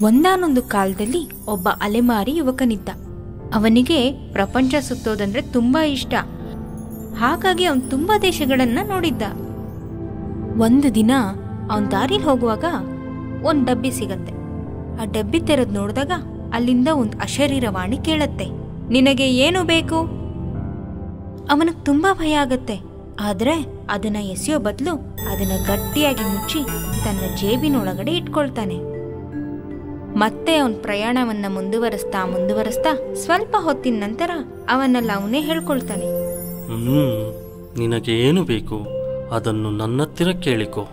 ಒಂದಾನೊಂದು ಕಾಲದಲ್ಲಿ ಒಬ್ಬ ಅಲೆಮಾರಿ ಯುವಕನಿದ್ದ ಅವನಿಗೆ ಪ್ರಪಂಚ ಸುತ್ತೋದಂದ್ರೆ ತುಂಬಾ ಇಷ್ಟ ಹಾಗಾಗಿ ಅವನು ತುಂಬಾ ದೇಶಗಳನ್ನ ನೋಡಿದ್ದ ಒಂದು ದಿನ ಅವನ್ ದಾರಿಲಿ ಹೋಗುವಾಗ ಒಂದ್ ಡಬ್ಬಿ ಸಿಗತ್ತೆ ಆ ಡಬ್ಬಿ ತೆರೆದ್ ನೋಡಿದಾಗ ಅಲ್ಲಿಂದ ಒಂದು ಅಶರೀರವಾಣಿ ಕೇಳತ್ತೆ ನಿನಗೆ ಏನು ಬೇಕು ಅವನಿಗೆ ತುಂಬಾ ಭಯ ಆಗತ್ತೆ ಆದ್ರೆ ಅದನ್ನ ಎಸೆಯೋ ಬದಲು ಅದನ್ನ ಗಟ್ಟಿಯಾಗಿ ಮುಚ್ಚಿ ತನ್ನ ಜೇಬಿನೊಳಗಡೆ ಇಟ್ಕೊಳ್ತಾನೆ ಮತ್ತೆ ಅವನ್ ಪ್ರಯಾಣವನ್ನ ಮುಂದುವರಿಸ್ತಾ ಮುಂದುವರಿಸ್ತಾ ಸ್ವಲ್ಪ ಹೊತ್ತಿನ ನಂತರ ಅವನ್ನೆಲ್ಲ ಅವನೇ ಹೇಳ್ಕೊಳ್ತಾನೆ ಹ್ಮ್ ನಿನಗೆ ಏನು ಬೇಕು ಅದನ್ನು ನನ್ನತ್ತಿರ ಕೇಳಿಕೊ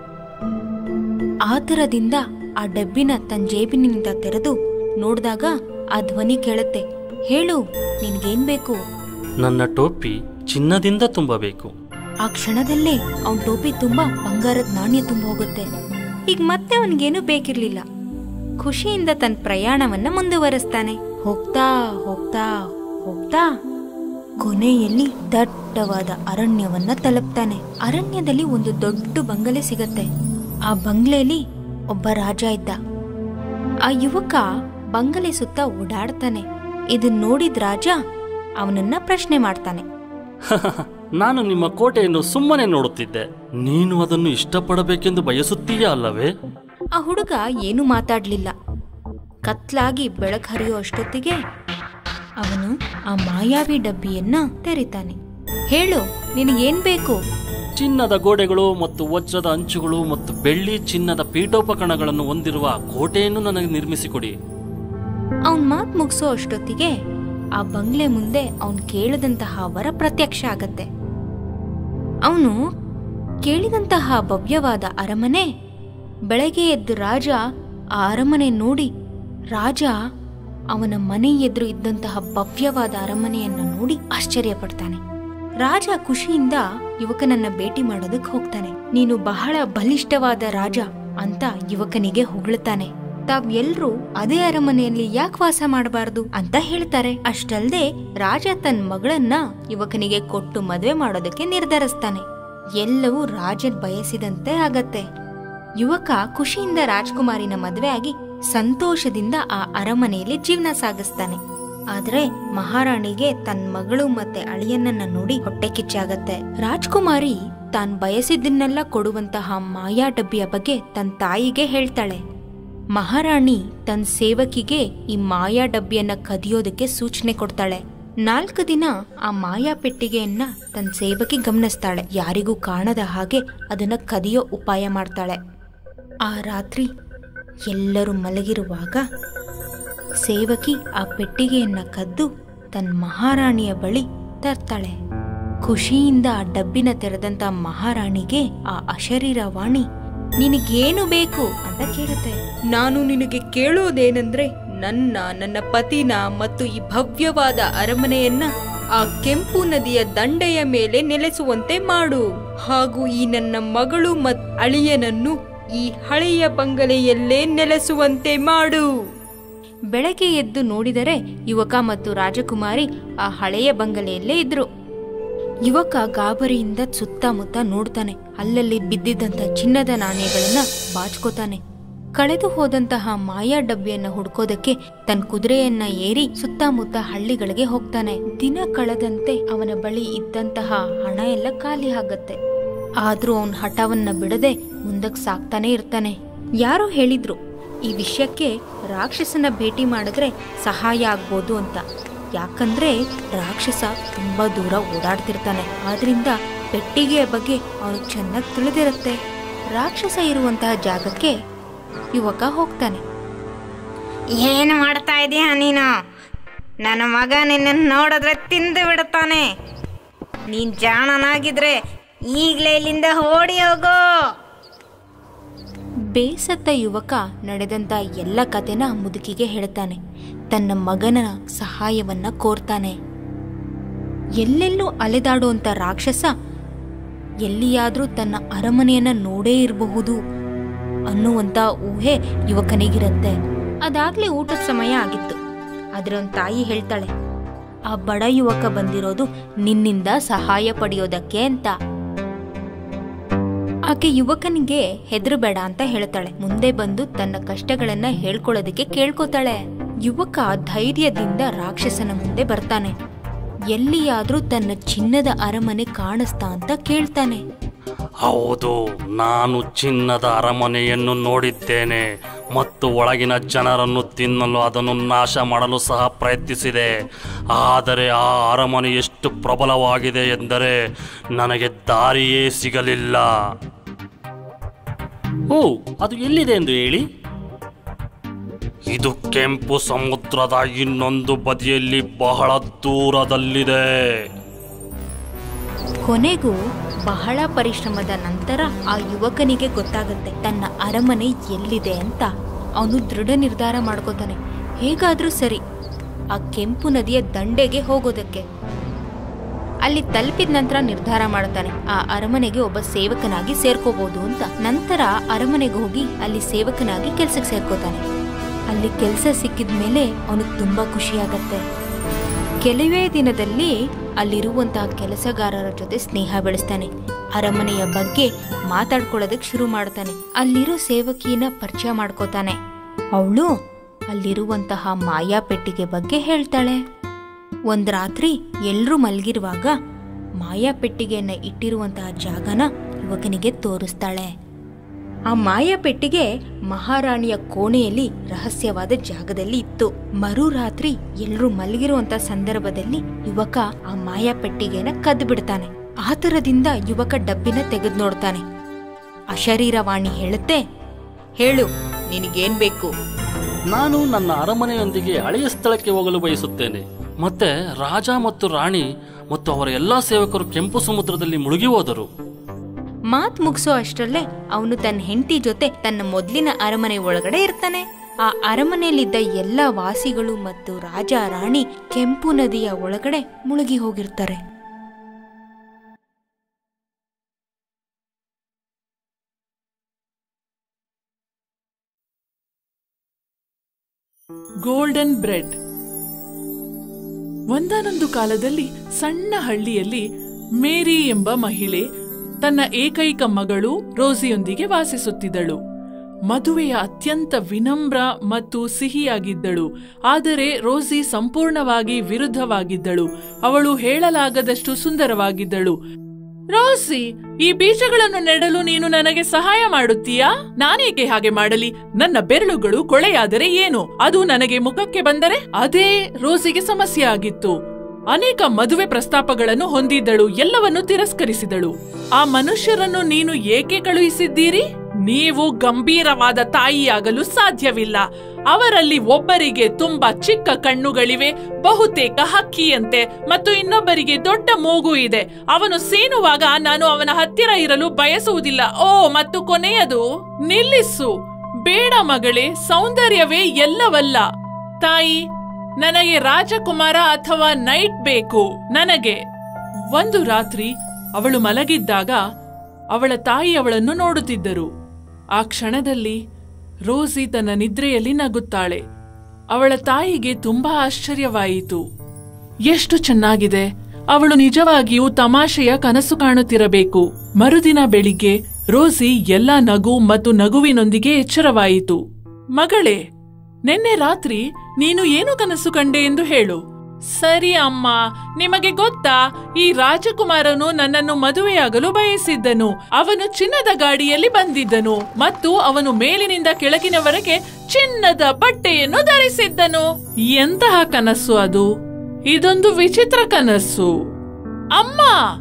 ಆತರದಿಂದ ಆ ಡಬ್ಬಿನ ತನ್ನ ಜೇಬಿನಿಂದ ತೆರೆದು ನೋಡಿದಾಗ ಆ ಧ್ವನಿ ಕೇಳುತ್ತೆ ಹೇಳು ನಿನ್ಗೇನ್ ಬೇಕು ನನ್ನ ಟೋಪಿ ಚಿನ್ನದಿಂದ ತುಂಬಬೇಕು ಆ ಕ್ಷಣದಲ್ಲೇ ಅವನ್ ಟೋಪಿ ತುಂಬಾ ಬಂಗಾರದ ನಾಣ್ಯ ತುಂಬ ಹೋಗುತ್ತೆ ಈಗ ಮತ್ತೆ ಅವನಿಗೇನು ಬೇಕಿರ್ಲಿಲ್ಲ ಖುಷಿಯಿಂದ ತನ್ನ ಪ್ರಯಾಣವನ್ನ ಮುಂದುವರಿಸ್ತಾನೆ ಹೋಗ್ತಾ ಹೋಗ್ತಾ ಹೋಗ್ತಾ ಕೊನೆಯಲ್ಲಿ ದಟ್ಟವಾದ ಅರಣ್ಯವನ್ನ ತಲುಪ್ತಾನೆ ಅರಣ್ಯದಲ್ಲಿ ಒಂದು ದೊಡ್ಡ ಬಂಗಲೆ ಸಿಗತ್ತೆ ಆ ಬಂಗ್ಲೆಯಲ್ಲಿ ಒಬ್ಬ ರಾಜ ಇದ್ದ ಆ ಯುವಕ ಬಂಗಲೆ ಸುತ್ತ ಓಡಾಡ್ತಾನೆ ಇದನ್ ನೋಡಿದ ರಾಜ ಅವನನ್ನ ಪ್ರಶ್ನೆ ಮಾಡ್ತಾನೆ ನಾನು ನಿಮ್ಮ ಕೋಟೆಯನ್ನು ಸುಮ್ಮನೆ ನೋಡುತ್ತಿದ್ದೆ ನೀನು ಅದನ್ನು ಇಷ್ಟಪಡಬೇಕೆಂದು ಬಯಸುತ್ತೀಯಾ ಅಲ್ಲವೇ ಆ ಹುಡುಗ ಏನು ಮಾತಾಡ್ಲಿಲ್ಲ ಕತ್ಲಾಗಿ ಬೆಳಕು ಹರಿಯೋ ಅಷ್ಟೊತ್ತಿಗೆ ಅವನು ಆ ಮಾಯಾವಿ ಡಬ್ಬಿಯನ್ನ ತೆರಿತಾನೆ ಹೇಳು ನಿನಗೇನ್ ಬೇಕು ಚಿನ್ನದ ಗೋಡೆಗಳು ಮತ್ತು ವಜ್ರದ ಅಂಚುಗಳು ಮತ್ತು ಬೆಳ್ಳಿ ಚಿನ್ನದ ಪೀಠೋಪಕರಣಗಳನ್ನು ಹೊಂದಿರುವ ಕೋಟೆಯನ್ನು ನನಗೆ ನಿರ್ಮಿಸಿಕೊಡಿ ಅವನ್ ಮಾತ್ ಮುಗಿಸೋ ಅಷ್ಟೊತ್ತಿಗೆ ಆ ಬಂಗ್ಲೆ ಮುಂದೆ ಅವನ್ ಕೇಳದಂತಹ ವರ ಪ್ರತ್ಯಕ್ಷ ಆಗತ್ತೆ ಅವನು ಕೇಳಿದಂತಹ ಭವ್ಯವಾದ ಅರಮನೆ ಬೆಳಗ್ಗೆ ಎದ್ದು ರಾಜ ಆ ಅರಮನೆ ನೋಡಿ ರಾಜ ಅವನ ಮನೆ ಎದುರು ಇದ್ದಂತಹ ಭವ್ಯವಾದ ಅರಮನೆಯನ್ನು ನೋಡಿ ಆಶ್ಚರ್ಯ ಪಡ್ತಾನೆ ರಾಜ ಖುಷಿಯಿಂದ ಯುವಕನನ್ನ ಭೇಟಿ ಮಾಡೋದಕ್ಕೆ ಹೋಗ್ತಾನೆ ನೀನು ಬಹಳ ಬಲಿಷ್ಠವಾದ ರಾಜ ಅಂತ ಯುವಕನಿಗೆ ಹೊಗಳ್ತಾನೆ ತಾವ್ ಎಲ್ರೂ ಅದೇ ಅರಮನೆಯಲ್ಲಿ ಯಾಕೆ ವಾಸ ಮಾಡಬಾರ್ದು ಅಂತ ಹೇಳ್ತಾರೆ ಅಷ್ಟಲ್ದೆ ರಾಜ ತನ್ನ ಮಗಳನ್ನ ಯುವಕನಿಗೆ ಕೊಟ್ಟು ಮದುವೆ ಮಾಡೋದಕ್ಕೆ ನಿರ್ಧರಿಸ್ತಾನೆ ಎಲ್ಲವೂ ರಾಜನ್ ಬಯಸಿದಂತೆ ಆಗತ್ತೆ ಯುವಕ ಖುಷಿಯಿಂದ ರಾಜ್ಕುಮಾರಿನ ಮದುವೆ ಆಗಿ ಸಂತೋಷದಿಂದ ಆ ಅರಮನೆಯಲ್ಲಿ ಜೀವನ ಸಾಗಿಸ್ತಾನೆ ಆದ್ರೆ ಮಹಾರಾಣಿಗೆ ತನ್ನ ಮಗಳು ಮತ್ತೆ ಅಳಿಯನನ್ನ ನೋಡಿ ಹೊಟ್ಟೆ ಕಿಚ್ಚಾಗತ್ತೆ ರಾಜ್ಕುಮಾರಿ ತಾನ್ ಬಯಸಿದ್ದನ್ನೆಲ್ಲ ಕೊಡುವಂತಹ ಮಾಯಾ ಡಬ್ಬಿಯ ಬಗ್ಗೆ ತನ್ನ ತಾಯಿಗೆ ಹೇಳ್ತಾಳೆ ಮಹಾರಾಣಿ ತನ್ನ ಸೇವಕಿಗೆ ಈ ಮಾಯಾ ಡಬ್ಬಿಯನ್ನ ಕದಿಯೋದಕ್ಕೆ ಸೂಚನೆ ಕೊಡ್ತಾಳೆ ನಾಲ್ಕು ದಿನ ಆ ಮಾಯಾ ಪೆಟ್ಟಿಗೆಯನ್ನ ತನ್ನ ಸೇವಕಿ ಗಮನಿಸ್ತಾಳೆ ಯಾರಿಗೂ ಕಾಣದ ಹಾಗೆ ಅದನ್ನ ಕದಿಯೋ ಉಪಾಯ ಮಾಡ್ತಾಳೆ ಆ ರಾತ್ರಿ ಎಲ್ಲರೂ ಮಲಗಿರುವಾಗ ಸೇವಕಿ ಆ ಪೆಟ್ಟಿಗೆಯನ್ನ ಕದ್ದು ತನ್ನ ಮಹಾರಾಣಿಯ ಬಳಿ ತರ್ತಾಳೆ ಖುಷಿಯಿಂದ ಆ ಡಬ್ಬಿನ ತೆರೆದಂತ ಮಹಾರಾಣಿಗೆ ಆ ಅಶರೀರವಾಣಿ ನಿನಗೇನು ಬೇಕು ಅಂತ ಕೇಳುತ್ತೆ ನಾನು ನಿನಗೆ ಕೇಳೋದೇನೆಂದ್ರೆ ನನ್ನ ನನ್ನ ಪತಿನ ಮತ್ತು ಈ ಭವ್ಯವಾದ ಅರಮನೆಯನ್ನ ಆ ಕೆಂಪು ನದಿಯ ದಂಡೆಯ ಮೇಲೆ ನೆಲೆಸುವಂತೆ ಮಾಡು ಹಾಗೂ ಈ ನನ್ನ ಮಗಳು ಮತ್ ಅಳಿಯನನ್ನು ಈ ಹಳೆಯ ಬಂಗಲೆಯಲ್ಲೇ ನೆಲೆಸುವಂತೆ ಮಾಡು ಬೆಳಗ್ಗೆ ಎದ್ದು ನೋಡಿದರೆ ಯುವಕ ಮತ್ತು ರಾಜಕುಮಾರಿ ಆ ಹಳೆಯ ಬಂಗಲೆಯಲ್ಲೇ ಇದ್ರು ಯುವಕ ಗಾಬರಿಯಿಂದ ಸುತ್ತಮುತ್ತ ನೋಡ್ತಾನೆ ಅಲ್ಲಲ್ಲಿ ಬಿದ್ದಿದ್ದಂತ ಚಿನ್ನದ ನಾಣ್ಯಗಳನ್ನ ಬಾಚ್ಕೋತಾನೆ ಕಳೆದು ಹೋದಂತಹ ಮಾಯಾ ಡಬ್ಬಿಯನ್ನ ಹುಡ್ಕೋದಕ್ಕೆ ತನ್ನ ಕುದುರೆಯನ್ನ ಏರಿ ಸುತ್ತಮುತ್ತ ಹಳ್ಳಿಗಳಿಗೆ ಹೋಗ್ತಾನೆ ದಿನ ಕಳೆದಂತೆ ಅವನ ಬಳಿ ಇದ್ದಂತಹ ಹಣ ಎಲ್ಲ ಖಾಲಿ ಆಗತ್ತೆ ಆದ್ರೂ ಅವನ್ ಹಠವನ್ನ ಬಿಡದೆ ಮುಂದಕ್ ಸಾಕ್ತಾನೆ ಇರ್ತಾನೆ ಯಾರೋ ಹೇಳಿದ್ರು ಈ ವಿಷಯಕ್ಕೆ ರಾಕ್ಷಸನ ಭೇಟಿ ಮಾಡಿದ್ರೆ ಸಹಾಯ ಆಗ್ಬೋದು ಅಂತ ಯಾಕಂದ್ರೆ ರಾಕ್ಷಸ ತುಂಬಾ ದೂರ ಓಡಾಡ್ತಿರ್ತಾನೆ ಆದ್ರಿಂದ ಪೆಟ್ಟಿಗೆಯ ಬಗ್ಗೆ ಅವನಿಗೆ ಚೆನ್ನಾಗಿ ತಿಳಿದಿರುತ್ತೆ ರಾಕ್ಷಸ ಇರುವಂತಹ ಜಾಗಕ್ಕೆ ಯುವಕ ಹೋಗ್ತಾನೆ ಏನು ಮಾಡ್ತಾ ಇದೀಯ ನೀನು ನನ್ನ ಮಗ ನಿನ್ನನ್ನು ನೋಡಿದ್ರೆ ತಿಂದು ಬಿಡುತ್ತಾನೆ ನೀನ್ ಜಾಣನಾಗಿದ್ರೆ ಈಗಲೇ ಇಲ್ಲಿಂದ ಓಡಿ ಹೋಗೋ ಬೇಸತ್ತ ಯುವಕ ನಡೆದಂತ ಎಲ್ಲ ಕತೆನ ಮುದುಕಿಗೆ ಹೇಳ್ತಾನೆ ತನ್ನ ಮಗನ ಸಹಾಯವನ್ನ ಕೋರ್ತಾನೆ ಎಲ್ಲೆಲ್ಲೂ ಅಲೆದಾಡುವಂತ ರಾಕ್ಷಸ ಎಲ್ಲಿಯಾದ್ರೂ ತನ್ನ ಅರಮನೆಯನ್ನ ನೋಡೇ ಇರಬಹುದು ಅನ್ನುವಂತ ಊಹೆ ಯುವಕನಿಗಿರತ್ತೆ ಅದಾಗ್ಲೇ ಊಟದ ಸಮಯ ಆಗಿತ್ತು ಆದ್ರೆ ಅವನ್ ತಾಯಿ ಹೇಳ್ತಾಳೆ ಆ ಬಡ ಯುವಕ ಬಂದಿರೋದು ನಿನ್ನಿಂದ ಸಹಾಯ ಪಡೆಯೋದಕ್ಕೆ ಅಂತ ಆಕೆ ಯುವಕನಿಗೆ ಹೆದರಬೇಡ ಅಂತ ಹೇಳ್ತಾಳೆ ಮುಂದೆ ಬಂದು ತನ್ನ ಕಷ್ಟಗಳನ್ನ ಹೇಳ್ಕೊಳ್ಳೋದಕ್ಕೆ ಕೇಳ್ಕೊತಾಳೆ ಯುವಕ ಧೈರ್ಯದಿಂದ ರಾಕ್ಷಸನ ಮುಂದೆ ಬರ್ತಾನೆ ಎಲ್ಲಿಯಾದ್ರೂ ತನ್ನ ಚಿನ್ನದ ಅರಮನೆ ಕಾಣಿಸ್ತಾ ಅಂತ ಕೇಳ್ತಾನೆ ಹೌದು ನಾನು ಚಿನ್ನದ ಅರಮನೆಯನ್ನು ನೋಡಿದ್ದೇನೆ ಮತ್ತು ಒಳಗಿನ ಜನರನ್ನು ತಿನ್ನಲು ಅದನ್ನು ನಾಶ ಮಾಡಲು ಸಹ ಪ್ರಯತ್ನಿಸಿದೆ ಆದರೆ ಆ ಅರಮನೆ ಎಷ್ಟು ಪ್ರಬಲವಾಗಿದೆ ಎಂದರೆ ನನಗೆ ದಾರಿಯೇ ಸಿಗಲಿಲ್ಲ ಓ ಅದು ಎಲ್ಲಿದೆ ಎಂದು ಹೇಳಿ ಇದು ಕೆಂಪು ಸಮುದ್ರದ ಇನ್ನೊಂದು ಬದಿಯಲ್ಲಿ ಬಹಳ ದೂರದಲ್ಲಿದೆ ಕೊನೆಗೂ ಬಹಳ ಪರಿಶ್ರಮದ ನಂತರ ಆ ಯುವಕನಿಗೆ ಗೊತ್ತಾಗುತ್ತೆ ತನ್ನ ಅರಮನೆ ಎಲ್ಲಿದೆ ಅಂತ ಅವನು ದೃಢ ನಿರ್ಧಾರ ಮಾಡ್ಕೋತಾನೆ ಹೇಗಾದ್ರೂ ಸರಿ ಆ ಕೆಂಪು ನದಿಯ ದಂಡೆಗೆ ಹೋಗೋದಕ್ಕೆ ಅಲ್ಲಿ ತಲುಪಿದ ನಂತರ ನಿರ್ಧಾರ ಮಾಡ್ತಾನೆ ಆ ಅರಮನೆಗೆ ಒಬ್ಬ ಸೇವಕನಾಗಿ ಸೇರ್ಕೋಬಹುದು ಅಂತ ನಂತರ ಅರಮನೆಗೆ ಹೋಗಿ ಅಲ್ಲಿ ಸೇವಕನಾಗಿ ಕೆಲ್ಸಕ್ಕೆ ಸೇರ್ಕೋತಾನೆ ಅಲ್ಲಿ ಕೆಲಸ ಸಿಕ್ಕಿದ ಮೇಲೆ ಅವನಿಗೆ ತುಂಬಾ ಖುಷಿಯಾಗತ್ತೆ ಕೆಲವೇ ದಿನದಲ್ಲಿ ಅಲ್ಲಿರುವಂತಹ ಕೆಲಸಗಾರರ ಜೊತೆ ಸ್ನೇಹ ಬೆಳೆಸ್ತಾನೆ ಅರಮನೆಯ ಬಗ್ಗೆ ಮಾತಾಡ್ಕೊಳ್ಳೋದಕ್ಕೆ ಶುರು ಮಾಡ್ತಾನೆ ಅಲ್ಲಿರೋ ಸೇವಕಿಯನ್ನ ಪರಿಚಯ ಮಾಡ್ಕೋತಾನೆ ಅವಳು ಅಲ್ಲಿರುವಂತಹ ಮಾಯಾ ಪೆಟ್ಟಿಗೆ ಬಗ್ಗೆ ಹೇಳ್ತಾಳೆ ಒಂದ್ ರಾತ್ರಿ ಎಲ್ರೂ ಮಲಗಿರುವಾಗ ಮಾಯಾ ಪೆಟ್ಟಿಗೆಯನ್ನ ಇಟ್ಟಿರುವಂತಹ ಜಾಗನ ಯುವಕನಿಗೆ ತೋರಿಸ್ತಾಳೆ ಆ ಮಾಯಾ ಪೆಟ್ಟಿಗೆ ಮಹಾರಾಣಿಯ ಕೋಣೆಯಲ್ಲಿ ರಹಸ್ಯವಾದ ಜಾಗದಲ್ಲಿ ಇತ್ತು ಮರು ರಾತ್ರಿ ಎಲ್ರೂ ಮಲಗಿರುವಂತ ಸಂದರ್ಭದಲ್ಲಿ ಯುವಕ ಆ ಮಾಯಾ ಪೆಟ್ಟಿಗೆನ ಕದ್ದು ಬಿಡ್ತಾನೆ ಆತರದಿಂದ ಯುವಕ ಡಬ್ಬಿನ ತೆಗೆದು ನೋಡ್ತಾನೆ ಅಶರೀರವಾಣಿ ಹೇಳುತ್ತೆ ಹೇಳು ನಿನಗೇನ್ ಬೇಕು ನಾನು ನನ್ನ ಅರಮನೆಯೊಂದಿಗೆ ಹಳೆಯ ಸ್ಥಳಕ್ಕೆ ಹೋಗಲು ಬಯಸುತ್ತೇನೆ ಮತ್ತೆ ರಾಜ ಮತ್ತು ರಾಣಿ ಮತ್ತು ಅವರ ಎಲ್ಲಾ ಸೇವಕರು ಕೆಂಪು ಸಮುದ್ರದಲ್ಲಿ ಮುಳುಗಿ ಹೋದರು ಮಾತ್ ಮುಗಿಸೋ ಅಷ್ಟರಲ್ಲೇ ಅವನು ತನ್ನ ಹೆಂಡತಿ ಜೊತೆ ತನ್ನ ಮೊದ್ಲಿನ ಅರಮನೆ ಒಳಗಡೆ ಇರ್ತಾನೆ ಆ ಅರಮನೆಯಲ್ಲಿದ್ದ ಎಲ್ಲ ವಾಸಿಗಳು ಮತ್ತು ರಾಜ ರಾಣಿ ಕೆಂಪು ನದಿಯ ಒಳಗಡೆ ಮುಳುಗಿ ಹೋಗಿರ್ತಾರೆ ಗೋಲ್ಡನ್ ಬ್ರೆಡ್ ಒಂದಾನೊಂದು ಕಾಲದಲ್ಲಿ ಸಣ್ಣ ಹಳ್ಳಿಯಲ್ಲಿ ಮೇರಿ ಎಂಬ ಮಹಿಳೆ ತನ್ನ ಏಕೈಕ ಮಗಳು ರೋಸಿಯೊಂದಿಗೆ ವಾಸಿಸುತ್ತಿದ್ದಳು ಮದುವೆಯ ಅತ್ಯಂತ ವಿನಮ್ರ ಮತ್ತು ಸಿಹಿಯಾಗಿದ್ದಳು ಆದರೆ ರೋಸಿ ಸಂಪೂರ್ಣವಾಗಿ ವಿರುದ್ಧವಾಗಿದ್ದಳು ಅವಳು ಹೇಳಲಾಗದಷ್ಟು ಸುಂದರವಾಗಿದ್ದಳು ರೋಸಿ ಈ ಬೀಜಗಳನ್ನು ನೆಡಲು ನೀನು ನನಗೆ ಸಹಾಯ ಮಾಡುತ್ತೀಯಾ ನಾನೇಕೆ ಹಾಗೆ ಮಾಡಲಿ ನನ್ನ ಬೆರಳುಗಳು ಕೊಳೆಯಾದರೆ ಏನು ಅದು ನನಗೆ ಮುಖಕ್ಕೆ ಬಂದರೆ ಅದೇ ರೋಸಿಗೆ ಸಮಸ್ಯೆ ಆಗಿತ್ತು ಅನೇಕ ಮದುವೆ ಪ್ರಸ್ತಾಪಗಳನ್ನು ಹೊಂದಿದ್ದಳು ಎಲ್ಲವನ್ನು ತಿರಸ್ಕರಿಸಿದಳು ಆ ಮನುಷ್ಯರನ್ನು ನೀನು ಏಕೆ ಕಳುಹಿಸಿದ್ದೀರಿ ನೀವು ಗಂಭೀರವಾದ ತಾಯಿಯಾಗಲು ಸಾಧ್ಯವಿಲ್ಲ ಅವರಲ್ಲಿ ಒಬ್ಬರಿಗೆ ತುಂಬಾ ಚಿಕ್ಕ ಕಣ್ಣುಗಳಿವೆ ಬಹುತೇಕ ಹಕ್ಕಿಯಂತೆ ಮತ್ತು ಇನ್ನೊಬ್ಬರಿಗೆ ದೊಡ್ಡ ಮೂಗು ಇದೆ ಅವನು ಸೀನುವಾಗ ನಾನು ಅವನ ಹತ್ತಿರ ಇರಲು ಬಯಸುವುದಿಲ್ಲ ಓ ಮತ್ತು ಕೊನೆಯದು ನಿಲ್ಲಿಸು ಬೇಡ ಮಗಳೇ ಸೌಂದರ್ಯವೇ ಎಲ್ಲವಲ್ಲ ತಾಯಿ ನನಗೆ ರಾಜಕುಮಾರ ಅಥವಾ ನೈಟ್ ಬೇಕು ನನಗೆ ಒಂದು ರಾತ್ರಿ ಅವಳು ಮಲಗಿದ್ದಾಗ ಅವಳ ತಾಯಿ ಅವಳನ್ನು ನೋಡುತ್ತಿದ್ದರು ಆ ಕ್ಷಣದಲ್ಲಿ ರೋಸಿ ತನ್ನ ನಿದ್ರೆಯಲ್ಲಿ ನಗುತ್ತಾಳೆ ಅವಳ ತಾಯಿಗೆ ತುಂಬಾ ಆಶ್ಚರ್ಯವಾಯಿತು ಎಷ್ಟು ಚೆನ್ನಾಗಿದೆ ಅವಳು ನಿಜವಾಗಿಯೂ ತಮಾಷೆಯ ಕನಸು ಕಾಣುತ್ತಿರಬೇಕು ಮರುದಿನ ಬೆಳಿಗ್ಗೆ ರೋಸಿ ಎಲ್ಲ ನಗು ಮತ್ತು ನಗುವಿನೊಂದಿಗೆ ಎಚ್ಚರವಾಯಿತು ಮಗಳೇ ನಿನ್ನೆ ರಾತ್ರಿ ನೀನು ಏನು ಕನಸು ಕಂಡೆ ಎಂದು ಹೇಳು ಸರಿ ಅಮ್ಮ ನಿಮಗೆ ಗೊತ್ತಾ ಈ ರಾಜಕುಮಾರನು ನನ್ನನ್ನು ಮದುವೆಯಾಗಲು ಬಯಸಿದ್ದನು ಅವನು ಚಿನ್ನದ ಗಾಡಿಯಲ್ಲಿ ಬಂದಿದ್ದನು ಮತ್ತು ಅವನು ಮೇಲಿನಿಂದ ಕೆಳಗಿನವರೆಗೆ ಚಿನ್ನದ ಬಟ್ಟೆಯನ್ನು ಧರಿಸಿದ್ದನು ಎಂತಹ ಕನಸು ಅದು ಇದೊಂದು ವಿಚಿತ್ರ ಕನಸು ಅಮ್ಮ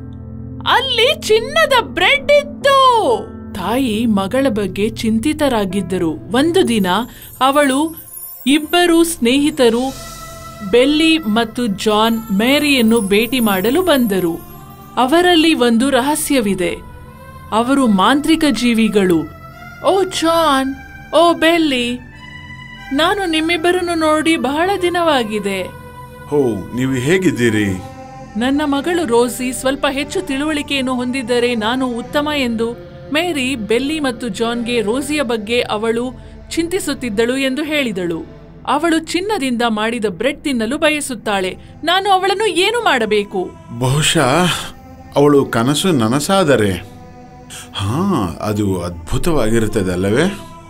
ಅಲ್ಲಿ ಚಿನ್ನದ ಬ್ರೆಡ್ ಇತ್ತು ತಾಯಿ ಮಗಳ ಬಗ್ಗೆ ಚಿಂತಿತರಾಗಿದ್ದರು ಒಂದು ದಿನ ಅವಳು ಇಬ್ಬರು ಸ್ನೇಹಿತರು ಬೆಲ್ಲಿ ಮತ್ತು ಜಾನ್ ಮೇರಿಯನ್ನು ಭೇಟಿ ಮಾಡಲು ಬಂದರು ಅವರಲ್ಲಿ ಒಂದು ರಹಸ್ಯವಿದೆ ಅವರು ಮಾಂತ್ರಿಕ ಜೀವಿಗಳು ಓ ಜಾನ್ ಓ ಬೆಲ್ಲಿ ನಾನು ನಿಮ್ಮಿಬ್ಬರನ್ನು ನೋಡಿ ಬಹಳ ದಿನವಾಗಿದೆ ಹೋ ನೀವು ಹೇಗಿದ್ದೀರಿ ನನ್ನ ಮಗಳು ರೋಸಿ ಸ್ವಲ್ಪ ಹೆಚ್ಚು ತಿಳುವಳಿಕೆಯನ್ನು ಹೊಂದಿದ್ದರೆ ನಾನು ಉತ್ತಮ ಎಂದು ಮೇರಿ ಬೆಲ್ಲಿ ಮತ್ತು ಜಾನ್ಗೆ ರೋಸಿಯ ಬಗ್ಗೆ ಅವಳು ಚಿಂತಿಸುತ್ತಿದ್ದಳು ಎಂದು ಹೇಳಿದಳು ಅವಳು ಚಿನ್ನದಿಂದ ಮಾಡಿದ ಬ್ರೆಡ್ ತಿನ್ನಲು ಬಯಸುತ್ತಾಳೆ ನಾನು ಅವಳನ್ನು ಏನು ಮಾಡಬೇಕು ಬಹುಶಃ ಅವಳು ಕನಸು ನನಸಾದರೆ ಹಾ ಅದು ಅದ್ಭುತವಾಗಿರುತ್ತದೆ ಅಲ್ಲವೇ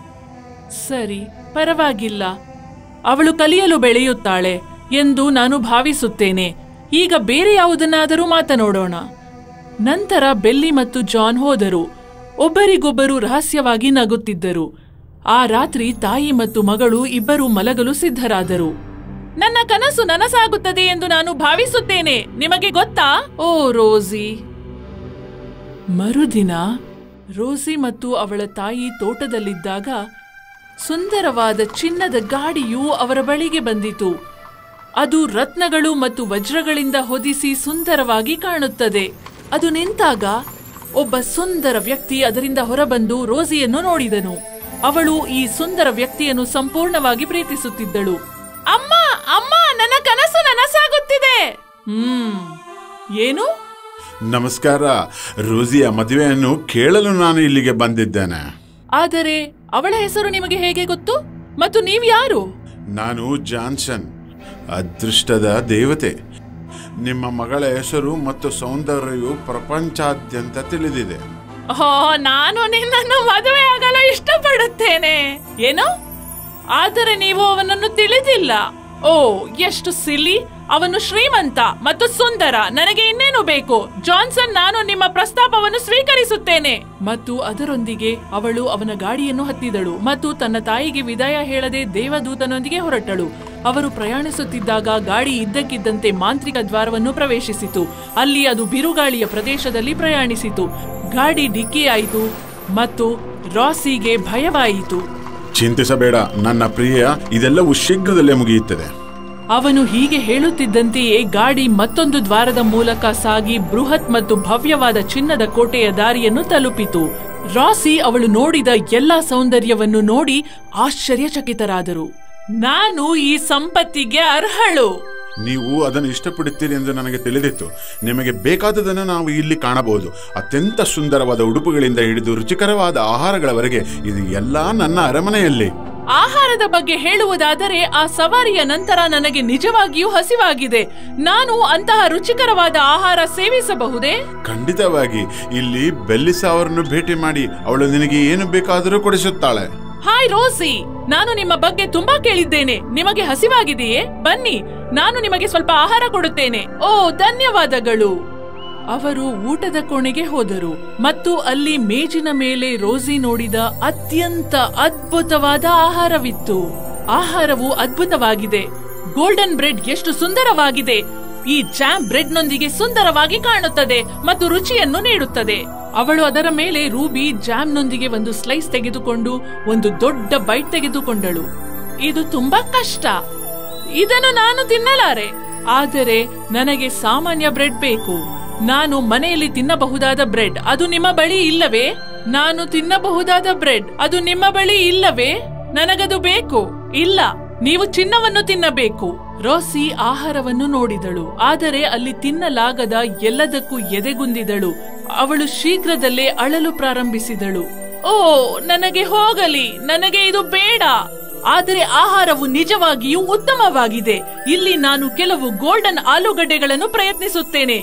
ಸರಿ ಪರವಾಗಿಲ್ಲ ಅವಳು ಕಲಿಯಲು ಬೆಳೆಯುತ್ತಾಳೆ ಎಂದು ನಾನು ಭಾವಿಸುತ್ತೇನೆ ಈಗ ಬೇರೆ ಯಾವುದನ್ನಾದರೂ ಮಾತನಾಡೋಣ ನಂತರ ಬೆಲ್ಲಿ ಮತ್ತು ಜಾನ್ ಹೋದರು ಒಬ್ಬರಿಗೊಬ್ಬರು ರಹಸ್ಯವಾಗಿ ನಗುತ್ತಿದ್ದರು ಆ ರಾತ್ರಿ ತಾಯಿ ಮತ್ತು ಮಗಳು ಇಬ್ಬರು ಮಲಗಲು ಸಿದ್ಧರಾದರು ನನ್ನ ಕನಸು ನನಸಾಗುತ್ತದೆ ಎಂದು ನಾನು ಭಾವಿಸುತ್ತೇನೆ ನಿಮಗೆ ಗೊತ್ತಾ ಓ ರೋಸಿ ಮರುದಿನ ರೋಸಿ ಮತ್ತು ಅವಳ ತಾಯಿ ತೋಟದಲ್ಲಿದ್ದಾಗ ಸುಂದರವಾದ ಚಿನ್ನದ ಗಾಡಿಯು ಅವರ ಬಳಿಗೆ ಬಂದಿತು ಅದು ರತ್ನಗಳು ಮತ್ತು ವಜ್ರಗಳಿಂದ ಹೊದಿಸಿ ಸುಂದರವಾಗಿ ಕಾಣುತ್ತದೆ ಅದು ನಿಂತಾಗ ಒಬ್ಬ ಸುಂದರ ವ್ಯಕ್ತಿ ಅದರಿಂದ ಹೊರಬಂದು ರೋಸಿಯನ್ನು ನೋಡಿದನು ಅವಳು ಈ ಸುಂದರ ವ್ಯಕ್ತಿಯನ್ನು ಸಂಪೂರ್ಣವಾಗಿ ಪ್ರೀತಿಸುತ್ತಿದ್ದಳು ಅಮ್ಮ ಅಮ್ಮ ನನ್ನ ಕನಸು ನನಸಾಗುತ್ತಿದೆ ಹ್ಮ್ ಏನು ನಮಸ್ಕಾರ ರೋಸಿಯ ಮದುವೆಯನ್ನು ಕೇಳಲು ನಾನು ಇಲ್ಲಿಗೆ ಬಂದಿದ್ದೇನೆ ಆದರೆ ಅವಳ ಹೆಸರು ನಿಮಗೆ ಹೇಗೆ ಗೊತ್ತು ಮತ್ತು ನೀವ್ಯಾರು ನಾನು ಜಾನ್ಸನ್ ಅದೃಷ್ಟದ ದೇವತೆ ನಿಮ್ಮ ಮಗಳ ಹೆಸರು ಮತ್ತು ಸೌಂದರ್ಯವು ಪ್ರಪಂಚಾದ್ಯಂತ ತಿಳಿದಿದೆ ಓ ನಾನು ನಿನ್ನನ್ನು ಮದುವೆ ಆಗಲು ಇಷ್ಟಪಡುತ್ತೇನೆ ಏನು ಆದರೆ ನೀವು ಅವನನ್ನು ತಿಳಿದಿಲ್ಲ ಓ ಎಷ್ಟು ಸಿಲ್ಲಿ ಅವನು ಶ್ರೀಮಂತ ಮತ್ತು ಸುಂದರ ನನಗೆ ಇನ್ನೇನು ಬೇಕು ಜಾನ್ಸನ್ ನಾನು ನಿಮ್ಮ ಪ್ರಸ್ತಾಪವನ್ನು ಸ್ವೀಕರಿಸುತ್ತೇನೆ ಮತ್ತು ಅದರೊಂದಿಗೆ ಅವಳು ಅವನ ಗಾಡಿಯನ್ನು ಹತ್ತಿದಳು ಮತ್ತು ತನ್ನ ತಾಯಿಗೆ ವಿದಾಯ ಹೇಳದೆ ದೇವದೂತನೊಂದಿಗೆ ಹೊರಟಳು ಅವರು ಪ್ರಯಾಣಿಸುತ್ತಿದ್ದಾಗ ಗಾಡಿ ಇದ್ದಕ್ಕಿದ್ದಂತೆ ಮಾಂತ್ರಿಕ ದ್ವಾರವನ್ನು ಪ್ರವೇಶಿಸಿತು ಅಲ್ಲಿ ಅದು ಬಿರುಗಾಳಿಯ ಪ್ರದೇಶದಲ್ಲಿ ಪ್ರಯಾಣಿಸಿತು ಗಾಡಿ ಡಿಕ್ಕಿಯಾಯಿತು ಮತ್ತು ರಾಸಿಗೆ ಭಯವಾಯಿತು ಚಿಂತಿಸಬೇಡ ನನ್ನ ಪ್ರಿಯ ಇದೆಲ್ಲವೂ ಶೀಘ್ರದಲ್ಲೇ ಮುಗಿಯುತ್ತದೆ ಅವನು ಹೀಗೆ ಹೇಳುತ್ತಿದ್ದಂತೆಯೇ ಗಾಡಿ ಮತ್ತೊಂದು ದ್ವಾರದ ಮೂಲಕ ಸಾಗಿ ಬೃಹತ್ ಮತ್ತು ಭವ್ಯವಾದ ಚಿನ್ನದ ಕೋಟೆಯ ದಾರಿಯನ್ನು ತಲುಪಿತು ರಾಸಿ ಅವಳು ನೋಡಿದ ಎಲ್ಲಾ ಸೌಂದರ್ಯವನ್ನು ನೋಡಿ ಆಶ್ಚರ್ಯಚಕಿತರಾದರು ನಾನು ಈ ಸಂಪತ್ತಿಗೆ ಅರ್ಹಳು ನೀವು ಅದನ್ನು ಇಷ್ಟಪಡುತ್ತೀರಿ ಎಂದು ನನಗೆ ತಿಳಿದಿತ್ತು ನಿಮಗೆ ಬೇಕಾದುದನ್ನು ನಾವು ಇಲ್ಲಿ ಕಾಣಬಹುದು ಅತ್ಯಂತ ಸುಂದರವಾದ ಉಡುಪುಗಳಿಂದ ಹಿಡಿದು ರುಚಿಕರವಾದ ಆಹಾರಗಳವರೆಗೆ ಇದು ಎಲ್ಲ ನನ್ನ ಅರಮನೆಯಲ್ಲಿ ಆಹಾರದ ಬಗ್ಗೆ ಹೇಳುವುದಾದರೆ ಆ ಸವಾರಿಯ ನಂತರ ನನಗೆ ನಿಜವಾಗಿಯೂ ಹಸಿವಾಗಿದೆ ನಾನು ಅಂತಹ ರುಚಿಕರವಾದ ಆಹಾರ ಸೇವಿಸಬಹುದೇ ಖಂಡಿತವಾಗಿ ಇಲ್ಲಿ ಬೆಲ್ಲಿಸ ಅವರನ್ನು ಭೇಟಿ ಮಾಡಿ ಅವಳು ನಿನಗೆ ಏನು ಬೇಕಾದರೂ ಕೊಡಿಸುತ್ತಾಳೆ ಹಾಯ್ ರೋಸಿ ನಾನು ನಿಮ್ಮ ಬಗ್ಗೆ ತುಂಬಾ ಕೇಳಿದ್ದೇನೆ ನಿಮಗೆ ಹಸಿವಾಗಿದೆಯೇ ಬನ್ನಿ ನಾನು ನಿಮಗೆ ಸ್ವಲ್ಪ ಆಹಾರ ಕೊಡುತ್ತೇನೆ ಓ ಧನ್ಯವಾದಗಳು ಅವರು ಊಟದ ಕೋಣೆಗೆ ಹೋದರು ಮತ್ತು ಅಲ್ಲಿ ಮೇಜಿನ ಮೇಲೆ ರೋಸಿ ನೋಡಿದ ಅತ್ಯಂತ ಅದ್ಭುತವಾದ ಆಹಾರವಿತ್ತು ಆಹಾರವು ಅದ್ಭುತವಾಗಿದೆ ಗೋಲ್ಡನ್ ಬ್ರೆಡ್ ಎಷ್ಟು ಸುಂದರವಾಗಿದೆ ಈ ಜಾಮ್ ಬ್ರೆಡ್ನೊಂದಿಗೆ ಸುಂದರವಾಗಿ ಕಾಣುತ್ತದೆ ಮತ್ತು ರುಚಿಯನ್ನು ನೀಡುತ್ತದೆ ಅವಳು ಅದರ ಮೇಲೆ ರೂಬಿ ಜಾಮ್ನೊಂದಿಗೆ ಒಂದು ಸ್ಲೈಸ್ ತೆಗೆದುಕೊಂಡು ಒಂದು ದೊಡ್ಡ ಬೈಟ್ ತೆಗೆದುಕೊಂಡಳು ಇದು ತುಂಬಾ ಕಷ್ಟ ಇದನ್ನು ನಾನು ತಿನ್ನಲಾರೆ ಆದರೆ ನನಗೆ ಸಾಮಾನ್ಯ ಬ್ರೆಡ್ ಬೇಕು ನಾನು ಮನೆಯಲ್ಲಿ ತಿನ್ನಬಹುದಾದ ಬ್ರೆಡ್ ಅದು ನಿಮ್ಮ ಬಳಿ ಇಲ್ಲವೇ ನಾನು ತಿನ್ನಬಹುದಾದ ಬ್ರೆಡ್ ಅದು ನಿಮ್ಮ ಬಳಿ ಇಲ್ಲವೇ ನನಗದು ಬೇಕು ಇಲ್ಲ ನೀವು ಚಿನ್ನವನ್ನು ತಿನ್ನಬೇಕು ರೋಸಿ ಆಹಾರವನ್ನು ನೋಡಿದಳು ಆದರೆ ಅಲ್ಲಿ ತಿನ್ನಲಾಗದ ಎಲ್ಲದಕ್ಕೂ ಎದೆಗುಂದಿದಳು ಅವಳು ಶೀಘ್ರದಲ್ಲೇ ಅಳಲು ಪ್ರಾರಂಭಿಸಿದಳು ಓ ನನಗೆ ಹೋಗಲಿ ನನಗೆ ಇದು ಬೇಡ ಆದರೆ ಆಹಾರವು ನಿಜವಾಗಿಯೂ ಉತ್ತಮವಾಗಿದೆ ಇಲ್ಲಿ ನಾನು ಕೆಲವು ಗೋಲ್ಡನ್ ಆಲೂಗಡ್ಡೆಗಳನ್ನು ಪ್ರಯತ್ನಿಸುತ್ತೇನೆ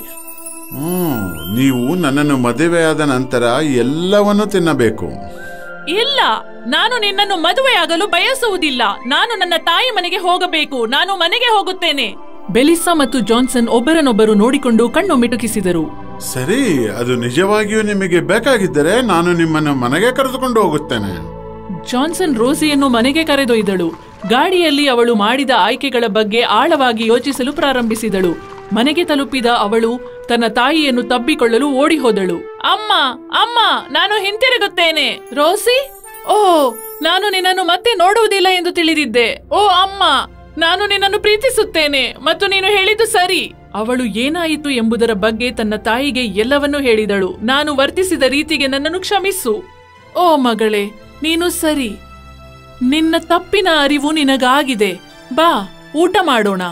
ಹ್ಮ್ ನೀವು ನನ್ನನ್ನು ಮದುವೆಯಾದ ನಂತರ ಎಲ್ಲವನ್ನೂ ತಿನ್ನಬೇಕು ಇಲ್ಲ ನಾನು ನಿನ್ನನ್ನು ಮದುವೆಯಾಗಲು ಬಯಸುವುದಿಲ್ಲ ನಾನು ನನ್ನ ತಾಯಿ ಮನೆಗೆ ಹೋಗಬೇಕು ನಾನು ಮನೆಗೆ ಹೋಗುತ್ತೇನೆ ಬೆಲಿಸಾ ಮತ್ತು ಜಾನ್ಸನ್ ಒಬ್ಬರನ್ನೊಬ್ಬರು ನೋಡಿಕೊಂಡು ಕಣ್ಣು ಮಿಟುಕಿಸಿದರು ಸರಿ ಅದು ನಿಜವಾಗಿಯೂ ನಿಮಗೆ ಬೇಕಾಗಿದ್ದರೆ ನಾನು ನಿಮ್ಮನ್ನು ಮನೆಗೆ ಕರೆದುಕೊಂಡು ಹೋಗುತ್ತೇನೆ ಜಾನ್ಸನ್ ರೋಸಿಯನ್ನು ಮನೆಗೆ ಕರೆದೊಯ್ದಳು ಗಾಡಿಯಲ್ಲಿ ಅವಳು ಮಾಡಿದ ಆಯ್ಕೆಗಳ ಬಗ್ಗೆ ಆಳವಾಗಿ ಯೋಚಿಸಲು ಪ್ರಾರಂಭಿಸಿದಳು ಮನೆಗೆ ತಲುಪಿದ ಅವಳು ತನ್ನ ತಾಯಿಯನ್ನು ತಬ್ಬಿಕೊಳ್ಳಲು ಓಡಿ ಹೋದಳು ಅಮ್ಮ ಅಮ್ಮ ನಾನು ಹಿಂತಿರುಗುತ್ತೇನೆ ರೋಸಿ ಓ ನಾನು ನಿನ್ನನ್ನು ಮತ್ತೆ ನೋಡುವುದಿಲ್ಲ ಎಂದು ತಿಳಿದಿದ್ದೆ ಓ ಅಮ್ಮ ನಾನು ನಿನ್ನನ್ನು ಪ್ರೀತಿಸುತ್ತೇನೆ ಮತ್ತು ನೀನು ಹೇಳಿದ್ದು ಸರಿ ಅವಳು ಏನಾಯಿತು ಎಂಬುದರ ಬಗ್ಗೆ ತನ್ನ ತಾಯಿಗೆ ಎಲ್ಲವನ್ನೂ ಹೇಳಿದಳು ನಾನು ವರ್ತಿಸಿದ ರೀತಿಗೆ ನನ್ನನ್ನು ಕ್ಷಮಿಸು ಓ ಮಗಳೇ ನೀನು ಸರಿ ನಿನ್ನ ತಪ್ಪಿನ ಅರಿವು ನಿನಗಾಗಿದೆ ಬಾ ಊಟ ಮಾಡೋಣ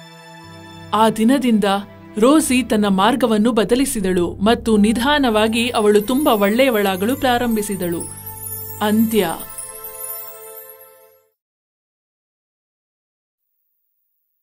ಆ ದಿನದಿಂದ ರೋಸಿ ತನ್ನ ಮಾರ್ಗವನ್ನು ಬದಲಿಸಿದಳು ಮತ್ತು ನಿಧಾನವಾಗಿ ಅವಳು ತುಂಬಾ ಒಳ್ಳೆಯವಳಾಗಲು ಪ್ರಾರಂಭಿಸಿದಳು ಅಂತ್ಯ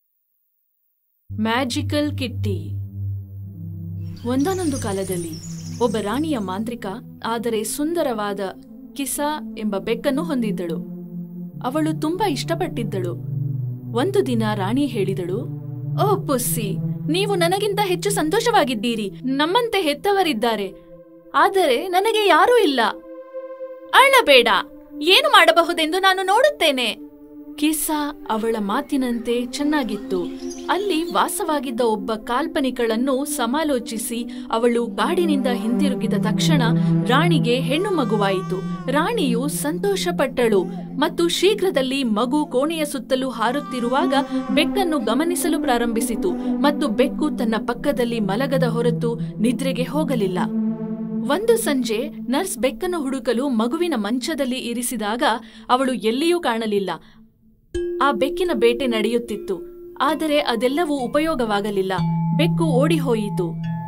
ಮ್ಯಾಜಿಕಲ್ ಕಿಟ್ಟಿ ಒಂದಾನೊಂದು ಕಾಲದಲ್ಲಿ ಒಬ್ಬ ರಾಣಿಯ ಮಾಂತ್ರಿಕ ಆದರೆ ಸುಂದರವಾದ ಕಿಸಾ ಎಂಬ ಬೆಕ್ಕನ್ನು ಹೊಂದಿದ್ದಳು ಅವಳು ತುಂಬಾ ಇಷ್ಟಪಟ್ಟಿದ್ದಳು ಒಂದು ದಿನ ರಾಣಿ ಹೇಳಿದಳು ಓ ಪುಸ್ಸಿ ನೀವು ನನಗಿಂತ ಹೆಚ್ಚು ಸಂತೋಷವಾಗಿದ್ದೀರಿ ನಮ್ಮಂತೆ ಹೆತ್ತವರಿದ್ದಾರೆ ಆದರೆ ನನಗೆ ಯಾರೂ ಇಲ್ಲ ಅಳಬೇಡ ಏನು ಮಾಡಬಹುದೆಂದು ನಾನು ನೋಡುತ್ತೇನೆ ಕಿಸ್ಸಾ ಅವಳ ಮಾತಿನಂತೆ ಚೆನ್ನಾಗಿತ್ತು ಅಲ್ಲಿ ವಾಸವಾಗಿದ್ದ ಒಬ್ಬ ಕಾಲ್ಪನಿಕಳನ್ನು ಸಮಾಲೋಚಿಸಿ ಅವಳು ಕಾಡಿನಿಂದ ಹಿಂತಿರುಗಿದ ತಕ್ಷಣ ರಾಣಿಗೆ ಹೆಣ್ಣು ಮಗುವಾಯಿತು ರಾಣಿಯು ಸಂತೋಷಪಟ್ಟಳು ಮತ್ತು ಶೀಘ್ರದಲ್ಲಿ ಮಗು ಕೋಣೆಯ ಸುತ್ತಲೂ ಹಾರುತ್ತಿರುವಾಗ ಬೆಕ್ಕನ್ನು ಗಮನಿಸಲು ಪ್ರಾರಂಭಿಸಿತು ಮತ್ತು ಬೆಕ್ಕು ತನ್ನ ಪಕ್ಕದಲ್ಲಿ ಮಲಗದ ಹೊರತು ನಿದ್ರೆಗೆ ಹೋಗಲಿಲ್ಲ ಒಂದು ಸಂಜೆ ನರ್ಸ್ ಬೆಕ್ಕನ್ನು ಹುಡುಕಲು ಮಗುವಿನ ಮಂಚದಲ್ಲಿ ಇರಿಸಿದಾಗ ಅವಳು ಎಲ್ಲಿಯೂ ಕಾಣಲಿಲ್ಲ ಆ ಬೆಕ್ಕಿನ ಬೇಟೆ ನಡೆಯುತ್ತಿತ್ತು ಆದರೆ ಅದೆಲ್ಲವೂ ಉಪಯೋಗವಾಗಲಿಲ್ಲ ಬೆಕ್ಕು ಓಡಿ ಹೋಯಿತು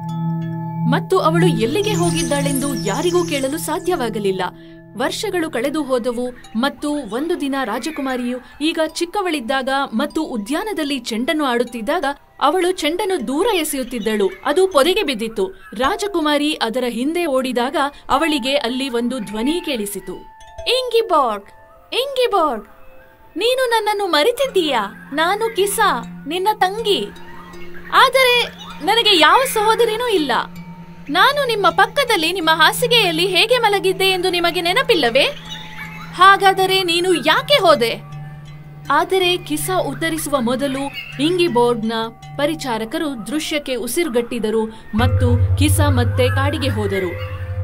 ಮತ್ತು ಅವಳು ಎಲ್ಲಿಗೆ ಹೋಗಿದ್ದಾಳೆಂದು ಯಾರಿಗೂ ಕೇಳಲು ಸಾಧ್ಯವಾಗಲಿಲ್ಲ ವರ್ಷಗಳು ಕಳೆದು ಹೋದವು ಮತ್ತು ಒಂದು ದಿನ ರಾಜಕುಮಾರಿಯು ಈಗ ಚಿಕ್ಕವಳಿದ್ದಾಗ ಮತ್ತು ಉದ್ಯಾನದಲ್ಲಿ ಚೆಂಡನ್ನು ಆಡುತ್ತಿದ್ದಾಗ ಅವಳು ಚೆಂಡನ್ನು ದೂರ ಎಸೆಯುತ್ತಿದ್ದಳು ಅದು ಪೊದೆಗೆ ಬಿದ್ದಿತ್ತು ರಾಜಕುಮಾರಿ ಅದರ ಹಿಂದೆ ಓಡಿದಾಗ ಅವಳಿಗೆ ಅಲ್ಲಿ ಒಂದು ಧ್ವನಿ ಕೇಳಿಸಿತು ಇಂಗಿಬಾರ್ಗ್ ಇಂಗಿಬಾರ್ಗ್ ನೀನು ನನ್ನನ್ನು ಮರೆತಿದ್ದೀಯಾ ನಾನು ಕಿಸಾ ನಿನ್ನ ತಂಗಿ ಆದರೆ ನನಗೆ ಯಾವ ಸಹೋದರಿನೂ ಇಲ್ಲ ನಾನು ನಿಮ್ಮ ಪಕ್ಕದಲ್ಲಿ ನಿಮ್ಮ ಹಾಸಿಗೆಯಲ್ಲಿ ಹೇಗೆ ಮಲಗಿದ್ದೆ ಎಂದು ನಿಮಗೆ ನೆನಪಿಲ್ಲವೇ ಹಾಗಾದರೆ ನೀನು ಯಾಕೆ ಹೋದೆ ಆದರೆ ಕಿಸಾ ಉತ್ತರಿಸುವ ಮೊದಲು ಇಂಗಿಬೋರ್ಡ್ನ ಪರಿಚಾರಕರು ದೃಶ್ಯಕ್ಕೆ ಉಸಿರುಗಟ್ಟಿದರು ಮತ್ತು ಕಿಸಾ ಮತ್ತೆ ಕಾಡಿಗೆ ಹೋದರು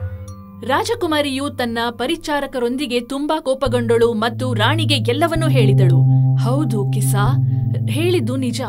ರಾಜಕುಮಾರಿಯು ತನ್ನ ಪರಿಚಾರಕರೊಂದಿಗೆ ತುಂಬಾ ಕೋಪಗೊಂಡಳು ಮತ್ತು ರಾಣಿಗೆ ಎಲ್ಲವನ್ನೂ ಹೇಳಿದಳು ಹೌದು ಕಿಸಾ ಹೇಳಿದ್ದು ನಿಜ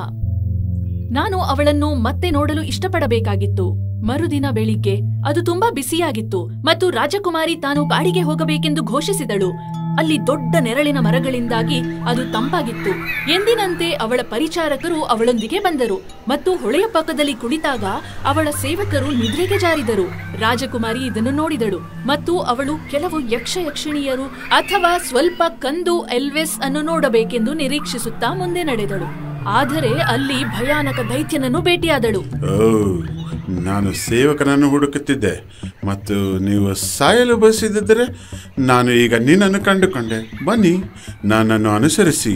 ನಾನು ಅವಳನ್ನು ಮತ್ತೆ ನೋಡಲು ಇಷ್ಟಪಡಬೇಕಾಗಿತ್ತು ಮರುದಿನ ಬೆಳಿಗ್ಗೆ ಅದು ತುಂಬಾ ಬಿಸಿಯಾಗಿತ್ತು ಮತ್ತು ರಾಜಕುಮಾರಿ ತಾನು ಕಾಡಿಗೆ ಹೋಗಬೇಕೆಂದು ಘೋಷಿಸಿದಳು ಅಲ್ಲಿ ದೊಡ್ಡ ನೆರಳಿನ ಮರಗಳಿಂದಾಗಿ ಅದು ತಂಪಾಗಿತ್ತು ಎಂದಿನಂತೆ ಅವಳ ಪರಿಚಾರಕರು ಅವಳೊಂದಿಗೆ ಬಂದರು ಮತ್ತು ಹೊಳೆಯ ಪಕ್ಕದಲ್ಲಿ ಕುಳಿತಾಗ ಅವಳ ಸೇವಕರು ನಿದ್ರೆಗೆ ಜಾರಿದರು ರಾಜಕುಮಾರಿ ಇದನ್ನು ನೋಡಿದಳು ಮತ್ತು ಅವಳು ಕೆಲವು ಯಕ್ಷ ಯಕ್ಷಿಣಿಯರು ಅಥವಾ ಸ್ವಲ್ಪ ಕಂದು ಎಲ್ವೆಸ್ ಅನ್ನು ನೋಡಬೇಕೆಂದು ನಿರೀಕ್ಷಿಸುತ್ತಾ ಮುಂದೆ ನಡೆದಳು ಆದರೆ ಅಲ್ಲಿ ಭಯಾನಕ ದೈತ್ಯನನ್ನು ಭೇಟಿಯಾದಳು ಓ ನಾನು ಸೇವಕನನ್ನು ಹುಡುಕುತ್ತಿದ್ದೆ ಮತ್ತು ನೀವು ಸಾಯಲು ಬಯಸಿದ್ದರೆ ನಾನು ಈಗ ನಿನ್ನನ್ನು ಕಂಡುಕೊಂಡೆ ಬನ್ನಿ ನನ್ನನ್ನು ಅನುಸರಿಸಿ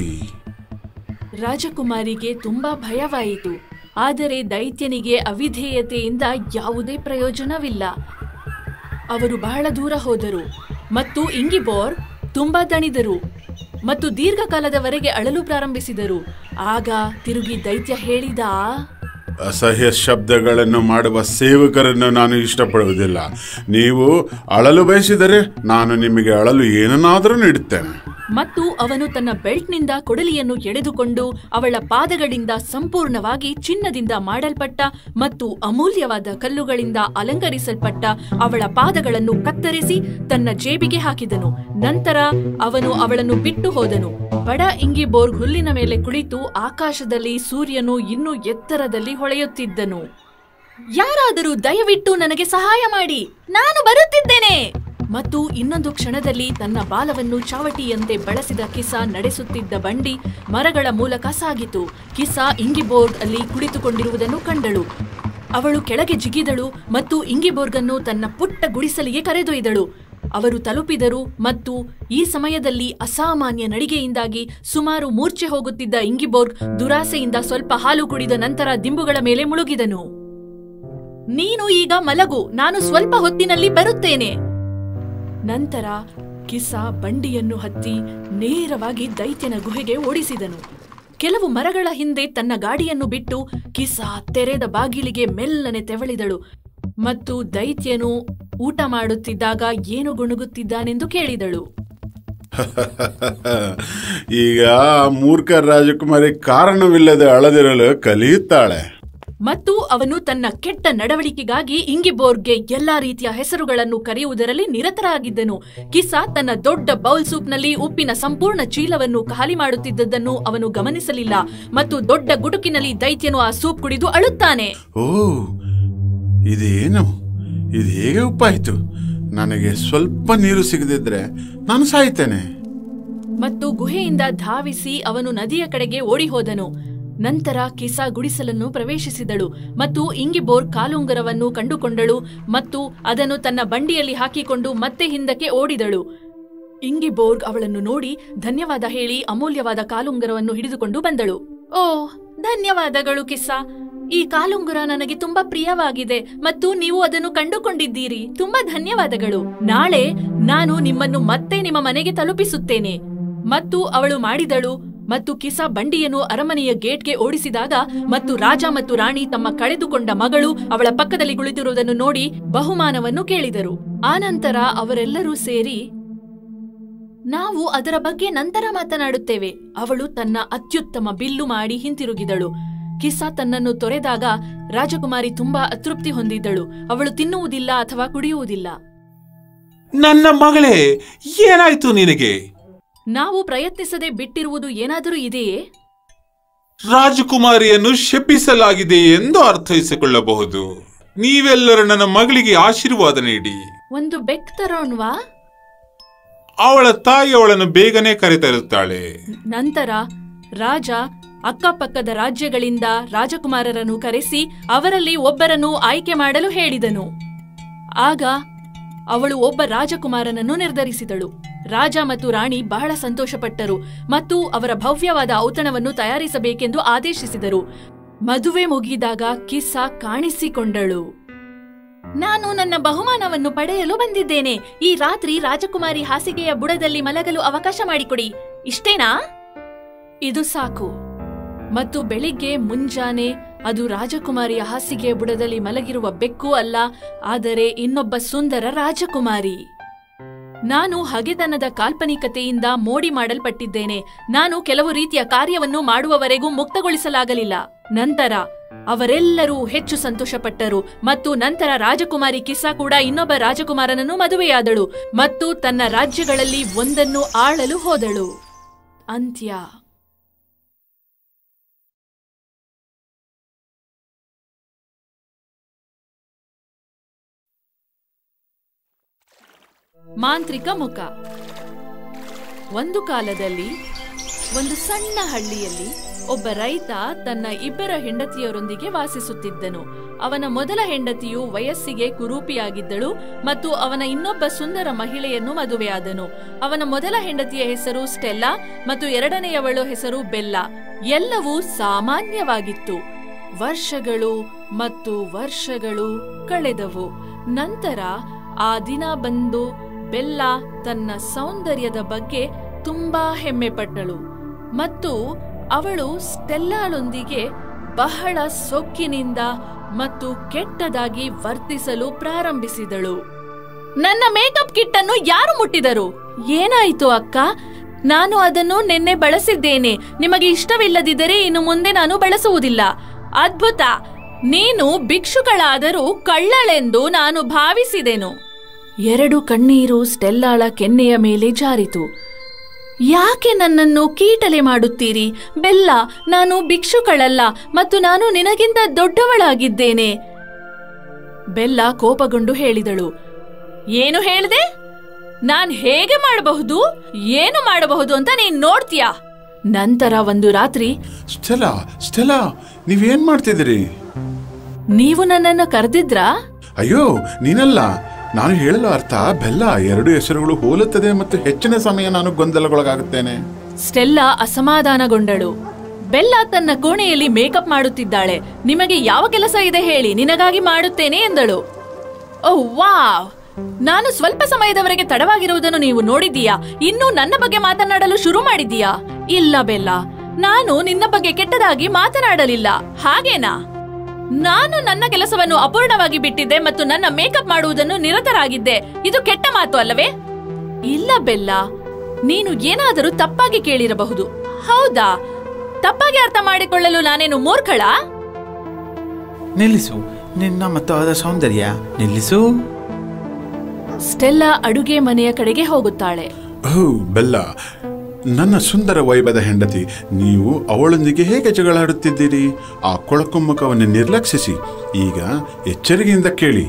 ರಾಜಕುಮಾರಿಗೆ ತುಂಬಾ ಭಯವಾಯಿತು ಆದರೆ ದೈತ್ಯನಿಗೆ ಅವಿಧೇಯತೆಯಿಂದ ಯಾವುದೇ ಪ್ರಯೋಜನವಿಲ್ಲ ಅವರು ಬಹಳ ದೂರ ಹೋದರು ಮತ್ತು ಇಂಗಿಬೋರ್ ತುಂಬಾ ದಣಿದರು ಮತ್ತು ದೀರ್ಘಕಾಲದವರೆಗೆ ಅಳಲು ಪ್ರಾರಂಭಿಸಿದರು ಆಗ ತಿರುಗಿ ದೈತ್ಯ ಹೇಳಿದ ಅಸಹ್ಯ ಶಬ್ದಗಳನ್ನು ಮಾಡುವ ಸೇವಕರನ್ನು ನಾನು ಇಷ್ಟಪಡುವುದಿಲ್ಲ ನೀವು ಅಳಲು ಬಯಸಿದರೆ ನಾನು ನಿಮಗೆ ಅಳಲು ಏನನ್ನಾದರೂ ನೀಡುತ್ತೇನೆ ಮತ್ತು ಅವನು ತನ್ನ ಬೆಲ್ಟ್ನಿಂದ ಕೊಡಲಿಯನ್ನು ಎಳೆದುಕೊಂಡು ಅವಳ ಪಾದಗಳಿಂದ ಸಂಪೂರ್ಣವಾಗಿ ಚಿನ್ನದಿಂದ ಮಾಡಲ್ಪಟ್ಟ ಮತ್ತು ಅಮೂಲ್ಯವಾದ ಕಲ್ಲುಗಳಿಂದ ಅಲಂಕರಿಸಲ್ಪಟ್ಟ ಅವಳ ಪಾದಗಳನ್ನು ಕತ್ತರಿಸಿ ತನ್ನ ಜೇಬಿಗೆ ಹಾಕಿದನು ನಂತರ ಅವನು ಅವಳನ್ನು ಬಿಟ್ಟು ಹೋದನು ಬಡ ಇಂಗಿಬೋರ್ಗ್ ಹುಲ್ಲಿನ ಮೇಲೆ ಕುಳಿತು ಆಕಾಶದಲ್ಲಿ ಸೂರ್ಯನು ಇನ್ನೂ ಎತ್ತರದಲ್ಲಿ ಹೊಳೆಯುತ್ತಿದ್ದನು ಯಾರಾದರೂ ದಯವಿಟ್ಟು ನನಗೆ ಸಹಾಯ ಮಾಡಿ ನಾನು ಬರುತ್ತಿದ್ದೇನೆ ಮತ್ತು ಇನ್ನೊಂದು ಕ್ಷಣದಲ್ಲಿ ತನ್ನ ಬಾಲವನ್ನು ಚಾವಟಿಯಂತೆ ಬಳಸಿದ ಕಿಸಾ ನಡೆಸುತ್ತಿದ್ದ ಬಂಡಿ ಮರಗಳ ಮೂಲಕ ಸಾಗಿತು ಕಿಸಾ ಇಂಗಿಬೋರ್ಗ್ ಅಲ್ಲಿ ಕುಳಿತುಕೊಂಡಿರುವುದನ್ನು ಕಂಡಳು ಅವಳು ಕೆಳಗೆ ಜಿಗಿದಳು ಮತ್ತು ಇಂಗಿಬೋರ್ಗನ್ನು ತನ್ನ ಪುಟ್ಟ ಗುಡಿಸಲಿಗೆ ಕರೆದೊಯ್ದಳು ಅವರು ತಲುಪಿದರು ಮತ್ತು ಈ ಸಮಯದಲ್ಲಿ ಅಸಾಮಾನ್ಯ ನಡಿಗೆಯಿಂದಾಗಿ ಸುಮಾರು ಮೂರ್ಛೆ ಹೋಗುತ್ತಿದ್ದ ಇಂಗಿಬೋರ್ಗ್ ದುರಾಸೆಯಿಂದ ಸ್ವಲ್ಪ ಹಾಲು ಕುಡಿದ ನಂತರ ದಿಂಬುಗಳ ಮೇಲೆ ಮುಳುಗಿದನು ನೀನು ಈಗ ಮಲಗು ನಾನು ಸ್ವಲ್ಪ ಹೊತ್ತಿನಲ್ಲಿ ಬರುತ್ತೇನೆ ನಂತರ ಕಿಸ ಬಂಡಿಯನ್ನು ಹತ್ತಿ ನೇರವಾಗಿ ದೈತ್ಯನ ಗುಹೆಗೆ ಓಡಿಸಿದನು ಕೆಲವು ಮರಗಳ ಹಿಂದೆ ತನ್ನ ಗಾಡಿಯನ್ನು ಬಿಟ್ಟು ಕಿಸ ತೆರೆದ ಬಾಗಿಲಿಗೆ ಮೆಲ್ಲನೆ ತೆವಳಿದಳು ಮತ್ತು ದೈತ್ಯನು ಊಟ ಮಾಡುತ್ತಿದ್ದಾಗ ಏನು ಗುಣಗುತ್ತಿದ್ದಾನೆಂದು ಕೇಳಿದಳು ಈಗ ಆ ಮೂರ್ಖ ರಾಜಕುಮಾರಿ ಕಾರಣವಿಲ್ಲದೆ ಅಳದಿರಲು ಕಲಿಯುತ್ತಾಳೆ ಮತ್ತು ಅವನು ತನ್ನ ಕೆಟ್ಟ ನಡವಳಿಕೆಗಾಗಿ ಇಂಗಿಬೋರ್ಗ್ಗೆ ಎಲ್ಲಾ ರೀತಿಯ ಹೆಸರುಗಳನ್ನು ಕರೆಯುವುದರಲ್ಲಿ ನಿರತರಾಗಿದ್ದನು ಕಿಸಾ ತನ್ನ ದೊಡ್ಡ ಬೌಲ್ ಸೂಪ್ನಲ್ಲಿ ಉಪ್ಪಿನ ಸಂಪೂರ್ಣ ಚೀಲವನ್ನು ಖಾಲಿ ಮಾಡುತ್ತಿದ್ದದ್ದನ್ನು ಅವನು ಗಮನಿಸಲಿಲ್ಲ ಮತ್ತು ದೊಡ್ಡ ಗುಡುಕಿನಲ್ಲಿ ದೈತ್ಯನು ಆ ಸೂಪ್ ಕುಡಿದು ಅಳುತ್ತಾನೆ ಓ ಇದೇನು ಇದು ಹೇಗೆ ಉಪ್ಪಾಯಿತು ನನಗೆ ಸ್ವಲ್ಪ ನೀರು ಸಿಗದಿದ್ರೆ ನಾನು ಸಾಯ್ತೇನೆ ಮತ್ತು ಗುಹೆಯಿಂದ ಧಾವಿಸಿ ಅವನು ನದಿಯ ಕಡೆಗೆ ಓಡಿ ಹೋದನು ನಂತರ ಕಿಸಾ ಗುಡಿಸಲನ್ನು ಪ್ರವೇಶಿಸಿದಳು ಮತ್ತು ಇಂಗಿಬೋರ್ ಕಾಲುಂಗರವನ್ನು ಕಂಡುಕೊಂಡಳು ಮತ್ತು ಅದನ್ನು ತನ್ನ ಬಂಡಿಯಲ್ಲಿ ಹಾಕಿಕೊಂಡು ಮತ್ತೆ ಹಿಂದಕ್ಕೆ ಓಡಿದಳು ಇಂಗಿಬೋರ್ಗ್ ಅವಳನ್ನು ನೋಡಿ ಧನ್ಯವಾದ ಹೇಳಿ ಅಮೂಲ್ಯವಾದ ಕಾಲುಂಗರವನ್ನು ಹಿಡಿದುಕೊಂಡು ಬಂದಳು ಓ ಧನ್ಯವಾದಗಳು ಕಿಸ್ಸಾ ಈ ಕಾಲುಂಗುರ ನನಗೆ ತುಂಬಾ ಪ್ರಿಯವಾಗಿದೆ ಮತ್ತು ನೀವು ಅದನ್ನು ಕಂಡುಕೊಂಡಿದ್ದೀರಿ ತುಂಬಾ ಧನ್ಯವಾದಗಳು ನಾಳೆ ನಾನು ನಿಮ್ಮನ್ನು ಮತ್ತೆ ನಿಮ್ಮ ಮನೆಗೆ ತಲುಪಿಸುತ್ತೇನೆ ಮತ್ತು ಅವಳು ಮಾಡಿದಳು ಮತ್ತು ಕಿಸಾ ಬಂಡಿಯನ್ನು ಅರಮನೆಯ ಗೇಟ್ಗೆ ಓಡಿಸಿದಾಗ ಮತ್ತು ರಾಜ ಮತ್ತು ರಾಣಿ ತಮ್ಮ ಕಳೆದುಕೊಂಡ ಮಗಳು ಅವಳ ಪಕ್ಕದಲ್ಲಿ ಕುಳಿತಿರುವುದನ್ನು ನೋಡಿ ಬಹುಮಾನವನ್ನು ಕೇಳಿದರು ಆನಂತರ ಅವರೆಲ್ಲರೂ ಸೇರಿ ನಾವು ಅದರ ಬಗ್ಗೆ ನಂತರ ಮಾತನಾಡುತ್ತೇವೆ ಅವಳು ತನ್ನ ಅತ್ಯುತ್ತಮ ಬಿಲ್ಲು ಮಾಡಿ ಹಿಂತಿರುಗಿದಳು ಕಿಸ್ಸಾ ತನ್ನನ್ನು ತೊರೆದಾಗ ರಾಜಕುಮಾರಿ ತುಂಬಾ ಅತೃಪ್ತಿ ಹೊಂದಿದ್ದಳು ಅವಳು ತಿನ್ನುವುದಿಲ್ಲ ಅಥವಾ ಕುಡಿಯುವುದಿಲ್ಲ ನನ್ನ ಮಗಳೇ ಏನಾಯ್ತು ನಿನಗೆ ನಾವು ಪ್ರಯತ್ನಿಸದೆ ಬಿಟ್ಟಿರುವುದು ಏನಾದರೂ ಇದೆಯೇ ರಾಜಕುಮಾರಿಯನ್ನು ಶಪಿಸಲಾಗಿದೆ ಎಂದು ಅರ್ಥೈಸಿಕೊಳ್ಳಬಹುದು ನೀವೆಲ್ಲರೂ ನನ್ನ ಮಗಳಿಗೆ ಆಶೀರ್ವಾದ ನೀಡಿ ಒಂದು ಬೆಕ್ ತರೋಣ್ವಾ ಅವಳ ತಾಯಿ ಅವಳನ್ನು ಬೇಗನೆ ಕರೆತರುತ್ತಾಳೆ ನಂತರ ರಾಜ ಅಕ್ಕಪಕ್ಕದ ರಾಜ್ಯಗಳಿಂದ ರಾಜಕುಮಾರರನ್ನು ಕರೆಸಿ ಅವರಲ್ಲಿ ಒಬ್ಬರನ್ನು ಆಯ್ಕೆ ಮಾಡಲು ಹೇಳಿದನು ಆಗ ಅವಳು ಒಬ್ಬ ರಾಜಕುಮಾರನನ್ನು ನಿರ್ಧರಿಸಿದಳು ರಾಜ ಮತ್ತು ರಾಣಿ ಬಹಳ ಸಂತೋಷಪಟ್ಟರು ಮತ್ತು ಅವರ ಭವ್ಯವಾದ ಔತಣವನ್ನು ತಯಾರಿಸಬೇಕೆಂದು ಆದೇಶಿಸಿದರು ಮದುವೆ ಮುಗಿದಾಗ ಕಿಸ್ಸಾ ಕಾಣಿಸಿಕೊಂಡಳು ನಾನು ನನ್ನ ಬಹುಮಾನವನ್ನು ಪಡೆಯಲು ಬಂದಿದ್ದೇನೆ ಈ ರಾತ್ರಿ ರಾಜಕುಮಾರಿ ಹಾಸಿಗೆಯ ಬುಡದಲ್ಲಿ ಮಲಗಲು ಅವಕಾಶ ಮಾಡಿಕೊಡಿ ಇಷ್ಟೇನಾ ಇದು ಸಾಕು ಮತ್ತು ಬೆಳಿಗ್ಗೆ ಮುಂಜಾನೆ ಅದು ರಾಜಕುಮಾರಿಯ ಹಾಸಿಗೆಯ ಬುಡದಲ್ಲಿ ಮಲಗಿರುವ ಬೆಕ್ಕು ಅಲ್ಲ ಆದರೆ ಇನ್ನೊಬ್ಬ ಸುಂದರ ರಾಜಕುಮಾರಿ ನಾನು ಹಗೆತನದ ಕಾಲ್ಪನಿಕತೆಯಿಂದ ಮೋಡಿ ಮಾಡಲ್ಪಟ್ಟಿದ್ದೇನೆ ನಾನು ಕೆಲವು ರೀತಿಯ ಕಾರ್ಯವನ್ನು ಮಾಡುವವರೆಗೂ ಮುಕ್ತಗೊಳಿಸಲಾಗಲಿಲ್ಲ ನಂತರ ಅವರೆಲ್ಲರೂ ಹೆಚ್ಚು ಸಂತೋಷಪಟ್ಟರು ಮತ್ತು ನಂತರ ರಾಜಕುಮಾರಿ ಕಿಸ್ಸಾ ಕೂಡ ಇನ್ನೊಬ್ಬ ರಾಜಕುಮಾರನನ್ನು ಮದುವೆಯಾದಳು ಮತ್ತು ತನ್ನ ರಾಜ್ಯಗಳಲ್ಲಿ ಒಂದನ್ನು ಆಳಲು ಹೋದಳು ಅಂತ್ಯ ಮಾಂತ್ರಿಕ ಮುಖ ಒಂದು ಕಾಲದಲ್ಲಿ ಒಂದು ಸಣ್ಣ ಹಳ್ಳಿಯಲ್ಲಿ ಒಬ್ಬ ರೈತ ತನ್ನ ಇಬ್ಬರ ಹೆಂಡತಿಯರೊಂದಿಗೆ ವಾಸಿಸುತ್ತಿದ್ದನು ಅವನ ಮೊದಲ ಹೆಂಡತಿಯು ವಯಸ್ಸಿಗೆ ಕುರೂಪಿಯಾಗಿದ್ದಳು ಮತ್ತು ಅವನ ಇನ್ನೊಬ್ಬ ಸುಂದರ ಮಹಿಳೆಯನ್ನು ಮದುವೆಯಾದನು ಅವನ ಮೊದಲ ಹೆಂಡತಿಯ ಹೆಸರು ಸ್ಟೆಲ್ಲಾ ಮತ್ತು ಎರಡನೆಯವಳು ಹೆಸರು ಬೆಲ್ಲಾ ಎಲ್ಲವೂ ಸಾಮಾನ್ಯವಾಗಿತ್ತು ವರ್ಷಗಳು ಮತ್ತು ವರ್ಷಗಳು ಕಳೆದವು ನಂತರ ಆ ದಿನ ಬಂದು ಬೆಲ್ಲ ತನ್ನ ಸೌಂದರ್ಯದ ಬಗ್ಗೆ ತುಂಬಾ ಹೆಮ್ಮೆ ಪಟ್ಟಳು ಮತ್ತು ಅವಳು ಸ್ಟೆಲ್ಲಾಳೊಂದಿಗೆ ಬಹಳ ಸೊಕ್ಕಿನಿಂದ ಮತ್ತು ಕೆಟ್ಟದಾಗಿ ವರ್ತಿಸಲು ಪ್ರಾರಂಭಿಸಿದಳು ನನ್ನ ಮೇಕಪ್ ಕಿಟ್ ಅನ್ನು ಯಾರು ಮುಟ್ಟಿದರು ಏನಾಯಿತು ಅಕ್ಕ ನಾನು ಅದನ್ನು ನಿನ್ನೆ ಬಳಸಿದ್ದೇನೆ ನಿಮಗೆ ಇಷ್ಟವಿಲ್ಲದಿದ್ದರೆ ಇನ್ನು ಮುಂದೆ ನಾನು ಬಳಸುವುದಿಲ್ಲ ಅದ್ಭುತ ನೀನು ಭಿಕ್ಷುಗಳಾದರೂ ಕಳ್ಳಳೆಂದು ನಾನು ಭಾವಿಸಿದೆನು ಎರಡು ಕಣ್ಣೀರು ಸ್ಟೆಲ್ಲಾಳ ಕೆನ್ನೆಯ ಮೇಲೆ ಜಾರಿತು ಯಾಕೆ ನನ್ನನ್ನು ಕೀಟಲೆ ಮಾಡುತ್ತೀರಿ ಬೆಲ್ಲ ನಾನು ಭಿಕ್ಷುಗಳಲ್ಲ ಮತ್ತು ನಾನು ನಿನಗಿಂತ ದೊಡ್ಡವಳಾಗಿದ್ದೇನೆ ಬೆಲ್ಲ ಕೋಪಗೊಂಡು ಹೇಳಿದಳು ಏನು ಹೇಳ್ದೆ ನಾನ್ ಹೇಗೆ ಮಾಡಬಹುದು ಏನು ಮಾಡಬಹುದು ಅಂತ ನೀನ್ ನೋಡ್ತೀಯಾ ನಂತರ ಒಂದು ರಾತ್ರಿ ಸ್ಟೆಲಾ ಸ್ಟೆಲಾ ನೀವೇನ್ ಮಾಡ್ತಿದ್ದೀರಿ ನೀವು ನನ್ನನ್ನು ಕರೆದಿದ್ರಾ ಅಯ್ಯೋ ನೀನಲ್ಲ ನಾನು ಹೇಳಲು ಅರ್ಥ ಬೆಲ್ಲ ಎರಡು ಹೆಸರುಗಳು ಹೋಲುತ್ತದೆ ಮತ್ತು ಹೆಚ್ಚಿನ ಸಮಯ ನಾನು ಗೊಂದಲಗೊಳಗಾಗುತ್ತೇನೆ ಸ್ಟೆಲ್ಲಾ ಅಸಮಾಧಾನಗೊಂಡಳು ಬೆಲ್ಲ ತನ್ನ ಕೋಣೆಯಲ್ಲಿ ಮೇಕಪ್ ಮಾಡುತ್ತಿದ್ದಾಳೆ ನಿಮಗೆ ಯಾವ ಕೆಲಸ ಇದೆ ಹೇಳಿ ನಿನಗಾಗಿ ಮಾಡುತ್ತೇನೆ ಎಂದಳು ಓಹ್ ವಾವ್ ನಾನು ಸ್ವಲ್ಪ ಸಮಯದವರೆಗೆ ತಡವಾಗಿರುವುದನ್ನು ನೀವು ನೋಡಿದ್ದೀಯಾ ಇನ್ನು ನನ್ನ ಬಗ್ಗೆ ಮಾತನಾಡಲು ಶುರು ಮಾಡಿದ್ದೀಯಾ ಇಲ್ಲ ಬೆಲ್ಲ ನಾನು ನಿನ್ನ ಬಗ್ಗೆ ಕೆಟ್ಟದಾಗಿ ಮಾತನಾಡಲಿಲ್ಲ ಹಾಗೇನಾ ನಾನು ನನ್ನ ಕೆಲಸವನ್ನು ಅಪೂರ್ಣವಾಗಿ ಬಿಟ್ಟಿದ್ದೆ ಮತ್ತು ನನ್ನ ಮೇಕಪ್ ಮಾಡುವುದನ್ನು ನಿರತರಾಗಿದ್ದೆ ಇದು ಕೆಟ್ಟ ಮಾತು ಅಲ್ಲವೇ ಇಲ್ಲ ಬೆಲ್ಲ ನೀನು ಏನಾದರೂ ತಪ್ಪಾಗಿ ಕೇಳಿರಬಹುದು ಹೌದಾ ತಪ್ಪಾಗಿ ಅರ್ಥ ಮಾಡಿಕೊಳ್ಳಲು ನಾನೇನು ಮೂರ್ಖಳ ನಿಲ್ಲಿಸು ನಿನ್ನ ಮತ್ತವಾದ ಸೌಂದರ್ಯ ನಿಲ್ಲಿಸು ಸ್ಟೆಲ್ಲಾ ಅಡುಗೆ ಮನೆಯ ಕಡೆಗೆ ಹೋಗುತ್ತಾಳೆ ಓ ಬೆಲ್ಲ ನನ್ನ ಸುಂದರ ವೈಭದ ಹೆಂಡತಿ ನೀವು ಅವಳೊಂದಿಗೆ ಹೇಗೆ ಜಗಳಾಡುತ್ತಿದ್ದೀರಿ ಆ ಕೊಳಕು ಮುಖವನ್ನು ನಿರ್ಲಕ್ಷಿಸಿ ಈಗ ಎಚ್ಚರಿಕೆಯಿಂದ ಕೇಳಿ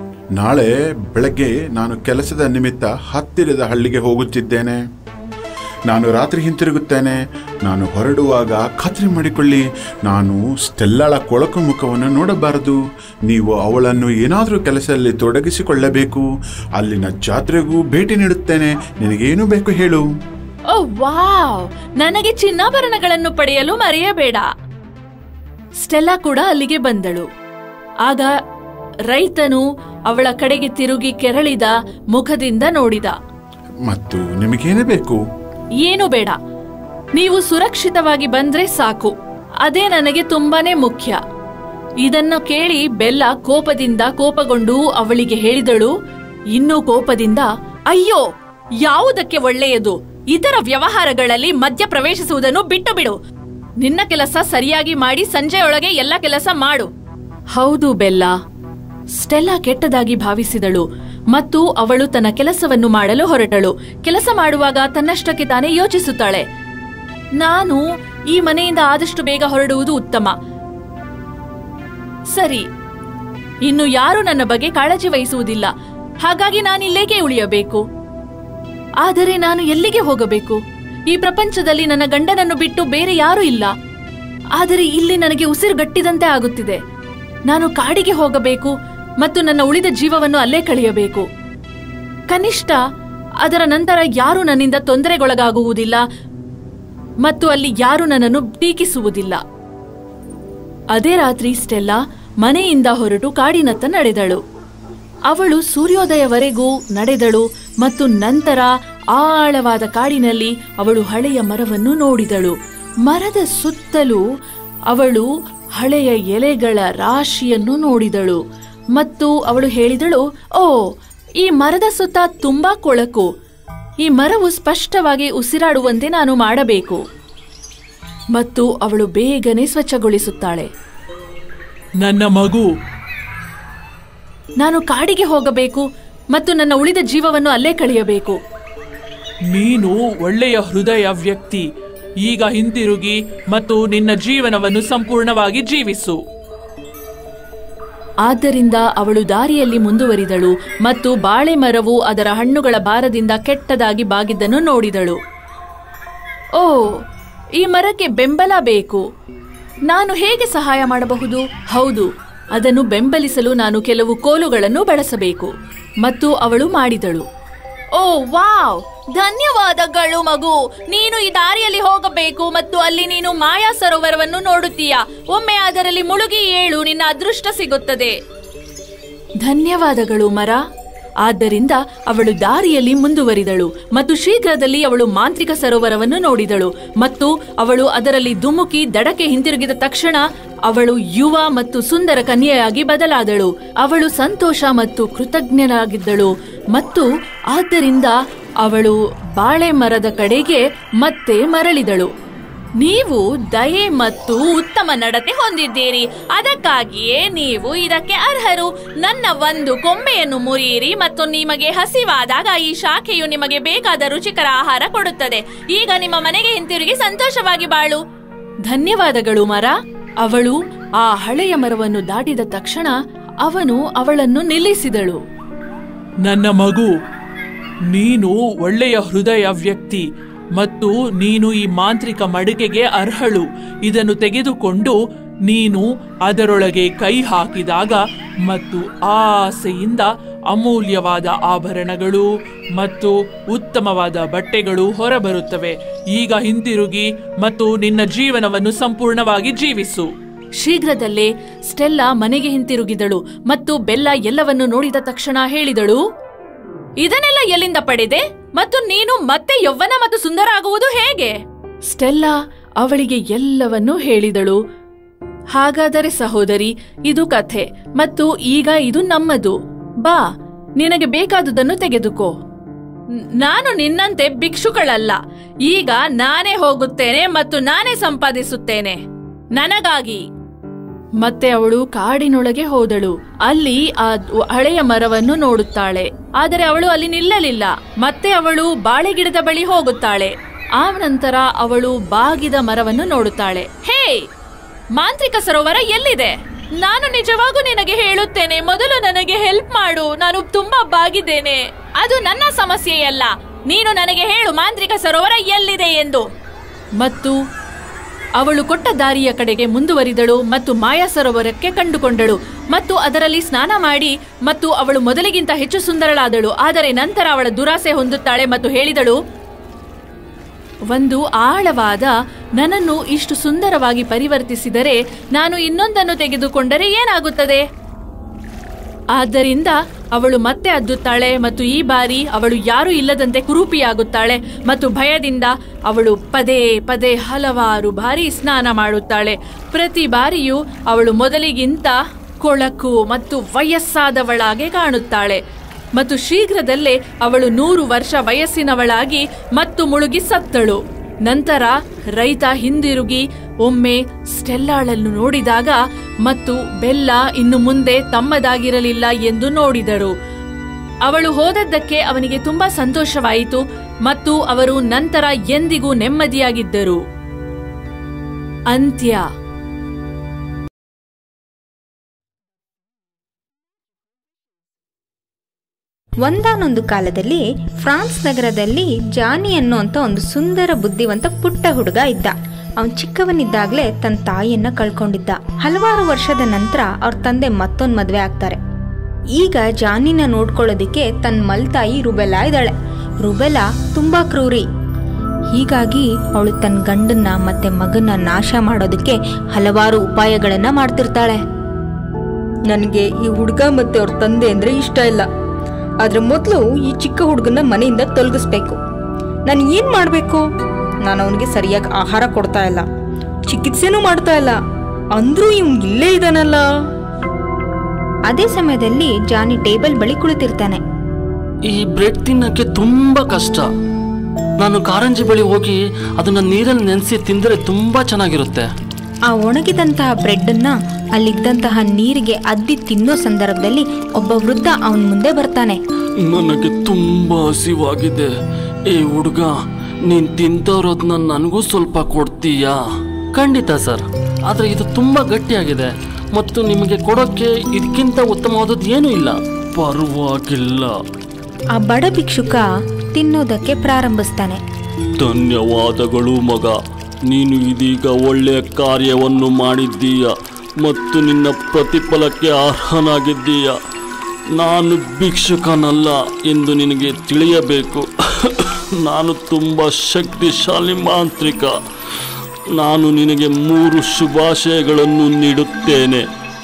ನಾಳೆ ಬೆಳಗ್ಗೆ ನಾನು ಕೆಲಸದ ನಿಮಿತ್ತ ಹತ್ತಿರದ ಹಳ್ಳಿಗೆ ಹೋಗುತ್ತಿದ್ದೇನೆ ನಾನು ರಾತ್ರಿ ಹಿಂತಿರುಗುತ್ತೇನೆ ನಾನು ಹೊರಡುವಾಗ ಖಾತ್ರಿ ಮಾಡಿಕೊಳ್ಳಿ ನಾನು ಸ್ಟೆಲ್ಲಾಳ ಕೊಳಕು ಮುಖವನ್ನು ನೋಡಬಾರದು ನೀವು ಅವಳನ್ನು ಏನಾದರೂ ಕೆಲಸದಲ್ಲಿ ತೊಡಗಿಸಿಕೊಳ್ಳಬೇಕು ಅಲ್ಲಿನ ಜಾತ್ರೆಗೂ ಭೇಟಿ ನೀಡುತ್ತೇನೆ ನಿನಗೇನು ಬೇಕು ಹೇಳು ಓ ವಾವ್ ನನಗೆ ಚಿನ್ನಾಭರಣಗಳನ್ನು ಪಡೆಯಲು ಮರೆಯಬೇಡ ಸ್ಟೆಲ್ಲಾ ಕೂಡ ಅಲ್ಲಿಗೆ ಬಂದಳು ಆಗ ರೈತನು ಅವಳ ಕಡೆಗೆ ತಿರುಗಿ ಕೆರಳಿದ ಮುಖದಿಂದ ನೋಡಿದ ಮತ್ತು ನಿಮಗೇನೇ ಬೇಕು ಏನು ಬೇಡ ನೀವು ಸುರಕ್ಷಿತವಾಗಿ ಬಂದ್ರೆ ಸಾಕು ಅದೇ ನನಗೆ ತುಂಬಾನೇ ಮುಖ್ಯ ಇದನ್ನು ಕೇಳಿ ಬೆಲ್ಲ ಕೋಪದಿಂದ ಕೋಪಗೊಂಡು ಅವಳಿಗೆ ಹೇಳಿದಳು ಇನ್ನೂ ಕೋಪದಿಂದ ಅಯ್ಯೋ ಯಾವುದಕ್ಕೆ ಒಳ್ಳೆಯದು ಇತರ ವ್ಯವಹಾರಗಳಲ್ಲಿ ಮಧ್ಯ ಪ್ರವೇಶಿಸುವುದನ್ನು ಬಿಟ್ಟು ಬಿಡು ನಿನ್ನ ಕೆಲಸ ಸರಿಯಾಗಿ ಮಾಡಿ ಸಂಜೆಯೊಳಗೆ ಎಲ್ಲ ಕೆಲಸ ಮಾಡು ಹೌದು ಬೆಲ್ಲ ಸ್ಟೆಲ್ಲಾ ಕೆಟ್ಟದಾಗಿ ಭಾವಿಸಿದಳು ಮತ್ತು ಅವಳು ತನ್ನ ಕೆಲಸವನ್ನು ಮಾಡಲು ಹೊರಟಳು ಕೆಲಸ ಮಾಡುವಾಗ ತನ್ನಷ್ಟಕ್ಕೆ ತಾನೇ ಯೋಚಿಸುತ್ತಾಳೆ ನಾನು ಈ ಮನೆಯಿಂದ ಆದಷ್ಟು ಬೇಗ ಹೊರಡುವುದು ಉತ್ತಮ ಸರಿ ಇನ್ನು ಯಾರು ನನ್ನ ಬಗ್ಗೆ ಕಾಳಜಿ ವಹಿಸುವುದಿಲ್ಲ ಹಾಗಾಗಿ ನಾನಿಲ್ಲೇಗೆ ಉಳಿಯಬೇಕು ಆದರೆ ನಾನು ಎಲ್ಲಿಗೆ ಹೋಗಬೇಕು ಈ ಪ್ರಪಂಚದಲ್ಲಿ ನನ್ನ ಗಂಡನನ್ನು ಬಿಟ್ಟು ಬೇರೆ ಯಾರೂ ಇಲ್ಲ ಆದರೆ ಇಲ್ಲಿ ನನಗೆ ಉಸಿರುಗಟ್ಟಿದಂತೆ ಆಗುತ್ತಿದೆ ನಾನು ಕಾಡಿಗೆ ಹೋಗಬೇಕು ಮತ್ತು ನನ್ನ ಉಳಿದ ಜೀವವನ್ನು ಅಲ್ಲೇ ಕಳೆಯಬೇಕು ಕನಿಷ್ಠ ಅದರ ನಂತರ ಯಾರೂ ನನ್ನಿಂದ ತೊಂದರೆಗೊಳಗಾಗುವುದಿಲ್ಲ ಮತ್ತು ಅಲ್ಲಿ ಯಾರೂ ನನ್ನನ್ನು ಟೀಕಿಸುವುದಿಲ್ಲ ಅದೇ ರಾತ್ರಿ ಸ್ಟೆಲ್ಲಾ ಮನೆಯಿಂದ ಹೊರಟು ಕಾಡಿನತ್ತ ನಡೆದಳು ಅವಳು ಸೂರ್ಯೋದಯವರೆಗೂ ನಡೆದಳು ಮತ್ತು ನಂತರ ಆಳವಾದ ಕಾಡಿನಲ್ಲಿ ಅವಳು ಹಳೆಯ ಮರವನ್ನು ನೋಡಿದಳು ಮರದ ಸುತ್ತಲೂ ಅವಳು ಹಳೆಯ ಎಲೆಗಳ ರಾಶಿಯನ್ನು ನೋಡಿದಳು ಮತ್ತು ಅವಳು ಹೇಳಿದಳು ಓ ಈ ಮರದ ಸುತ್ತ ತುಂಬಾ ಕೊಳಕು ಈ ಮರವು ಸ್ಪಷ್ಟವಾಗಿ ಉಸಿರಾಡುವಂತೆ ನಾನು ಮಾಡಬೇಕು ಮತ್ತು ಅವಳು ಬೇಗನೆ ಸ್ವಚ್ಛಗೊಳಿಸುತ್ತಾಳೆ ನನ್ನ ಮಗು ನಾನು ಕಾಡಿಗೆ ಹೋಗಬೇಕು ಮತ್ತು ನನ್ನ ಉಳಿದ ಜೀವವನ್ನು ಅಲ್ಲೇ ಕಳೆಯಬೇಕು ನೀನು ಒಳ್ಳೆಯ ಹೃದಯ ವ್ಯಕ್ತಿ ಈಗ ಹಿಂತಿರುಗಿ ಮತ್ತು ನಿನ್ನ ಜೀವನವನ್ನು ಸಂಪೂರ್ಣವಾಗಿ ಜೀವಿಸು ಆದ್ದರಿಂದ ಅವಳು ದಾರಿಯಲ್ಲಿ ಮುಂದುವರಿದಳು ಮತ್ತು ಬಾಳೆ ಮರವು ಅದರ ಹಣ್ಣುಗಳ ಭಾರದಿಂದ ಕೆಟ್ಟದಾಗಿ ಬಾಗಿದ್ದನ್ನು ನೋಡಿದಳು ಓ ಈ ಮರಕ್ಕೆ ಬೆಂಬಲ ಬೇಕು ನಾನು ಹೇಗೆ ಸಹಾಯ ಮಾಡಬಹುದು ಹೌದು ಅದನ್ನು ಬೆಂಬಲಿಸಲು ನಾನು ಕೆಲವು ಕೋಲುಗಳನ್ನು ಬಳಸಬೇಕು ಮತ್ತು ಅವಳು ಮಾಡಿದಳು ಓ ವಾವ್ ಧನ್ಯವಾದಗಳು ಮಗು ನೀನು ಈ ದಾರಿಯಲ್ಲಿ ಹೋಗಬೇಕು ಮತ್ತು ಅಲ್ಲಿ ನೀನು ಮಾಯಾ ಸರೋವರವನ್ನು ನೋಡುತ್ತೀಯಾ ಒಮ್ಮೆ ಅದರಲ್ಲಿ ಮುಳುಗಿ ಏಳು ನಿನ್ನ ಅದೃಷ್ಟ ಸಿಗುತ್ತದೆ ಧನ್ಯವಾದಗಳು ಮರ ಆದ್ದರಿಂದ ಅವಳು ದಾರಿಯಲ್ಲಿ ಮುಂದುವರಿದಳು ಮತ್ತು ಶೀಘ್ರದಲ್ಲಿ ಅವಳು ಮಾಂತ್ರಿಕ ಸರೋವರವನ್ನು ನೋಡಿದಳು ಮತ್ತು ಅವಳು ಅದರಲ್ಲಿ ಧುಮುಕಿ ದಡಕ್ಕೆ ಹಿಂತಿರುಗಿದ ತಕ್ಷಣ ಅವಳು ಯುವ ಮತ್ತು ಸುಂದರ ಕನ್ಯೆಯಾಗಿ ಬದಲಾದಳು ಅವಳು ಸಂತೋಷ ಮತ್ತು ಕೃತಜ್ಞನಾಗಿದ್ದಳು ಮತ್ತು ಆದ್ದರಿಂದ ಅವಳು ಬಾಳೆ ಮರದ ಕಡೆಗೆ ಮತ್ತೆ ಮರಳಿದಳು ನೀವು ದಯೆ ಮತ್ತು ಉತ್ತಮ ನಡತೆ ಹೊಂದಿದ್ದೀರಿ ಅದಕ್ಕಾಗಿಯೇ ನೀವು ಇದಕ್ಕೆ ಅರ್ಹರು ನನ್ನ ಒಂದು ಕೊಂಬೆಯನ್ನು ಮುರಿಯಿರಿ ಮತ್ತು ನಿಮಗೆ ಹಸಿವಾದಾಗ ಈ ಶಾಖೆಯು ನಿಮಗೆ ಬೇಕಾದ ರುಚಿಕರ ಆಹಾರ ಕೊಡುತ್ತದೆ ಈಗ ನಿಮ್ಮ ಮನೆಗೆ ಹಿಂತಿರುಗಿ ಸಂತೋಷವಾಗಿ ಬಾಳು ಧನ್ಯವಾದಗಳು ಮರ ಅವಳು ಆ ಹಳೆಯ ಮರವನ್ನು ದಾಟಿದ ತಕ್ಷಣ ಅವನು ಅವಳನ್ನು ನಿಲ್ಲಿಸಿದಳು ನನ್ನ ಮಗು ನೀನು ಒಳ್ಳೆಯ ಹೃದಯ ವ್ಯಕ್ತಿ ಮತ್ತು ನೀನು ಈ ಮಾಂತ್ರಿಕ ಮಡಿಕೆಗೆ ಅರ್ಹಳು ಇದನ್ನು ತೆಗೆದುಕೊಂಡು ನೀನು ಅದರೊಳಗೆ ಕೈ ಹಾಕಿದಾಗ ಮತ್ತು ಆಸೆಯಿಂದ ಅಮೂಲ್ಯವಾದ ಆಭರಣಗಳು ಮತ್ತು ಉತ್ತಮವಾದ ಬಟ್ಟೆಗಳು ಹೊರಬರುತ್ತವೆ ಈಗ ಹಿಂತಿರುಗಿ ಮತ್ತು ನಿನ್ನ ಜೀವನವನ್ನು ಸಂಪೂರ್ಣವಾಗಿ ಜೀವಿಸು ಶೀಘ್ರದಲ್ಲೇ ಸ್ಟೆಲ್ಲಾ ಮನೆಗೆ ಹಿಂತಿರುಗಿದಳು ಮತ್ತು ಬೆಲ್ಲ ಎಲ್ಲವನ್ನು ನೋಡಿದ ತಕ್ಷಣ ಹೇಳಿದಳು ಇದನ್ನೆಲ್ಲ ಎಲ್ಲಿಂದ ಪಡೆದೆ ಮತ್ತು ನೀನು ಮತ್ತೆ ಯೌವನ ಮತ್ತು ಸುಂದರ ಆಗುವುದು ಹೇಗೆ ಸ್ಟೆಲ್ಲಾ ಅವಳಿಗೆ ಎಲ್ಲವನ್ನೂ ಹೇಳಿದಳು ಹಾಗಾದರೆ ಸಹೋದರಿ ಇದು ಕಥೆ ಮತ್ತು ಈಗ ಇದು ನಮ್ಮದು ಬಾ ನಿನಗೆ ಬೇಕಾದುದನ್ನು ತೆಗೆದುಕೋ ನ್- ನಾನು ನಿನ್ನಂತೆ ಭಿಕ್ಷುಗಳಲ್ಲ ಈಗ ನಾನೇ ಹೋಗುತ್ತೇನೆ ಮತ್ತು ನಾನೇ ಸಂಪಾದಿಸುತ್ತೇನೆ ನನಗಾಗಿ ಮತ್ತೆ ಅವಳು ಕಾಡಿನೊಳಗೆ ಹೋದಳು ಅಲ್ಲಿ ಆ ದ್- ಹಳೆಯ ಮರವನ್ನು ನೋಡುತ್ತಾಳೆ ಆದರೆ ಅವಳು ಅಲ್ಲಿ ನಿಲ್ಲಲಿಲ್ಲ ಮತ್ತೆ ಅವಳು ಬಾಳೆ ಗಿಡದ ಬಳಿ ಹೋಗುತ್ತಾಳೆ ಆ ನಂತರ ಅವಳು ಬಾಗಿದ ಮರವನ್ನು ನೋಡುತ್ತಾಳೆ ಹೇ ಮಾಂತ್ರಿಕ ಸರೋವರ ಎಲ್ಲಿದೆ ನಾನು ನಿಜವಾಗೂ ನಿನಗೆ ಹೇಳುತ್ತೇನೆ ಮೊದಲು ನನಗೆ ಹೆಲ್ಪ್ ಮಾಡು ನಾನು ತುಂಬಾ ಬಾಗಿದ್ದೇನೆ ಅದು ನನ್ನ ಸಮಸ್ಯೆಯಲ್ಲ ನೀನು ನನಗೆ ಹೇಳು ಮಾಂತ್ರಿಕ ಸರೋವರ ಎಲ್ಲಿದೆ ಎಂದು ಮತ್ತು ಅವಳು ಕೊಟ್ಟ ದಾರಿಯ ಕಡೆಗೆ ಮುಂದುವರಿದಳು ಮತ್ತು ಮಾಯಾ ಸರೋವರಕ್ಕೆ ಕಂಡುಕೊಂಡಳು ಮತ್ತು ಅದರಲ್ಲಿ ಸ್ನಾನ ಮಾಡಿ ಮತ್ತು ಅವಳು ಮೊದಲಿಗಿಂತ ಹೆಚ್ಚು ಸುಂದರಳಾದಳು ಆದರೆ ನಂತರ ಅವಳ ದುರಾಸೆ ಹೊಂದುತ್ತಾಳೆ ಮತ್ತು ಹೇಳಿದಳು ಒಂದು ಆಳವಾದ ನನ್ನನ್ನು ಇಷ್ಟು ಸುಂದರವಾಗಿ ಪರಿವರ್ತಿಸಿದರೆ ನಾನು ಇನ್ನೊಂದನ್ನು ತೆಗೆದುಕೊಂಡರೆ ಏನಾಗುತ್ತದೆ ಆದ್ದರಿಂದ ಅವಳು ಮತ್ತೆ ಅದ್ದುತ್ತಾಳೆ ಮತ್ತು ಈ ಬಾರಿ ಅವಳು ಯಾರೂ ಇಲ್ಲದಂತೆ ಕುರೂಪಿಯಾಗುತ್ತಾಳೆ ಮತ್ತು ಭಯದಿಂದ ಅವಳು ಪದೇ ಪದೇ ಹಲವಾರು ಬಾರಿ ಸ್ನಾನ ಮಾಡುತ್ತಾಳೆ ಪ್ರತಿ ಬಾರಿಯೂ ಅವಳು ಮೊದಲಿಗಿಂತ ಕೊಳಕು ಮತ್ತು ವಯಸ್ಸಾದವಳಾಗೆ ಕಾಣುತ್ತಾಳೆ ಮತ್ತು ಶೀಘ್ರದಲ್ಲೇ ಅವಳು ನೂರು ವರ್ಷ ವಯಸ್ಸಿನವಳಾಗಿ ಮತ್ತು ಮುಳುಗಿ ಸತ್ತಳು ನಂತರ ರೈತ ಹಿಂದಿರುಗಿ ಒಮ್ಮೆ ಸ್ಟೆಲ್ಲಾಳನ್ನು ನೋಡಿದಾಗ ಮತ್ತು ಬೆಲ್ಲ ಇನ್ನು ಮುಂದೆ ತಮ್ಮದಾಗಿರಲಿಲ್ಲ ಎಂದು ನೋಡಿದರು ಅವಳು ಹೋದದ್ದಕ್ಕೆ ಅವನಿಗೆ ತುಂಬಾ ಸಂತೋಷವಾಯಿತು ಮತ್ತು ಅವರು ನಂತರ ಎಂದಿಗೂ ನೆಮ್ಮದಿಯಾಗಿದ್ದರು ಅಂತ್ಯ ಒಂದಾನೊಂದು ಕಾಲದಲ್ಲಿ ಫ್ರಾನ್ಸ್ ನಗರದಲ್ಲಿ ಜಾನಿ ಅನ್ನುವಂಥ ಒಂದು ಸುಂದರ ಬುದ್ಧಿವಂತ ಪುಟ್ಟ ಹುಡುಗ ಇದ್ದ ಅವನ್ ಚಿಕ್ಕವನಿದ್ದಾಗಲೇ ತನ್ನ ತಾಯಿಯನ್ನ ಕಳ್ಕೊಂಡಿದ್ದ ಹಲವಾರು ವರ್ಷದ ನಂತರ ಅವ್ರ ತಂದೆ ಮತ್ತೊಂದು ಮದ್ವೆ ಆಗ್ತಾರೆ ಈಗ ಜಾನಿನ ನೋಡ್ಕೊಳ್ಳೋದಿಕ್ಕೆ ತನ್ನ ಮಲ್ತಾಯಿ ರುಬೆಲಾ ಇದ್ದಾಳೆ ರುಬೆಲಾ ತುಂಬಾ ಕ್ರೂರಿ ಹೀಗಾಗಿ ಅವಳು ತನ್ನ ಗಂಡನ್ನ ಮತ್ತೆ ಮಗನ ನಾಶ ಮಾಡೋದಕ್ಕೆ ಹಲವಾರು ಉಪಾಯಗಳನ್ನ ಮಾಡ್ತಿರ್ತಾಳೆ ನನಗೆ ಈ ಹುಡುಗ ಮತ್ತೆ ಅವ್ರ ತಂದೆ ಅಂದ್ರೆ ಇಷ್ಟ ಇಲ್ಲ ಆದ್ರೆ ಮೊದಲು ಈ ಚಿಕ್ಕ ಹುಡುಗನ ಮನೆಯಿಂದ ತೊಲಗಿಸ್ಬೇಕು ನಾನು ಏನ್ ಮಾಡ್ಬೇಕು ನಾನು ಅವನಿಗೆ ಸರಿಯಾಗಿ ಆಹಾರ ಕೊಡ್ತಾ ಇಲ್ಲ ಚಿಕಿತ್ಸೆನೂ ಮಾಡ್ತಾ ಇಲ್ಲ ಅಂದ್ರೂ ಇವ್ನ್ ಇಲ್ಲೇ ಇದಾನಲ್ಲ ಅದೇ ಸಮಯದಲ್ಲಿ ಜಾನಿ ಟೇಬಲ್ ಬಳಿ ಕುಳಿತಿರ್ತಾನೆ ಈ ಬ್ರೆಡ್ ತಿನ್ನಕ್ಕೆ ತುಂಬಾ ಕಷ್ಟ ನಾನು ಕಾರಂಜಿ ಬಳಿ ಹೋಗಿ ಅದನ್ನ ನೀರಲ್ಲಿ ನೆನೆಸಿ ತಿಂದರೆ ತುಂಬಾ ಚೆನ್ನಾಗಿರುತ್ತೆ ಆ ಒಣಗಿದಂತಹ ಬ್ರೆಡ್ಡನ್ನ ಅಲ್ಲಿದ್ದಂತಹ ನೀರಿಗೆ ಅದ್ದಿ ತಿನ್ನೋ ಸಂದರ್ಭದಲ್ಲಿ ಒಬ್ಬ ವೃದ್ಧ ಅವನ ಮುಂದೆ ಬರ್ತಾನೆ ನನಗೆ ತುಂಬಾ ಹಸಿವಾಗಿದೆ ಏ ಹುಡುಗ ನೀನ್ ತಿಂತವ್ರದ್ನ ನನಗೂ ಸ್ವಲ್ಪ ಕೊಡ್ತೀಯಾ ಖಂಡಿತ ಸರ್ ಆದ್ರೆ ಇದು ತುಂಬಾ ಗಟ್ಟಿಯಾಗಿದೆ ಮತ್ತು ನಿಮಗೆ ಕೊಡೋಕ್ಕೆ ಇದಕ್ಕಿಂತ ಉತ್ತಮವಾದದ್ದು ಏನೂ ಇಲ್ಲ ಪರವಾಗಿಲ್ಲ ಆ ಬಡ ಭಿಕ್ಷುಕ ತಿನ್ನೋದಕ್ಕೆ ಪ್ರಾರಂಭಿಸ್ತಾನೆ ಧನ್ಯವಾದಗಳು ಮಗ ನೀನು ಇದೀಗ ಒಳ್ಳೆಯ ಕಾರ್ಯವನ್ನು ಮಾಡಿದ್ದೀಯ ಮತ್ತು ನಿನ್ನ ಪ್ರತಿಫಲಕ್ಕೆ ಅರ್ಹನಾಗಿದ್ದೀಯ ನಾನು ಭಿಕ್ಷುಕನಲ್ಲ ಎಂದು ನಿನಗೆ ತಿಳಿಯಬೇಕು ನಾನು ತುಂಬ ಶಕ್ತಿಶಾಲಿ ಮಾಂತ್ರಿಕ ನಾನು ನಿನಗೆ ಮೂರು ಶುಭಾಶಯಗಳನ್ನು ನೀಡುತ್ತೇನೆ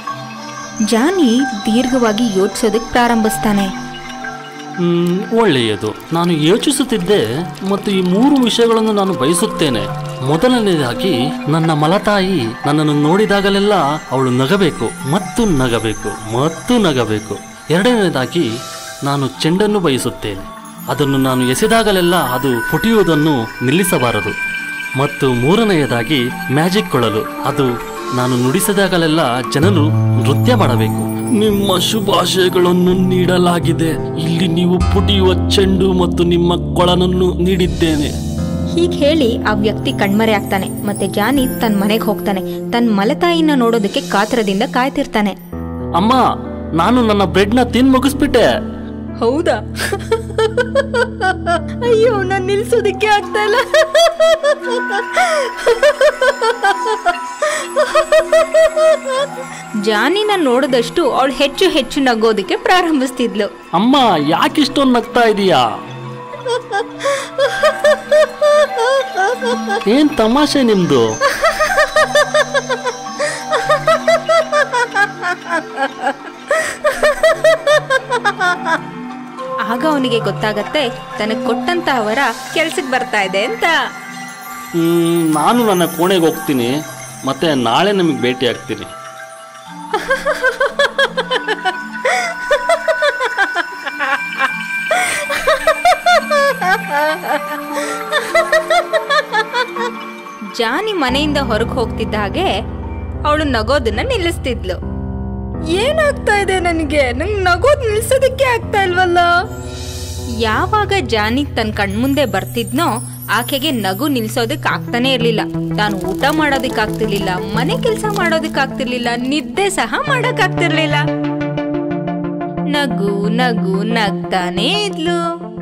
ಜಾನಿ ದೀರ್ಘವಾಗಿ ಯೋಚಿಸೋದಕ್ಕೆ ಪ್ರಾರಂಭಿಸ್ತಾನೆ ಹ್ಮ್, ಒಳ್ಳೆಯದು ನಾನು ಯೋಚಿಸುತ್ತಿದ್ದೆ ಮತ್ತು ಈ ಮೂರು ವಿಷಯಗಳನ್ನು ನಾನು ಬಯಸುತ್ತೇನೆ ಮೊದಲನೇದಾಗಿ ನನ್ನ ಮಲತಾಯಿ ನನ್ನನ್ನು ನೋಡಿದಾಗಲೆಲ್ಲ ಅವಳು ನಗಬೇಕು ಮತ್ತು ನಗಬೇಕು ಮತ್ತು ನಗಬೇಕು ಎರಡನೇದಾಗಿ ನಾನು ಚೆಂಡನ್ನು ಬಯಸುತ್ತೇನೆ ಅದನ್ನು ನಾನು ಎಸೆದಾಗಲೆಲ್ಲ ಅದು ಪುಟಿಯುವುದನ್ನು ನಿಲ್ಲಿಸಬಾರದು ಮತ್ತು ಮೂರನೆಯದಾಗಿ ಮ್ಯಾಜಿಕ್ ಕೊಳಲು ಅದು ನಾನು ನುಡಿಸಿದಾಗಲೆಲ್ಲ ಜನರು ನೃತ್ಯ ಮಾಡಬೇಕು ನಿಮ್ಮ ಶುಭಾಶಯಗಳನ್ನು ನೀಡಲಾಗಿದೆ ಇಲ್ಲಿ ನೀವು ಪುಟಿಯುವ ಚೆಂಡು ಮತ್ತು ನಿಮ್ಮ ಕೊಳನನ್ನು ನೀಡಿದ್ದೇನೆ ಹೀಗೆ ಹೇಳಿ ಆ ವ್ಯಕ್ತಿ ಕಣ್ಮರೆ ಆಗ್ತಾನೆ ಮತ್ತೆ ಜಾನಿ ತನ್ನ ಮನೆಗೆ ಹೋಗ್ತಾನೆ ತನ್ನ ಮಲತಾಯಿನ ನೋಡೋದಕ್ಕೆ ಕಾತರದಿಂದ ಕಾಯ್ತಿರ್ತಾನೆ ಅಮ್ಮ ನಾನು ನನ್ನ ಬ್ರೆಡ್ನ ತಿನ್ ಮುಗಿಸ್ಬಿಟ್ಟೆ ಹೌದಾ ಅಯ್ಯೋ ನಾನು ನಿಲ್ಸೋದಕ್ಕೆ ಆಗ್ತಾ ಇಲ್ಲ ಜಾನಿನ ನೋಡಿದಷ್ಟು ಅವಳು ಹೆಚ್ಚು ಹೆಚ್ಚು ನಗೋದಕ್ಕೆ ಪ್ರಾರಂಭಿಸ್ತಿದ್ಲು ಅಮ್ಮ ಯಾಕಿಷ್ಟೊಂದು ನಗ್ತಾ ಇದೀಯಾ ಏನ್ ತಮಾಷೆ ನಿಮ್ದು ಆಗ ಅವನಿಗೆ ಗೊತ್ತಾಗತ್ತೆ ತನಗೆ ಕೊಟ್ಟಂತ ಅವರ ಕೆಲ್ಸಕ್ಕೆ ಬರ್ತಾ ಇದೆ ಅಂತ ಹ್ಮ್, ನಾನು ನನ್ನ ಕೋಣೆಗೆ ಹೋಗ್ತೀನಿ ಮತ್ತೆ ನಾಳೆ ನಿಮಗೆ ಭೇಟಿ ಆಗ್ತೀನಿ ಜಾನಿ ಮನೆಯಿಂದ ಹೊರಗೆ ಹೋಗ್ತಿದ್ದ ಹಾಗೆ ಅವಳು ನಗೋದನ್ನ ನಿಲ್ಲಿಸ್ತಿದ್ಲು ಏನಾಗ್ತಾ ಇದೆ ನನಗೆ ನಂಗೆ ನಗೋದ್ ನಿಲ್ಸೋದಕ್ಕೆ ಆಗ್ತಾ ಇಲ್ವಲ್ಲ ಯಾವಾಗ ಜಾನಿ ತನ್ನ ಕಣ್ಮುಂದೆ ಬರ್ತಿದ್ನೋ ಆಕೆಗೆ ನಗು ನಿಲ್ಸೋದಕ್ಕೆ ಆಗ್ತಾನೆ ಇರ್ಲಿಲ್ಲ ತಾನು ಊಟ ಮಾಡೋದಕ್ಕೆ ಆಗ್ತಿರ್ಲಿಲ್ಲ ಮನೆ ಕೆಲಸ ಮಾಡೋದಕ್ಕೆ ಆಗ್ತಿರ್ಲಿಲ್ಲ ನಿದ್ದೆ ಸಹ ಮಾಡಕ್ ಆಗ್ತಿರ್ಲಿಲ್ಲ ನಗು ನಗು ನಗ್ತಾನೇ ಇದ್ಲು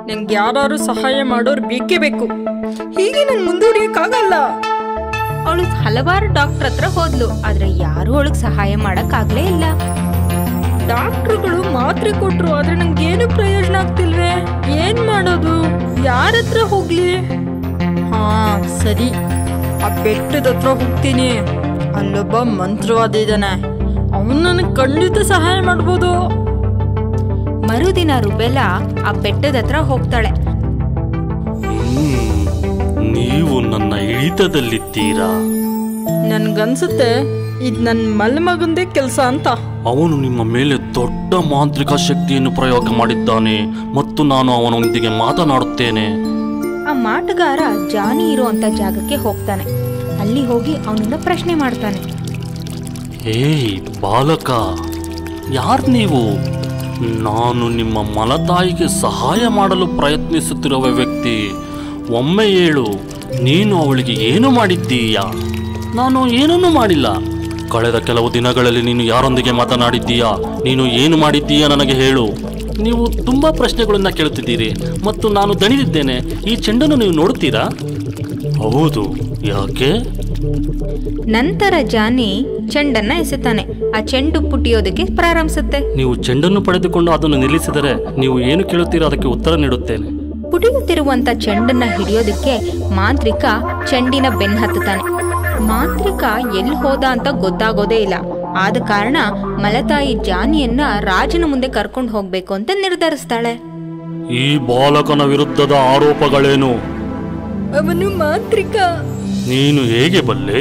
ನಂಗೆ ಯಾರು ಸಹಾಯ ಮಾಡೋರು ಬೇಕೇ ಬೇಕು ಹೀಗೆ ನಾನು ಮುಂದುವರಿಯಕ್ಕಾಗಲ್ಲ ಅವಳು ಹಲವಾರು ಡಾಕ್ಟರ್ ಹತ್ರ ಹೋದ್ಲು ಆದ್ರೆ ಯಾರು ಅವಳಿಗೆ ಸಹಾಯ ಮಾಡಕ್ಕಾಗ್ಲೇ ಇಲ್ಲ ಡಾಕ್ಟ್ರುಗಳು ಮಾತ್ರೆ ಕೊಟ್ರು ಆದ್ರೆ ನಂಗೆ ಏನು ಪ್ರಯೋಜನ ಆಗ್ತಿಲ್ವೇ ಏನ್ ಮಾಡೋದು ಯಾರ ಹತ್ರ ಹೋಗ್ಲಿ ಹಾ ಸರಿ ಆ ಬೆಟ್ಟದ ಹತ್ರ ಹೋಗ್ತೀನಿ ಅಲ್ಲೊಬ್ಬ ಮಂತ್ರವಾದ ಇದ್ದಾನೆ ಅವನು ನನಗೆ ಖಂಡಿತ ಸಹಾಯ ಮಾಡ್ಬೋದು ಮರುದಿನ ರುಬೆಲಾ ಆ ಬೆಟ್ಟದ ಹತ್ರ ಹೋಗ್ತಾಳೆ ಹ್ಮ್, ನೀವು ನನ್ನ ಹಿಡಿತದಲ್ಲಿದ್ದೀರಾ ನನ್ಗನ್ಸುತ್ತೆ ಇದು ನನ್ನ ಮಲ್ಮಗಂದೇ ಕೆಲಸ ಅಂತ ಅವನು ನಿಮ್ಮ ಮೇಲೆ ದೊಡ್ಡ ಮಾಂತ್ರಿಕ ಶಕ್ತಿಯನ್ನು ಪ್ರಯೋಗ ಮಾಡಿದ್ದಾನೆ ಮತ್ತು ನಾನು ಅವನೊಂದಿಗೆ ಮಾತನಾಡುತ್ತೇನೆ ಆ ಮಾಟಗಾರ ಜಾನಿ ಇರುವಂತ ಜಾಗಕ್ಕೆ ಹೋಗ್ತಾನೆ ಅಲ್ಲಿ ಹೋಗಿ ಅವನಿಂದ ಪ್ರಶ್ನೆ ಮಾಡ್ತಾನೆ ಏಯ್ ಬಾಲಕ ಯಾರ್ ನೀವು ನಾನು ನಿಮ್ಮ ಮಲತಾಯಿಗೆ ಸಹಾಯ ಮಾಡಲು ಪ್ರಯತ್ನಿಸುತ್ತಿರುವ ವ್ಯಕ್ತಿ ಒಮ್ಮೆ ಹೇಳು ನೀನು ಅವಳಿಗೆ ಏನು ಮಾಡಿದ್ದೀಯಾ ನಾನು ಏನನ್ನೂ ಮಾಡಿಲ್ಲ ಕಳೆದ ಕೆಲವು ದಿನಗಳಲ್ಲಿ ನೀನು ಯಾರೊಂದಿಗೆ ಮಾತನಾಡಿದ್ದೀಯಾ ನೀನು ಏನು ಮಾಡಿದ್ದೀಯಾ ನನಗೆ ಹೇಳು ನೀವು ತುಂಬಾ ಪ್ರಶ್ನೆಗಳನ್ನ ಕೇಳುತ್ತಿದ್ದೀರಿ ಮತ್ತು ನಾನು ದಣಿದಿದ್ದೇನೆ ಈ ಚೆಂಡನ್ನು ನೀವು ನೋಡುತ್ತೀರಾ ಹೌದು ಯಾಕೆ ನಂತರ ಜಾನಿ ಚೆಂಡನ್ನ ಎಸೆತಾನೆ ಆ ಚೆಂಡು ಪುಟಿಯೋದಕ್ಕೆ ಪ್ರಾರಂಭಿಸುತ್ತೆ ನೀವು ಚೆಂಡನ್ನು ಪಡೆದುಕೊಂಡು ಅದನ್ನು ನಿಲ್ಲಿಸಿದರೆ ನೀವು ಏನು ಕೇಳುತ್ತೀರೋ ಅದಕ್ಕೆ ಉತ್ತರ ನೀಡುತ್ತೇನೆ ಪುಟಿಯುತ್ತಿರುವಂತ ಚೆಂಡನ್ನ ಹಿಡಿಯೋದಕ್ಕೆ ಮಾಂತ್ರಿಕ ಚೆಂಡಿನ ಬೆನ್ ಹತ್ತುತ್ತಾನೆ ಮಾಂತ್ರಿಕ ಎಲ್ಲಿ ಹೋದ ಅಂತ ಗೊತ್ತಾಗೋದೇ ಇಲ್ಲ ಆದ ಕಾರಣ ಮಲತಾಯಿ ಜಾನಿಯನ್ನ ರಾಜನ ಮುಂದೆ ಕರ್ಕೊಂಡು ಹೋಗ್ಬೇಕು ಅಂತ ನಿರ್ಧರಿಸ್ತಾಳೆ ಈ ಬಾಲಕನ ವಿರುದ್ಧದ ಆರೋಪಗಳೇನು ಅವನು ಮಾಂತ್ರಿಕ ನೀನು ಹೇಗೆ ಬಲ್ಲೆ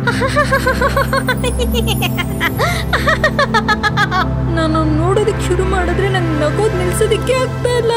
ನಾನು ನೋಡೋದಕ್ಕೆ ಶುರು ಮಾಡಿದ್ರೆ ನಂಗೆ ನಗೋದ್ ನಿಲ್ಸೋದಕ್ಕೆ ಆಗ್ತಾ ಇಲ್ಲ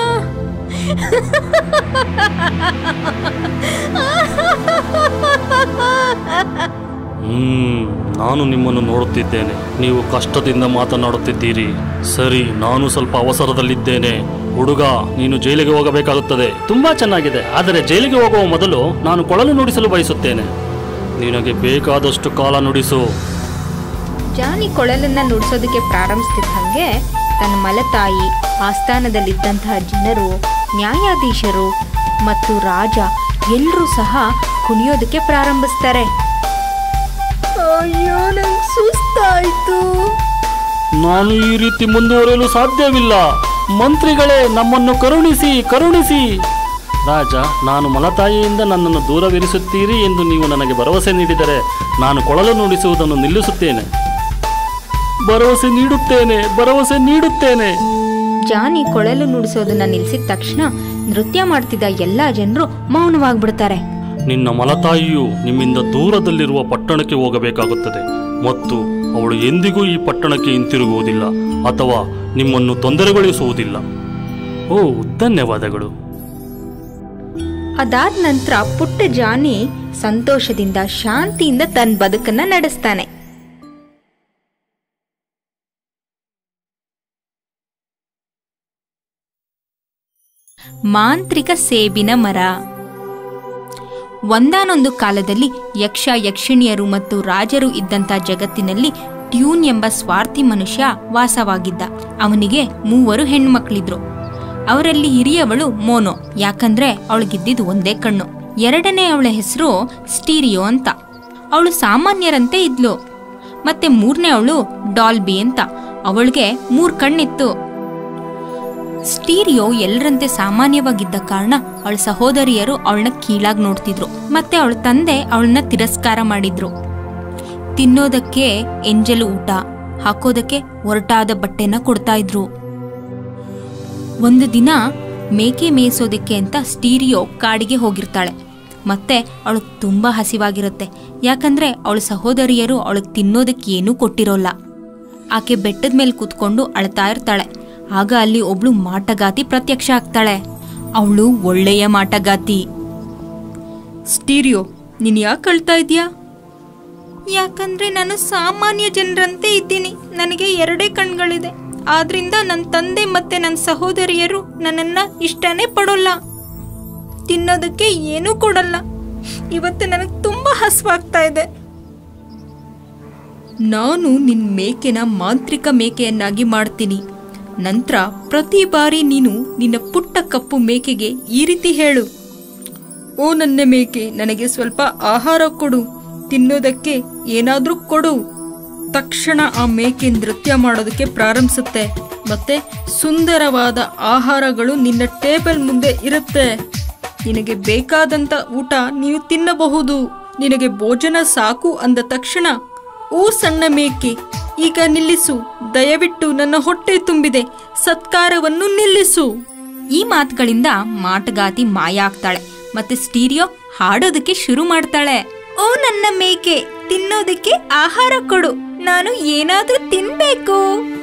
ಹ್ಮ್ ನಾನು ನಿಮ್ಮನ್ನು ನೋಡುತ್ತಿದ್ದೇನೆ ನೀವು ಕಷ್ಟದಿಂದ ಮಾತನಾಡುತ್ತಿದ್ದೀರಿ ಸರಿ ನಾನು ಸ್ವಲ್ಪ ಅವಸರದಲ್ಲಿದ್ದೇನೆ ಹುಡುಗ ನೀನು ಜೈಲಿಗೆ ಹೋಗಬೇಕಾಗುತ್ತದೆ ತುಂಬಾ ಚೆನ್ನಾಗಿದೆ ಆದರೆ ಜೈಲಿಗೆ ಹೋಗುವ ಮೊದಲು ನಾನು ಕೊಳಲು ನುಡಿಸಲು ಬಯಸುತ್ತೇನೆ ನಿನಗೆ ಬೇಕಾದಷ್ಟು ಕಾಲ ನುಡಿಸು ಜಾನಿ ಕೊಳಲನ್ನ ನುಡಿಸೋದಕ್ಕೆ ಪ್ರಾರಂಭಿಸ್ತಿದ್ದಂಗೆ ತನ್ನ ಮಲತಾಯಿ ಆಸ್ಥಾನದಲ್ಲಿದ್ದಂತಹ ಜನರು ನ್ಯಾಯಾಧೀಶರು ಮತ್ತು ರಾಜ ಎಲ್ಲರೂ ಸಹ ಕುಣಿಯೋದಕ್ಕೆ ಪ್ರಾರಂಭಿಸ್ತಾರೆ ಅಯ್ಯೋ ನಂಗೆ ಸುಸ್ತಾಯ್ತು ನಾನು ಈ ರೀತಿ ಮುಂದುವರಿಯಲು ಸಾಧ್ಯವಿಲ್ಲ ಮಂತ್ರಿಗಳೇ ನಮ್ಮನ್ನು ಕರುಣಿಸಿ ಕರುಣಿಸಿ ರಾಜ ನಾನು ಮಲತಾಯಿಯಿಂದ ನನ್ನನ್ನು ದೂರವಿರಿಸುತ್ತೀರಿ ಎಂದು ನೀವು ನನಗೆ ಭರವಸೆ ನೀಡಿದರೆ ನಾನು ಕೊಳಲು ನುಡಿಸುವುದನ್ನು ನಿಲ್ಲಿಸುತ್ತೇನೆ ಭರವಸೆ ನೀಡುತ್ತೇನೆ ಭರವಸೆ ನೀಡುತ್ತೇನೆ ಜಾನಿ ಕೊಳಲು ನುಡಿಸೋದನ್ನ ನಿಲ್ಸಿದ ತಕ್ಷಣ ನೃತ್ಯ ಮಾಡ್ತಿದ್ದ ಎಲ್ಲಾ ಜನರು ಮೌನವಾಗ್ಬಿಡ್ತಾರೆ ನಿನ್ನ ಮಲತಾಯಿಯು ನಿಮ್ಮಿಂದ ದೂರದಲ್ಲಿರುವ ಪಟ್ಟಣಕ್ಕೆ ಹೋಗಬೇಕಾಗುತ್ತದೆ ಮತ್ತು ಅವಳು ಎಂದಿಗೂ ಈ ಪಟ್ಟಣಕ್ಕೆ ಹಿಂತಿರುಗುವುದಿಲ್ಲ ಅಥವಾ ನಿಮ್ಮನ್ನು ತೊಂದರೆಗೊಳಿಸುವುದಿಲ್ಲ ಓ ಧನ್ಯವಾದಗಳು ಅದಾದ ನಂತರ ಪುಟ್ಟ ಜಾನಿ ಸಂತೋಷದಿಂದ ಶಾಂತಿಯಿಂದ ತನ್ನ ಬದುಕನ್ನ ನಡೆಸ್ತಾನೆ ಮಾಂತ್ರಿಕ ಸೇಬಿನ ಮರ ಒಂದಾನೊಂದು ಕಾಲದಲ್ಲಿ ಯಕ್ಷ ಯಕ್ಷಿಣಿಯರು ಮತ್ತು ರಾಜರು ಇದ್ದಂಥ ಜಗತ್ತಿನಲ್ಲಿ ಟ್ಯೂನ್ ಎಂಬ ಸ್ವಾರ್ಥಿ ಮನುಷ್ಯ ವಾಸವಾಗಿದ್ದ ಅವನಿಗೆ ಮೂವರು ಹೆಣ್ಮಕ್ಳಿದ್ರು ಅವರಲ್ಲಿ ಹಿರಿಯವಳು ಮೋನೋ ಯಾಕಂದ್ರೆ ಅವಳಿಗಿದ್ದಿದ್ದು ಒಂದೇ ಕಣ್ಣು ಎರಡನೇ ಅವಳ ಹೆಸರು ಸ್ಟೀರಿಯೋ ಅಂತ ಅವಳು ಸಾಮಾನ್ಯರಂತೆ ಇದ್ಲು ಮತ್ತೆ ಮೂರನೇ ಅವಳು ಡಾಲ್ಬಿ ಅಂತ ಅವಳಿಗೆ ಮೂರ್ ಕಣ್ಣಿತ್ತು ಸ್ಟೀರಿಯೋ ಎಲ್ಲರಂತೆ ಸಾಮಾನ್ಯವಾಗಿದ್ದ ಕಾರಣ ಅವಳ ಸಹೋದರಿಯರು ಅವಳನ್ನ ಕೀಳಾಗಿ ನೋಡ್ತಿದ್ರು ಮತ್ತೆ ಅವಳ ತಂದೆ ಅವಳನ್ನ ತಿರಸ್ಕಾರ ಮಾಡಿದ್ರು ತಿನ್ನೋದಕ್ಕೆ ಎಂಜಲು ಊಟ ಹಾಕೋದಕ್ಕೆ ಒರಟಾದ ಬಟ್ಟೆನ ಕೊಡ್ತಾ ಇದ್ರು ಒಂದು ದಿನ ಮೇಕೆ ಮೇಯಿಸೋದಕ್ಕೆ ಅಂತ ಸ್ಟೀರಿಯೋ ಕಾಡಿಗೆ ಹೋಗಿರ್ತಾಳೆ ಮತ್ತೆ ಅವಳು ತುಂಬಾ ಹಸಿವಾಗಿರುತ್ತೆ ಯಾಕಂದ್ರೆ ಅವಳ ಸಹೋದರಿಯರು ಅವಳಿಗೆ ತಿನ್ನೋದಕ್ಕೆ ಏನೂ ಕೊಟ್ಟಿರೋಲ್ಲ ಆಕೆ ಬೆಟ್ಟದ ಮೇಲೆ ಕೂತ್ಕೊಂಡು ಅಳ್ತಾ ಇರ್ತಾಳೆ ಆಗ ಅಲ್ಲಿ ಒಬ್ಳು ಮಾಟಗಾತಿ ಪ್ರತ್ಯಕ್ಷ ಆಗ್ತಾಳೆ ಅವಳು ಒಳ್ಳೆಯ ಮಾಟಗಾತಿ ಸ್ಟೀರಿಯೋ ನೀನ್ ಯಾಕೆ ಅಳ್ತಾ ಇದೀಯಾ ಯಾಕಂದ್ರೆ ನಾನು ಸಾಮಾನ್ಯ ಜನರಂತೆ ಇದ್ದೀನಿ ನನಗೆ ಎರಡೇ ಕಣ್ಗಳಿದೆ ಆದ್ರಿಂದ ನನ್ನ ತಂದೆ ಮತ್ತೆ ನನ್ನ ಸಹೋದರಿಯರು ನನ್ನನ್ನ ಇಷ್ಟನೇ ಪಡೋಲ್ಲ ತಿನ್ನೋದಕ್ಕೆ ಏನೂ ಕೊಡಲ್ಲ ಇವತ್ತು ನನಗೆ ತುಂಬಾ ಹಸುವಾಗ್ತಾ ಇದೆ ನಾನು ನಿನ್ ಮೇಕೆನ ಮಾಂತ್ರಿಕ ಮೇಕೆಯನ್ನಾಗಿ ಮಾಡ್ತೀನಿ ನಂತರ ಪ್ರತಿ ಬಾರಿ ನೀನು ನಿನ್ನ ಪುಟ್ಟ ಕಪ್ಪು ಮೇಕೆಗೆ ಈ ರೀತಿ ಹೇಳು ಓ ನನ್ನ ಮೇಕೆ ನನಗೆ ಸ್ವಲ್ಪ ಆಹಾರ ಕೊಡು ತಿನ್ನೋದಕ್ಕೆ ಏನಾದ್ರೂ ಕೊಡು ತಕ್ಷಣ ಆ ಮೇಕೆ ನೃತ್ಯ ಮಾಡೋದಕ್ಕೆ ಪ್ರಾರಂಭಿಸುತ್ತೆ ಮತ್ತೆ ಸುಂದರವಾದ ಆಹಾರಗಳು ನಿನ್ನ ಟೇಬಲ್ ಮುಂದೆ ಇರುತ್ತೆ ನಿನಗೆ ಬೇಕಾದಂತ ಊಟ ನೀವು ತಿನ್ನಬಹುದು ನಿನಗೆ ಭೋಜನ ಸಾಕು ಅಂದ ತಕ್ಷಣ ಓ ಸಣ್ಣ ಮೇಕೆ ಈಗ ನಿಲ್ಲಿಸು ದಯವಿಟ್ಟು ನನ್ನ ಹೊಟ್ಟೆ ತುಂಬಿದೆ ಸತ್ಕಾರವನ್ನು ನಿಲ್ಲಿಸು ಈ ಮಾತುಗಳಿಂದ ಮಾಟಗಾತಿ ಮಾಯ ಆಗ್ತಾಳೆ ಮತ್ತೆ ಸ್ಟೀರಿಯೋ ಹಾಡೋದಕ್ಕೆ ಶುರು ಮಾಡ್ತಾಳೆ ಓ ನನ್ನ ಮೇಕೆ ತಿನ್ನೋದಕ್ಕೆ ಆಹಾರ ಕೊಡು ನಾನು ಏನಾದ್ರೂ ತಿನ್ಬೇಕು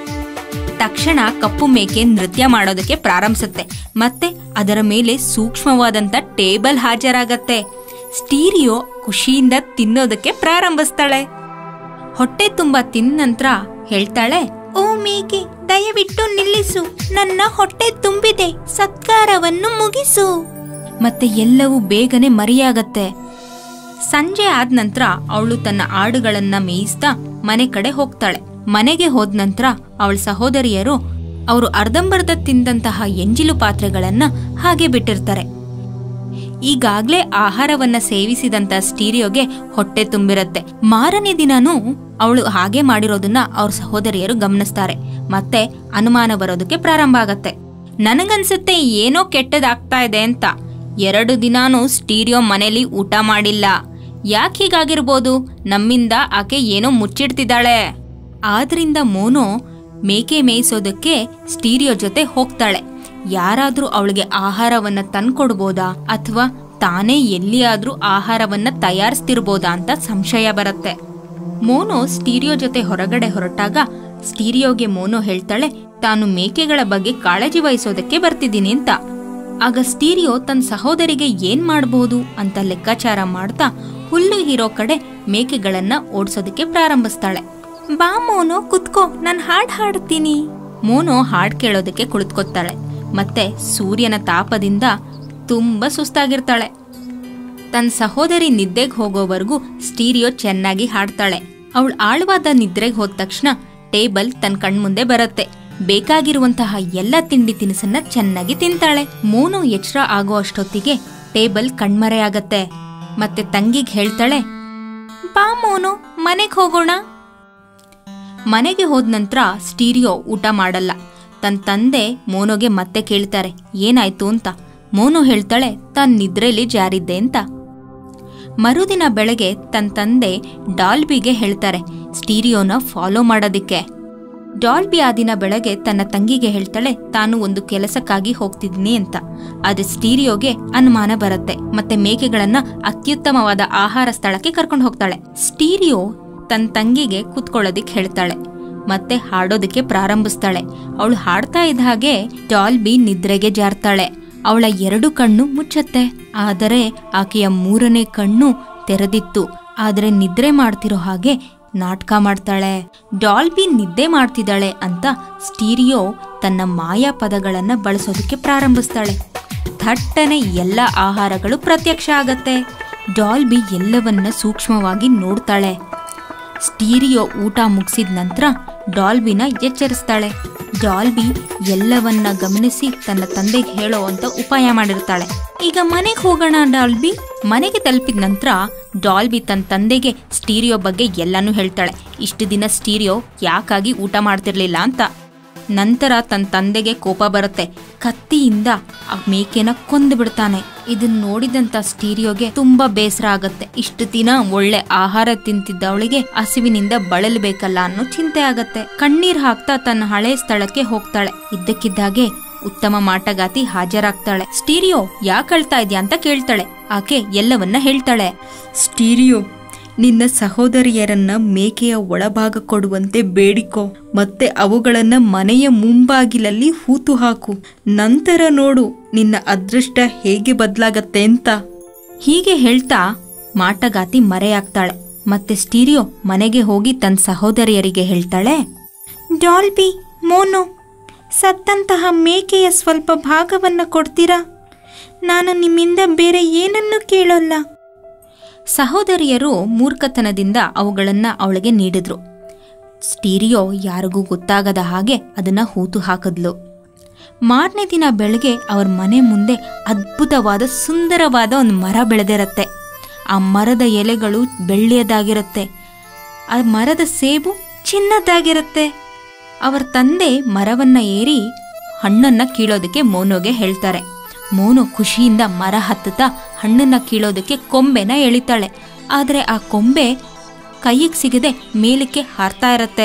ತಕ್ಷಣ ಕಪ್ಪು ಮೇಕೆ ನೃತ್ಯ ಮಾಡೋದಕ್ಕೆ ಪ್ರಾರಂಭಿಸುತ್ತೆ ಮತ್ತೆ ಅದರ ಮೇಲೆ ಸೂಕ್ಷ್ಮವಾದಂತ ಟೇಬಲ್ ಹಾಜರಾಗತ್ತೆ ಸ್ಟೀರಿಯೋ ಖುಷಿಯಿಂದ ತಿನ್ನೋದಕ್ಕೆ ಪ್ರಾರಂಭಿಸ್ತಾಳೆ ಹೊಟ್ಟೆ ತುಂಬಾ ತಿಂದ ನಂತರ ಹೇಳ್ತಾಳೆ ಓ ಮೇಕೆ ದಯವಿಟ್ಟು ನಿಲ್ಲಿಸು ನನ್ನ ಹೊಟ್ಟೆ ತುಂಬಿದೆ ಸತ್ಕಾರವನ್ನು ಮುಗಿಸು ಮತ್ತೆ ಎಲ್ಲವೂ ಬೇಗನೆ ಮರೆಯಾಗತ್ತೆ ಸಂಜೆ ಆದ ನಂತರ ಅವಳು ತನ್ನ ಆಡುಗಳನ್ನ ಮೇಯಿಸ್ತಾ ಮನೆ ಕಡೆ ಹೋಗ್ತಾಳೆ ಮನೆಗೆ ಹೋದ ನಂತರ ಅವಳ ಸಹೋದರಿಯರು ಅವರು ಅರ್ಧಂಬರ್ಧ ತಿಂದಂತಹ ಎಂಜಿಲು ಪಾತ್ರೆಗಳನ್ನ ಹಾಗೆ ಬಿಟ್ಟಿರ್ತಾರೆ ಈಗಾಗ್ಲೇ ಆಹಾರವನ್ನ ಸೇವಿಸಿದಂತ ಸ್ಟೀರಿಯೋಗೆ ಹೊಟ್ಟೆ ತುಂಬಿರತ್ತೆ ಮಾರನೇ ದಿನಾನೂ ಅವಳು ಹಾಗೆ ಮಾಡಿರೋದನ್ನ ಅವ್ರ ಸಹೋದರಿಯರು ಗಮನಿಸ್ತಾರೆ ಮತ್ತೆ ಅನುಮಾನ ಬರೋದಕ್ಕೆ ಪ್ರಾರಂಭ ಆಗತ್ತೆ ನನಗನ್ಸುತ್ತೆ ಏನೋ ಕೆಟ್ಟದಾಗ್ತಾ ಇದೆ ಅಂತ ಎರಡು ದಿನಾನೂ ಸ್ಟೀರಿಯೋ ಮನೇಲಿ ಊಟ ಮಾಡಿಲ್ಲ ಯಾಕೆ ಹೀಗಾಗಿರ್ಬೋದು ನಮ್ಮಿಂದ ಆಕೆ ಏನೋ ಮುಚ್ಚಿಡ್ತಿದ್ದಾಳೆ ಆದ್ರಿಂದ ಮೋನೋ ಮೇಕೆ ಮೇಯಿಸೋದಕ್ಕೆ ಸ್ಟೀರಿಯೋ ಜೊತೆ ಹೋಗ್ತಾಳೆ ಯಾರಾದ್ರೂ ಅವಳಿಗೆ ಆಹಾರವನ್ನ ತಂದ್ಕೊಡ್ಬೋದಾ ಅಥವಾ ತಾನೇ ಎಲ್ಲಿಯಾದ್ರೂ ಆಹಾರವನ್ನ ತಯಾರಿಸ್ತಿರ್ಬೋದಾ ಅಂತ ಸಂಶಯ ಬರುತ್ತೆ ಮೋನೋ ಸ್ಟೀರಿಯೋ ಜೊತೆ ಹೊರಗಡೆ ಹೊರಟಾಗ ಸ್ಟೀರಿಯೋಗೆ ಮೋನೋ ಹೇಳ್ತಾಳೆ ತಾನು ಮೇಕೆಗಳ ಬಗ್ಗೆ ಕಾಳಜಿ ವಹಿಸೋದಕ್ಕೆ ಬರ್ತಿದ್ದೀನಿ ಅಂತ ಆಗ ಸ್ಟೀರಿಯೋ ತನ್ನ ಸಹೋದರಿಗೆ ಏನ್ ಮಾಡಬಹುದು ಅಂತ ಲೆಕ್ಕಾಚಾರ ಮಾಡ್ತಾ ಹುಲ್ಲು ಇರೋ ಕಡೆ ಮೇಕೆಗಳನ್ನ ಓಡ್ಸೋದಕ್ಕೆ ಪ್ರಾರಂಭಿಸ್ತಾಳೆ ಬಾ ಮೋನೋ ಕುತ್ಕೋ ನಾನ್ ಹಾಡ್ ಹಾಡ್ತೀನಿ ಮೋನೋ ಹಾಡ್ ಕೇಳೋದಕ್ಕೆ ಕುಳಿತುಕೊತಾಳೆ ಮತ್ತೆ ಸೂರ್ಯನ ತಾಪದಿಂದ ತುಂಬಾ ಸುಸ್ತಾಗಿರ್ತಾಳೆ ತನ್ನ ಸಹೋದರಿ ನಿದ್ದೆಗೆ ಹೋಗೋವರೆಗೂ ಸ್ಟೀರಿಯೋ ಚೆನ್ನಾಗಿ ಹಾಡ್ತಾಳೆ ಅವಳು ಆಳವಾದ ನಿದ್ರೆಗೆ ಹೋದ ತಕ್ಷಣ ಟೇಬಲ್ ತನ್ನ ಕಣ್ಮುಂದೆ ಬರುತ್ತೆ ಬೇಕಾಗಿರುವಂತಹ ಎಲ್ಲ ತಿಂಡಿ ತಿನಿಸನ್ನ ಚೆನ್ನಾಗಿ ತಿಂತಾಳೆ ಮೋನು ಎಚ್ಚರ ಆಗೋ ಅಷ್ಟೊತ್ತಿಗೆ ಟೇಬಲ್ ಕಣ್ಮರೆಯಾಗತ್ತೆ ಮತ್ತೆ ತಂಗಿಗ್ ಹೇಳ್ತಾಳೆ ಬಾ ಮೋನು ಮನೆಗ್ ಹೋಗೋಣ ಮನೆಗೆ ಹೋದ ನಂತರ ಸ್ಟೀರಿಯೋ ಊಟ ಮಾಡಲ್ಲ ತನ್ನ ತಂದೆ ಮೋನೋಗೆ ಮತ್ತೆ ಕೇಳ್ತಾರೆ ಏನಾಯ್ತು ಅಂತ ಮೋನೋ ಹೇಳ್ತಾಳೆ ತಾನ್ ನಿದ್ರೆಲಿ ಜಾರಿದ್ದೆ ಅಂತ ಮರುದಿನ ಬೆಳಗ್ಗೆ ತನ್ನ ತಂದೆ ಡಾಲ್ಬಿಗೆ ಹೇಳ್ತಾರೆ ಸ್ಟೀರಿಯೋನ ಫಾಲೋ ಮಾಡೋದಿಕ್ಕೆ ಡಾಲ್ಬಿ ಆ ದಿನ ಬೆಳಗ್ಗೆ ತನ್ನ ತಂಗಿಗೆ ಹೇಳ್ತಾಳೆ ತಾನು ಒಂದು ಕೆಲಸಕ್ಕಾಗಿ ಹೋಗ್ತಿದ್ದೀನಿ ಅಂತ ಆದ್ರೆ ಸ್ಟೀರಿಯೋಗೆ ಅನುಮಾನ ಬರುತ್ತೆ ಮತ್ತೆ ಮೇಕೆಗಳನ್ನ ಅತ್ಯುತ್ತಮವಾದ ಆಹಾರ ಸ್ಥಳಕ್ಕೆ ಕರ್ಕೊಂಡು ಹೋಗ್ತಾಳೆ ಸ್ಟೀರಿಯೋ ತನ್ನ ತಂಗಿಗೆ ಕುತ್ಕೊಳ್ಳೋದಿಕ್ ಹೇಳ್ತಾಳೆ ಮತ್ತೆ ಹಾಡೋದಕ್ಕೆ ಪ್ರಾರಂಭಿಸ್ತಾಳೆ ಅವಳು ಹಾಡ್ತಾ ಇದ್ದ ಹಾಗೆ ಡಾಲ್ಬಿ ನಿದ್ರೆಗೆ ಜಾರ್ತಾಳೆ ಅವಳ ಎರಡು ಕಣ್ಣು ಮುಚ್ಚತ್ತೆ ಆದರೆ ಆಕೆಯ ಮೂರನೇ ಕಣ್ಣು ತೆರೆದಿತ್ತು ಆದ್ರೆ ನಿದ್ರೆ ಮಾಡ್ತಿರೋ ಹಾಗೆ ನಾಟಕ ಮಾಡ್ತಾಳೆ ಡಾಲ್ಬಿ ನಿದ್ದೆ ಮಾಡ್ತಿದ್ದಾಳೆ ಅಂತ ಸ್ಟೀರಿಯೋ ತನ್ನ ಮಾಯಾ ಪದಗಳನ್ನ ಬಳಸೋದಕ್ಕೆ ಪ್ರಾರಂಭಿಸ್ತಾಳೆ ಥಟ್ಟನೆ ಎಲ್ಲ ಆಹಾರಗಳು ಪ್ರತ್ಯಕ್ಷ ಆಗತ್ತೆ ಡಾಲ್ಬಿ ಎಲ್ಲವನ್ನ ಸೂಕ್ಷ್ಮವಾಗಿ ನೋಡ್ತಾಳೆ ಸ್ಟೀರಿಯೋ ಊಟ ಮುಗಿಸಿದ ನಂತರ ಡಾಲ್ಬಿನ ಎಚ್ಚರಿಸ್ತಾಳೆ ಡಾಲ್ಬಿ ಎಲ್ಲವನ್ನ ಗಮನಿಸಿ ತನ್ನ ತಂದೆಗೆ ಹೇಳೋ ಅಂತ ಉಪಾಯ ಮಾಡಿರ್ತಾಳೆ ಈಗ ಮನೆಗೆ ಹೋಗೋಣ ಡಾಲ್ಬಿ ಮನೆಗೆ ತಲುಪಿದ ನಂತರ ಡಾಲ್ಬಿ ತನ್ನ ತಂದೆಗೆ ಸ್ಟೀರಿಯೋ ಬಗ್ಗೆ ಎಲ್ಲಾನು ಹೇಳ್ತಾಳೆ ಇಷ್ಟು ದಿನ ಸ್ಟೀರಿಯೋ ಯಾಕಾಗಿ ಊಟ ಮಾಡ್ತಿರ್ಲಿಲ್ಲ ಅಂತ ನಂತರ ತನ್ನ ತಂದೆಗೆ ಕೋಪ ಬರುತ್ತೆ ಕತ್ತಿಯಿಂದ ಆ ಮೇಕೆನ ಕೊಂದು ಬಿಡ್ತಾನೆ ಇದನ್ನ ನೋಡಿದಂತ ಸ್ಟೀರಿಯೋಗೆ ತುಂಬಾ ಬೇಸರ ಆಗತ್ತೆ ಇಷ್ಟು ದಿನ ಒಳ್ಳೆ ಆಹಾರ ತಿಂತಿದ್ದವಳಿಗೆ ಹಸಿವಿನಿಂದ ಬಳಲ್ಬೇಕಲ್ಲ ಅನ್ನೋ ಚಿಂತೆ ಆಗತ್ತೆ ಕಣ್ಣೀರ್ ಹಾಕ್ತಾ ತನ್ನ ಹಳೆ ಸ್ಥಳಕ್ಕೆ ಹೋಗ್ತಾಳೆ ಇದ್ದಕ್ಕಿದ್ದಾಗೆ ಉತ್ತಮ ಮಾಟಗಾತಿ ಹಾಜರಾಗ್ತಾಳೆ ಸ್ಟೀರಿಯೋ ಯಾಕೆ ಅಳ್ತಾ ಇದ್ಯಾ ಅಂತ ಕೇಳ್ತಾಳೆ ಆಕೆ ಎಲ್ಲವನ್ನ ಹೇಳ್ತಾಳೆ ಸ್ಟೀರಿಯೋ ನಿನ್ನ ಸಹೋದರಿಯರನ್ನ ಮೇಕೆಯ ಒಳಭಾಗ ಕೊಡುವಂತೆ ಬೇಡಿಕೋ ಮತ್ತೆ ಅವುಗಳನ್ನ ಮನೆಯ ಮುಂಬಾಗಿಲಲ್ಲಿ ಹೂತು ಹಾಕು ನಂತರ ನೋಡು ನಿನ್ನ ಅದೃಷ್ಟ ಹೇಗೆ ಬದಲಾಗತ್ತೆ ಅಂತ ಹೀಗೆ ಹೇಳ್ತಾ ಮಾಟಗಾತಿ ಮರೆಯಾಗ್ತಾಳೆ ಮತ್ತೆ ಸ್ಟೀರಿಯೋ ಮನೆಗೆ ಹೋಗಿ ತನ್ನ ಸಹೋದರಿಯರಿಗೆ ಹೇಳ್ತಾಳೆ ಡಾಲ್ಬಿ ಮೋನೋ ಸತ್ತಂತಹ ಮೇಕೆಯ ಸ್ವಲ್ಪ ಭಾಗವನ್ನ ಕೊಡ್ತೀರಾ ನಾನು ನಿಮ್ಮಿಂದ ಬೇರೆ ಏನನ್ನೂ ಕೇಳೋಲ್ಲ ಸಹೋದರಿಯರು ಮೂರ್ಖತನದಿಂದ ಅವುಗಳನ್ನ ಅವಳಿಗೆ ನೀಡಿದ್ರು ಸ್ಟೀರಿಯೋ ಯಾರಿಗೂ ಗೊತ್ತಾಗದ ಹಾಗೆ ಅದನ್ನ ಹೂತು ಹಾಕಿದ್ಲು ಮಾರನೇ ದಿನ ಬೆಳಗ್ಗೆ ಅವ್ರ ಮನೆ ಮುಂದೆ ಅದ್ಭುತವಾದ ಸುಂದರವಾದ ಒಂದು ಮರ ಬೆಳೆದಿರತ್ತೆ ಆ ಮರದ ಎಲೆಗಳು ಬೆಳ್ಳಿಯದಾಗಿರುತ್ತೆ ಆ ಮರದ ಸೇಬು ಚಿನ್ನದಾಗಿರುತ್ತೆ ಅವರ ತಂದೆ ಮರವನ್ನ ಏರಿ ಹಣ್ಣನ್ನ ಕೀಳೋದಕ್ಕೆ ಮೋನೋಗೆ ಹೇಳ್ತಾರೆ ಮೋನು ಖುಷಿಯಿಂದ ಮರ ಹತ್ತುತ್ತಾ ಹಣ್ಣನ್ನ ಕೀಳೋದಕ್ಕೆ ಕೊಂಬೆನ ಎಳಿತಾಳೆ ಆದರೆ ಆ ಕೊಂಬೆ ಕೈಗೆ ಸಿಗದೆ ಮೇಲಕ್ಕೆ ಹಾರ್ತಾ ಇರತ್ತೆ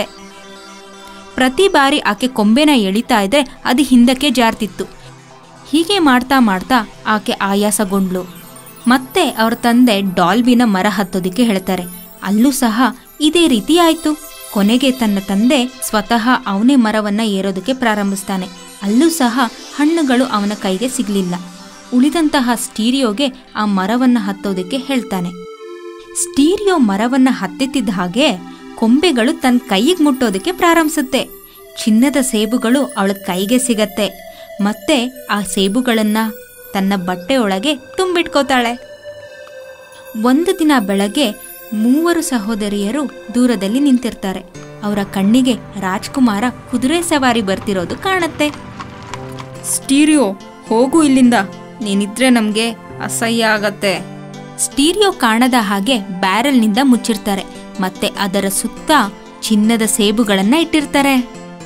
ಪ್ರತಿ ಬಾರಿ ಆಕೆ ಕೊಂಬೆನ ಎಳಿತಾ ಇದ್ರೆ ಅದು ಹಿಂದಕ್ಕೆ ಜಾರ್ತಿತ್ತು ಹೀಗೆ ಮಾಡ್ತಾ ಮಾಡ್ತಾ ಆಕೆ ಆಯಾಸಗೊಂಡ್ಲು ಮತ್ತೆ ಅವ್ರ ತಂದೆ ಡಾಲ್ಬಿನ ಮರ ಹತ್ತೋದಿಕ್ಕೆ ಹೇಳ್ತಾರೆ ಅಲ್ಲೂ ಸಹ ಇದೇ ರೀತಿ ಆಯ್ತು ಕೊನೆಗೆ ತನ್ನ ತಂದೆ ಸ್ವತಃ ಅವನೇ ಮರವನ್ನ ಏರೋದಕ್ಕೆ ಪ್ರಾರಂಭಿಸ್ತಾನೆ ಅಲ್ಲೂ ಸಹ ಹಣ್ಣುಗಳು ಅವನ ಕೈಗೆ ಸಿಗ್ಲಿಲ್ಲ ಉಳಿದಂತಹ ಸ್ಟೀರಿಯೋಗೆ ಆ ಮರವನ್ನ ಹತ್ತೋದಕ್ಕೆ ಹೇಳ್ತಾನೆ ಸ್ಟೀರಿಯೋ ಮರವನ್ನ ಹತ್ತಿತ್ತಿದ್ದ ಹಾಗೆ ಕೊಂಬೆಗಳು ತನ್ನ ಕೈಗೆ ಮುಟ್ಟೋದಕ್ಕೆ ಪ್ರಾರಂಭಿಸುತ್ತೆ ಚಿನ್ನದ ಸೇಬುಗಳು ಅವಳ ಕೈಗೆ ಸಿಗತ್ತೆ ಮತ್ತೆ ಆ ಸೇಬುಗಳನ್ನ ತನ್ನ ಬಟ್ಟೆ ಒಳಗೆ ತುಂಬಿಟ್ಕೋತಾಳೆ ಒಂದು ದಿನ ಬೆಳಗ್ಗೆ ಮೂವರು ಸಹೋದರಿಯರು ದೂರದಲ್ಲಿ ನಿಂತಿರ್ತಾರೆ ಅವರ ಕಣ್ಣಿಗೆ ರಾಜ್ಕುಮಾರ ಕುದುರೆ ಸವಾರಿ ಬರ್ತಿರೋದು ಕಾಣತ್ತೆ ಸ್ಟೀರಿಯೋ ಹೋಗು ಇಲ್ಲಿಂದ ನೀನಿದ್ರೆ ನಮ್ಗೆ ಅಸಹ್ಯ ಆಗತ್ತೆ ಸ್ಟೀರಿಯೋ ಕಾಣದ ಹಾಗೆ ಬ್ಯಾರೆಲ್ನಿಂದ ಮುಚ್ಚಿರ್ತಾರೆ ಮತ್ತೆ ಅದರ ಸುತ್ತ ಚಿನ್ನದ ಸೇಬುಗಳನ್ನ ಇಟ್ಟಿರ್ತಾರೆ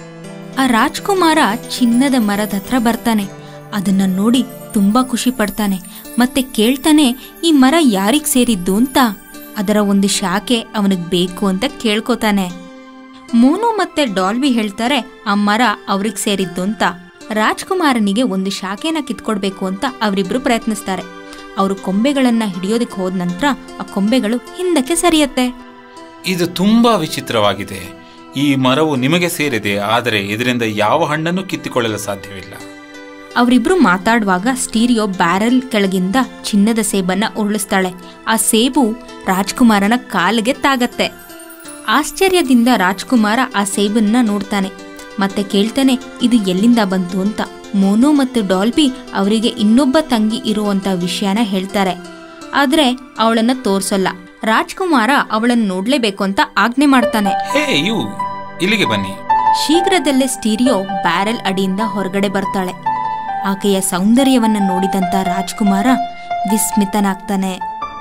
ಆ ರಾಜ್ಕುಮಾರ ಚಿನ್ನದ ಮರದ ಹತ್ರ ಬರ್ತಾನೆ ಅದನ್ನ ನೋಡಿ ತುಂಬಾ ಖುಷಿ ಪಡ್ತಾನೆ ಮತ್ತೆ ಕೇಳ್ತಾನೆ ಈ ಮರ ಯಾರಿಗ್ ಸೇರಿದ್ದು ಅಂತ ಅದರ ಒಂದು ಶಾಖೆ ಅವನಿಗೆ ಬೇಕು ಅಂತ ಕೇಳ್ಕೊತಾನೆ ಮೋನು ಮತ್ತೆ ಡಾಲ್ಬಿ ಹೇಳ್ತಾರೆ ಆ ಮರ ಅವ್ರಿಗೆ ಸೇರಿದ್ದು ಅಂತ ರಾಜ್ಕುಮಾರನಿಗೆ ಒಂದು ಶಾಖೆನ ಕಿತ್ಕೊಡ್ಬೇಕು ಅಂತ ಅವರಿಬ್ರು ಪ್ರಯತ್ನಿಸ್ತಾರೆ ಅವರು ಕೊಂಬೆಗಳನ್ನ ಹಿಡಿಯೋದಕ್ಕೆ ಹೋದ ನಂತರ ಆ ಕೊಂಬೆಗಳು ಹಿಂದಕ್ಕೆ ಸರಿಯತ್ತೆ ಇದು ತುಂಬಾ ವಿಚಿತ್ರವಾಗಿದೆ ಈ ಮರವು ನಿಮಗೆ ಸೇರಿದೆ ಆದರೆ ಇದರಿಂದ ಯಾವ ಹಣ್ಣನ್ನು ಕಿತ್ತಿಕೊಳ್ಳಲು ಸಾಧ್ಯವಿಲ್ಲ ಅವರಿಬ್ರು ಮಾತಾಡುವಾಗ ಸ್ಟೀರಿಯೋ ಬ್ಯಾರೆಲ್ ಕೆಳಗಿಂದ ಚಿನ್ನದ ಸೇಬನ್ನ ಉರುಳಿಸ್ತಾಳೆ ಆ ಸೇಬು ರಾಜ್ಕುಮಾರನ ಕಾಲಿಗೆ ತಾಗತ್ತೆ ಆಶ್ಚರ್ಯದಿಂದ ರಾಜ್ಕುಮಾರ ಆ ಸೇಬನ್ನ ನೋಡ್ತಾನೆ ಮತ್ತೆ ಕೇಳ್ತಾನೆ ಇದು ಎಲ್ಲಿಂದ ಬಂತು ಅಂತ ಮೋನು ಮತ್ತು ಡಾಲ್ಬಿ ಅವರಿಗೆ ಇನ್ನೊಬ್ಬ ತಂಗಿ ಇರುವಂತ ವಿಷಯನ ಹೇಳ್ತಾರೆ ಆದ್ರೆ ಅವಳನ್ನ ತೋರ್ಸಲ್ಲ ರಾಜ್ಕುಮಾರ ಅವಳನ್ನ ನೋಡ್ಲೇಬೇಕು ಅಂತ ಆಜ್ಞೆ ಮಾಡ್ತಾನೆ ಹೇ ಯು ಇಲ್ಲಿಗೆ ಬನ್ನಿ ಶೀಘ್ರದಲ್ಲೇ ಸ್ಟೀರಿಯೋ ಬ್ಯಾರೆಲ್ ಅಡಿಯಿಂದ ಹೊರಗಡೆ ಬರ್ತಾಳೆ ಆಕೆಯ ಸೌಂದರ್ಯವನ್ನ ನೋಡಿದಂತ ರಾಜ್ಕುಮಾರ ವಿಸ್ಮಿತನಾಗ್ತಾನೆ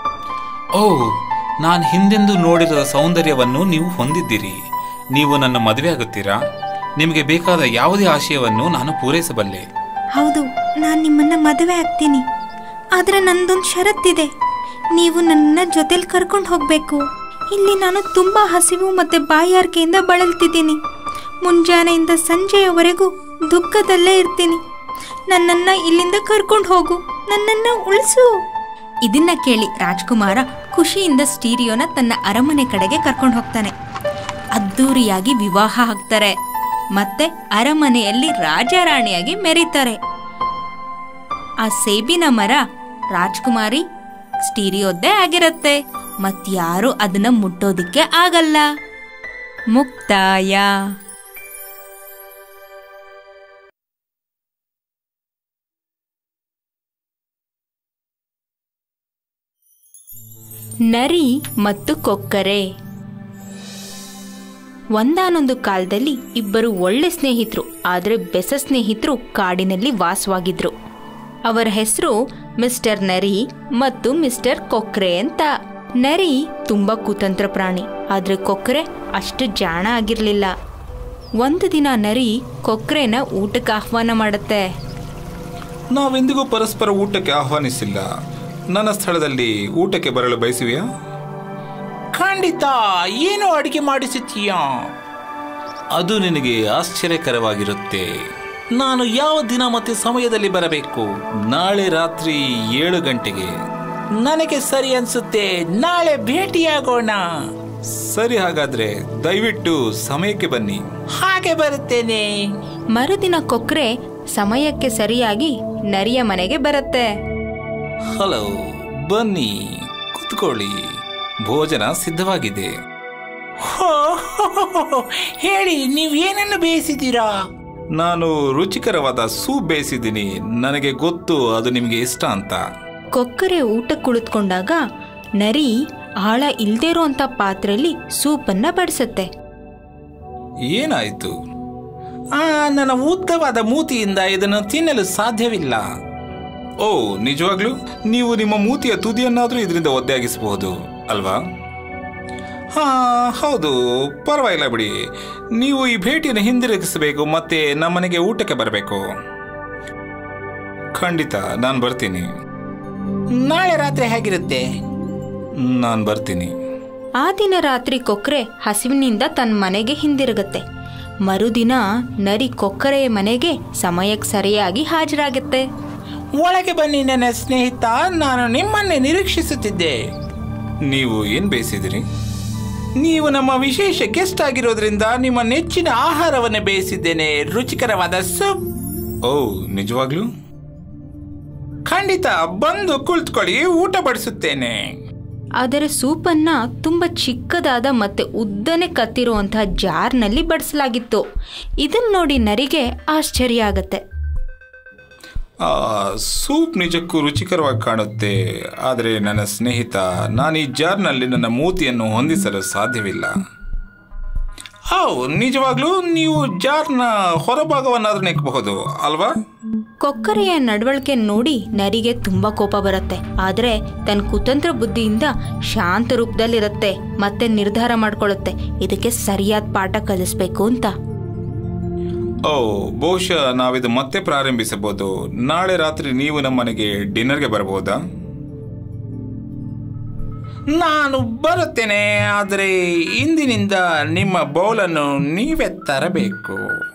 ಓ ನಾನು ಹಿಂದೆಂದು ನೋಡಿರದ ಸೌಂದರ್ಯವನ್ನು ನೀವು ಹೊಂದಿದ್ದೀರಿ ನೀವು ನನ್ನ ಮದುವೆ ಆಗುತ್ತೀರಾ ನಿಮಗೆ ಬೇಕಾದ ಯಾವುದೇ ಆಶಯವನ್ನು ನಾನು ಪೂರೈಸಬಲ್ಲೆ ಹೌದು ನಾನು ನಿಮ್ಮನ್ನ ಮದುವೆ ಆಗ್ತೀನಿ ಆದ್ರೆ ನಂದೊಂದು ಷರತ್ತಿದೆ ನೀವು ನನ್ನ ಜೊತೆಲಿ ಕರ್ಕೊಂಡು ಹೋಗ್ಬೇಕು ಇಲ್ಲಿ ನಾನು ತುಂಬಾ ಹಸಿವು ಮತ್ತೆ ಬಾಯಾರಿಕೆಯಿಂದ ಬಳಲ್ತಿದ್ದೀನಿ ಮುಂಜಾನೆಯಿಂದ ಸಂಜೆಯವರೆಗೂ ದುಃಖದಲ್ಲೇ ಇರ್ತೀನಿ ನನ್ನನ್ನ ಇಲ್ಲಿಂದ ಕರ್ಕೊಂಡು ಹೋಗು ನನ್ನನ್ನ ಉಳಿಸು ಇದನ್ನ ಕೇಳಿ ರಾಜ್ಕುಮಾರ ಖುಷಿಯಿಂದ ಸ್ಟೀರಿಯೋನ ತನ್ನ ಅರಮನೆ ಕಡೆಗೆ ಕರ್ಕೊಂಡು ಹೋಗ್ತಾನೆ ಅದ್ದೂರಿಯಾಗಿ ವಿವಾಹ ಆಗ್ತಾರೆ ಮತ್ತೆ ಅರಮನೆಯಲ್ಲಿ ರಾಜಾರಾಣಿಯಾಗಿ ಮೆರೀತಾರೆ ಆ ಸೇಬಿನ ಮರ ರಾಜ್ಕುಮಾರಿ ಸ್ಟೀರಿಯೋದ್ದೇ ಆಗಿರತ್ತೆ ಮತ್ಯಾರು ಅದನ್ನ ಮುಟ್ಟೋದಿಕ್ಕೆ ಆಗಲ್ಲ ಮುಕ್ತಾಯ ನರಿ ಮತ್ತು ಕೊಕ್ಕರೆ ಒಂದಾನೊಂದು ಕಾಲದಲ್ಲಿ ಇಬ್ಬರು ಒಳ್ಳೆ ಸ್ನೇಹಿತರು ಆದರೆ ಬೆಸ ಸ್ನೇಹಿತರು ಕಾಡಿನಲ್ಲಿ ವಾಸವಾಗಿದ್ರು ಅವರ ಹೆಸರು ಮಿಸ್ಟರ್ ನರಿ ಮತ್ತು ಮಿಸ್ಟರ್ ಕೊಕ್ರೆ ಅಂತ ನರಿ ತುಂಬಾ ಕುತಂತ್ರ ಪ್ರಾಣಿ ಆದ್ರೆ ಕೊಕ್ರೆ ಅಷ್ಟು ಜಾಣ ಆಗಿರ್ಲಿಲ್ಲ ಒಂದು ದಿನ ನರಿ ಕೊಕ್ರೆನ ಊಟಕ್ಕೆ ಆಹ್ವಾನ ಮಾಡುತ್ತೆ ನಾವೆಂದಿಗೂ ಪರಸ್ಪರ ಊಟಕ್ಕೆ ಆಹ್ವಾನಿಸಿಲ್ಲ ನನ್ನ ಸ್ಥಳದಲ್ಲಿ ಊಟಕ್ಕೆ ಬರಲು ಬಯಸುವಿಯಾ ಖಂಡಿತ ಏನು ಅಡಿಗೆ ಮಾಡಿಸುತ್ತೀಯಾ ಅದು ನಿನಗೆ ಆಶ್ಚರ್ಯಕರವಾಗಿರುತ್ತೆ ನಾನು ಯಾವ ದಿನ ಮತ್ತೆ ಸಮಯದಲ್ಲಿ ಬರಬೇಕು ನಾಳೆ ರಾತ್ರಿ ಏಳು ಗಂಟೆಗೆ ನನಗೆ ಸರಿ ಅನ್ಸುತ್ತೆ ನಾಳೆ ಭೇಟಿಯಾಗೋಣ ಸರಿ ಹಾಗಾದ್ರೆ ದಯವಿಟ್ಟು ಸಮಯಕ್ಕೆ ಬನ್ನಿ ಹಾಗೆ ಬರುತ್ತೇನೆ ಮರುದಿನ ಕೊಕ್ರೆ ಸಮಯಕ್ಕೆ ಸರಿಯಾಗಿ ನರಿಯ ಮನೆಗೆ ಬರುತ್ತೆ ಹಲೋ ಬನ್ನಿ ಕುತ್ಕೊಳ್ಳಿ ಭೋಜನ ಸಿದ್ಧವಾಗಿದೆ ಹೋ, ಹೋ, ಹೋ, ಹೋ, ಹೋ. ಹೇಳಿ ನೀವು ಏನನ್ನು ಬೇಯಿಸಿದ್ದೀರಾ ನಾನು ರುಚಿಕರವಾದ ಸೂಪ್ ಬೇಯಿಸಿದ್ದೀನಿ ನನಗೆ ಗೊತ್ತು ಅದು ನಿಮಗೆ ಇಷ್ಟ ಅಂತ ಕೊಕ್ಕರೆ ಊಟ ಕುಳಿತುಕೊಂಡಾಗ ನರಿ ಆಳ ಇಲ್ದೇ ಇರೋಂಥ ಪಾತ್ರೆಯಲ್ಲಿ ಸೂಪನ್ನ ಬಡಿಸತ್ತೆ ಏನಾಯ್ತು ಆ ನನ್ನ ಉದ್ದವಾದ ಮೂತಿಯಿಂದ ಇದನ್ನು ತಿನ್ನಲು ಸಾಧ್ಯವಿಲ್ಲ ಓ ನಿಜವಾಗ್ಲೂ ನೀವು ನಿಮ್ಮ ಮೂತಿಯ ತುದಿಯನ್ನಾದರೂ ಇದರಿಂದ ಒದ್ದೆಯಾಗಿಸಬಹುದು ಅಲ್ವಾ ಹಾ ಹೌದು ಪರವಾಗಿಲ್ಲ ಬಿಡಿ ನೀವು ಈ ಭೇಟಿಯನ್ನು ಹಿಂದಿರುಗಿಸಬೇಕು ಮತ್ತೆ ನಮ್ಮನೆಗೆ ಊಟಕ್ಕೆ ಬರಬೇಕು ಖಂಡಿತ ನಾನು ಬರ್ತೀನಿ ನಾಳೆ ರಾತ್ರಿ ಹೇಗಿರುತ್ತೆ ನಾನು ಬರ್ತೀನಿ ಆ ದಿನ ರಾತ್ರಿ ಕೊಕ್ಕರೆ ಹಸಿವಿನಿಂದ ತನ್ನ ಮನೆಗೆ ಹಿಂದಿರುಗತ್ತೆ ಮರುದಿನ ನರಿ ಕೊಕ್ಕರೆಯ ಮನೆಗೆ ಸಮಯಕ್ಕೆ ಸರಿಯಾಗಿ ಹಾಜರಾಗುತ್ತೆ ಒಳಗೆ ಬನ್ನಿ ನನ್ನ ಸ್ನೇಹಿತ ನಾನು ನಿಮ್ಮನ್ನೇ ನಿರೀಕ್ಷಿಸುತ್ತಿದ್ದೆ ನೀವು ಏನು ಬೇಯಿಸಿದಿರಿ ನೀವು ನಮ್ಮ ವಿಶೇಷ ಗೆಸ್ಟ್ ಆಗಿರೋದ್ರಿಂದ ನಿಮ್ಮ ನೆಚ್ಚಿನ ಆಹಾರವನ್ನು ಬೇಯಿಸಿದ್ದೇನೆ ರುಚಿಕರವಾದ ಸೂಪ್ ಓ ನಿಜವಾಗ್ಲೂ ಖಂಡಿತ ಬಂದು ಕುಳಿತುಕೊಳ್ಳಿ ಊಟ ಬಡಿಸುತ್ತೇನೆ ಆದರೆ ಸೂಪನ್ನ ತುಂಬ ಚಿಕ್ಕದಾದ ಮತ್ತೆ ಉದ್ದನೆ ಕತ್ತಿರುವಂತಹ ಜಾರ್ನಲ್ಲಿ ಬಡಿಸಲಾಗಿತ್ತು ಇದನ್ನ ನೋಡಿ ನರಿಗೆ ಆಶ್ಚರ್ಯ ಆಗತ್ತೆ ಆ, ಸೂಪ್ ನಿಜಕ್ಕೂ ರುಚಿಕರವಾಗಿ ಕಾಣುತ್ತೆ ಆದರೆ ನನ್ನ ಸ್ನೇಹಿತ ನಾನು ಈ ಜಾರ್ನಲ್ಲಿ ನನ್ನ ಮೂತಿಯನ್ನು ಹೊಂದಿಸಲು ಸಾಧ್ಯವಿಲ್ಲ ಓ ನಿಜವಾಗ್ಲೂ ನೀವು ಜಾರ್ನ ಹೊರಭಾಗವನ್ನಾದ್ರೂ ನೆಕ್ಕಬಹುದು ಅಲ್ವಾ ಕೊಕ್ಕರೆಯ ನಡವಳಿಕೆ ನೋಡಿ ನರಿಗೆ ತುಂಬಾ ಕೋಪ ಬರುತ್ತೆ ಆದರೆ ತನ್ನ ಕುತಂತ್ರ ಬುದ್ಧಿಯಿಂದ ಶಾಂತ ರೂಪದಲ್ಲಿರುತ್ತೆ ಮತ್ತೆ ನಿರ್ಧಾರ ಮಾಡ್ಕೊಳ್ಳುತ್ತೆ ಇದಕ್ಕೆ ಸರಿಯಾದ ಪಾಠ ಕಲಿಸ್ಬೇಕು ಅಂತ ಓ ಬಹುಶಃ ನಾವಿದು ಮತ್ತೆ ಪ್ರಾರಂಭಿಸಬಹುದು ನಾಳೆ ರಾತ್ರಿ ನೀವು ನಮ್ಮ ಮನೆಗೆ ಡಿನ್ನರ್ಗೆ ಬರಬಹುದಾ ನಾನು ಬರುತ್ತೇನೆ ಆದರೆ ಇಂದಿನಿಂದ ನಿಮ್ಮ ಬೌಲನ್ನು ನೀವೇ ತರಬೇಕು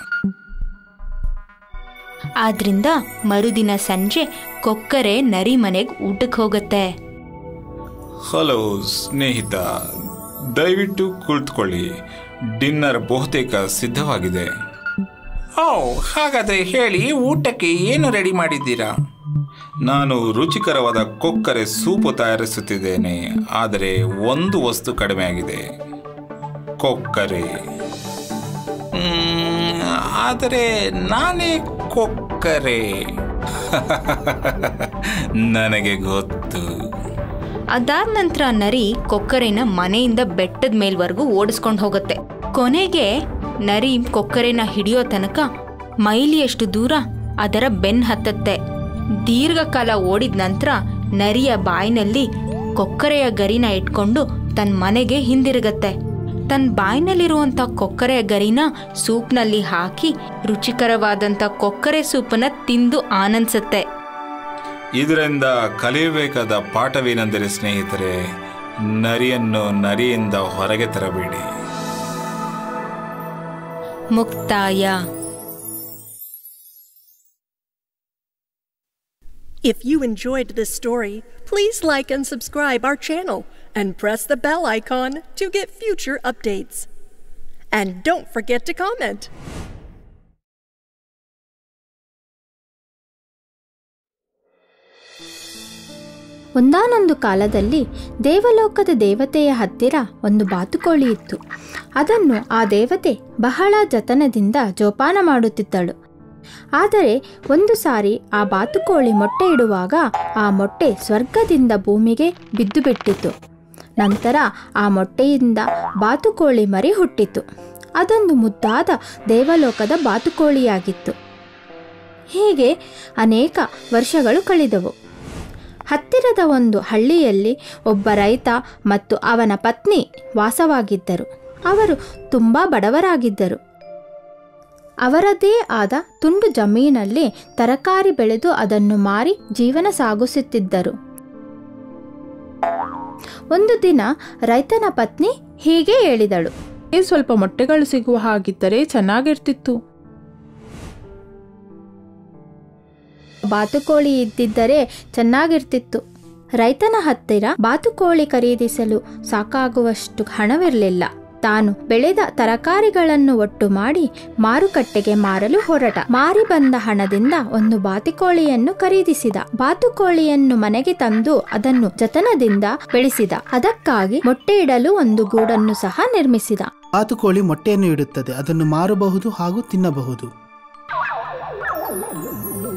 ಆದ್ರಿಂದ ಮರುದಿನ ಸಂಜೆ ಕೊಕ್ಕರೆ ನರಿ ಮನೆಗೆ ಊಟಕ್ಕೆ ಹೋಗುತ್ತೆ ಹಲೋ ಸ್ನೇಹಿತ ದಯವಿಟ್ಟು ಕುಳಿತುಕೊಳ್ಳಿ ಡಿನ್ನರ್ ಬಹುತೇಕ ಸಿದ್ಧವಾಗಿದೆ ಓ ಹಾಗಾದ್ರೆ ಹೇಳಿ ಊಟಕ್ಕೆ ಏನು ರೆಡಿ ಮಾಡಿದ್ದೀರಾ ನಾನು ರುಚಿಕರವಾದ ಕೊಕ್ಕರೆ ಸೂಪು ತಯಾರಿಸುತ್ತಿದ್ದೇನೆ ಆದರೆ ಒಂದು ವಸ್ತು ಕಡಿಮೆ ಆಗಿದೆ ಕೊಕ್ಕರೆ ಮ್, ಆದರೆ ನಾನೇ ಕೊಕ್ಕರೆ ನನಗೆ ಗೊತ್ತು ಅದಾದ ನಂತರ ನರಿ ಕೊಕ್ಕರೆನ ಮನೆಯಿಂದ ಬೆಟ್ಟದ ಮೇಲ್ವರೆಗೂ ಓಡಿಸ್ಕೊಂಡು ಹೋಗುತ್ತೆ ಕೊನೆಗೆ ನರಿ ಕೊಕ್ಕರೆನ ಹಿಡಿಯೋ ತನಕ ಮೈಲಿಯಷ್ಟು ದೂರ ಅದರ ಬೆನ್ ಹತ್ತತ್ತೆ ದೀರ್ಘಕಾಲ ಓಡಿದ ನಂತರ ನರಿಯ ಬಾಯಿನಲ್ಲಿ ಕೊಕ್ಕರೆಯ ಗರಿನ ಇಟ್ಕೊಂಡು ತನ್ನ ಮನೆಗೆ ಹಿಂದಿರುಗತ್ತೆ ತನ್ನ ಬಾಯಿನಲ್ಲಿರುವಂಥ ಕೊಕ್ಕರೆಯ ಗರಿನ ಸೂಪ್ನಲ್ಲಿ ಹಾಕಿ ರುಚಿಕರವಾದಂಥ ಕೊಕ್ಕರೆ ಸೂಪನ್ನ ತಿಂದು ಆನಂದಿಸುತ್ತೆ ಇದರಿಂದ ಕಲಿಯಬೇಕಾದ ಪಾಠವೇನೆಂದರೆ ಸ್ನೇಹಿತರೆ ನರಿಯನ್ನು ನರಿಯಿಂದ ಹೊರಗೆ ತರಬೇಡಿ ಮುಕ್ತಾಯ If you enjoyed this story, please like and subscribe our channel and press the bell icon to get future updates. And don't forget to comment. ಒಂದಾನೊಂದು ಕಾಲದಲ್ಲಿ ದೇವಲೋಕದ ದೇವತೆಯ ಹತ್ತಿರ ಒಂದು ಬಾತುಕೋಳಿ ಇತ್ತು ಅದನ್ನು ಆ ದೇವತೆ ಬಹಳ ಜತನದಿಂದ ಜೋಪಾನ ಮಾಡುತ್ತಿದ್ದಳು ಆದರೆ ಒಂದು ಸಾರಿ ಆ ಬಾತುಕೋಳಿ ಮೊಟ್ಟೆ ಇಡುವಾಗ ಆ ಮೊಟ್ಟೆ ಸ್ವರ್ಗದಿಂದ ಭೂಮಿಗೆ ಬಿದ್ದು ಬಿಟ್ಟಿತು ನಂತರ ಆ ಮೊಟ್ಟೆಯಿಂದ ಬಾತುಕೋಳಿ ಮರಿ ಹುಟ್ಟಿತು ಅದೊಂದು ಮುದ್ದಾದ ದೇವಲೋಕದ ಬಾತುಕೋಳಿಯಾಗಿತ್ತು ಹೀಗೆ ಅನೇಕ ವರ್ಷಗಳು ಕಳೆದವು ಹತ್ತಿರದ ಒಂದು ಹಳ್ಳಿಯಲ್ಲಿ ಒಬ್ಬ ರೈತ ಮತ್ತು ಅವನ ಪತ್ನಿ ವಾಸವಾಗಿದ್ದರು ಅವರು ತುಂಬ ಬಡವರಾಗಿದ್ದರು ಅವರದೇ ಆದ ತುಂಡು ಜಮೀನಲ್ಲಿ ತರಕಾರಿ ಬೆಳೆದು ಅದನ್ನು ಮಾರಿ ಜೀವನ ಸಾಗಿಸುತ್ತಿದ್ದರು ಒಂದು ದಿನ ರೈತನ ಪತ್ನಿ ಹೀಗೆ ಹೇಳಿದಳು ಸ್ವಲ್ಪ ಮೊಟ್ಟೆಗಳು ಸಿಗುವ ಹಾಗಿದ್ದರೆ ಚೆನ್ನಾಗಿರ್ತಿತ್ತು ಬಾತುಕೋಳಿ ಇದ್ದಿದ್ದರೆ ಚೆನ್ನಾಗಿರ್ತಿತ್ತು ರೈತನ ಹತ್ತಿರ ಬಾತುಕೋಳಿ ಖರೀದಿಸಲು ಸಾಕಾಗುವಷ್ಟು ಹಣವಿರಲಿಲ್ಲ ತಾನು ಬೆಳೆದ ತರಕಾರಿಗಳನ್ನು ಒಟ್ಟು ಮಾಡಿ ಮಾರುಕಟ್ಟೆಗೆ ಮಾರಲು ಹೊರಟ ಮಾರಿ ಬಂದ ಹಣದಿಂದ ಒಂದು ಬಾತುಕೋಳಿಯನ್ನು ಖರೀದಿಸಿದ ಬಾತುಕೋಳಿಯನ್ನು ಮನೆಗೆ ತಂದು ಅದನ್ನು ಜತನದಿಂದ ಬೆಳೆಸಿದ ಅದಕ್ಕಾಗಿ ಮೊಟ್ಟೆ ಇಡಲು ಒಂದು ಗೂಡನ್ನು ಸಹ ನಿರ್ಮಿಸಿದ ಬಾತುಕೋಳಿ ಮೊಟ್ಟೆಯನ್ನು ಇಡುತ್ತದೆ ಅದನ್ನು ಮಾರಬಹುದು ಹಾಗೂ ತಿನ್ನಬಹುದು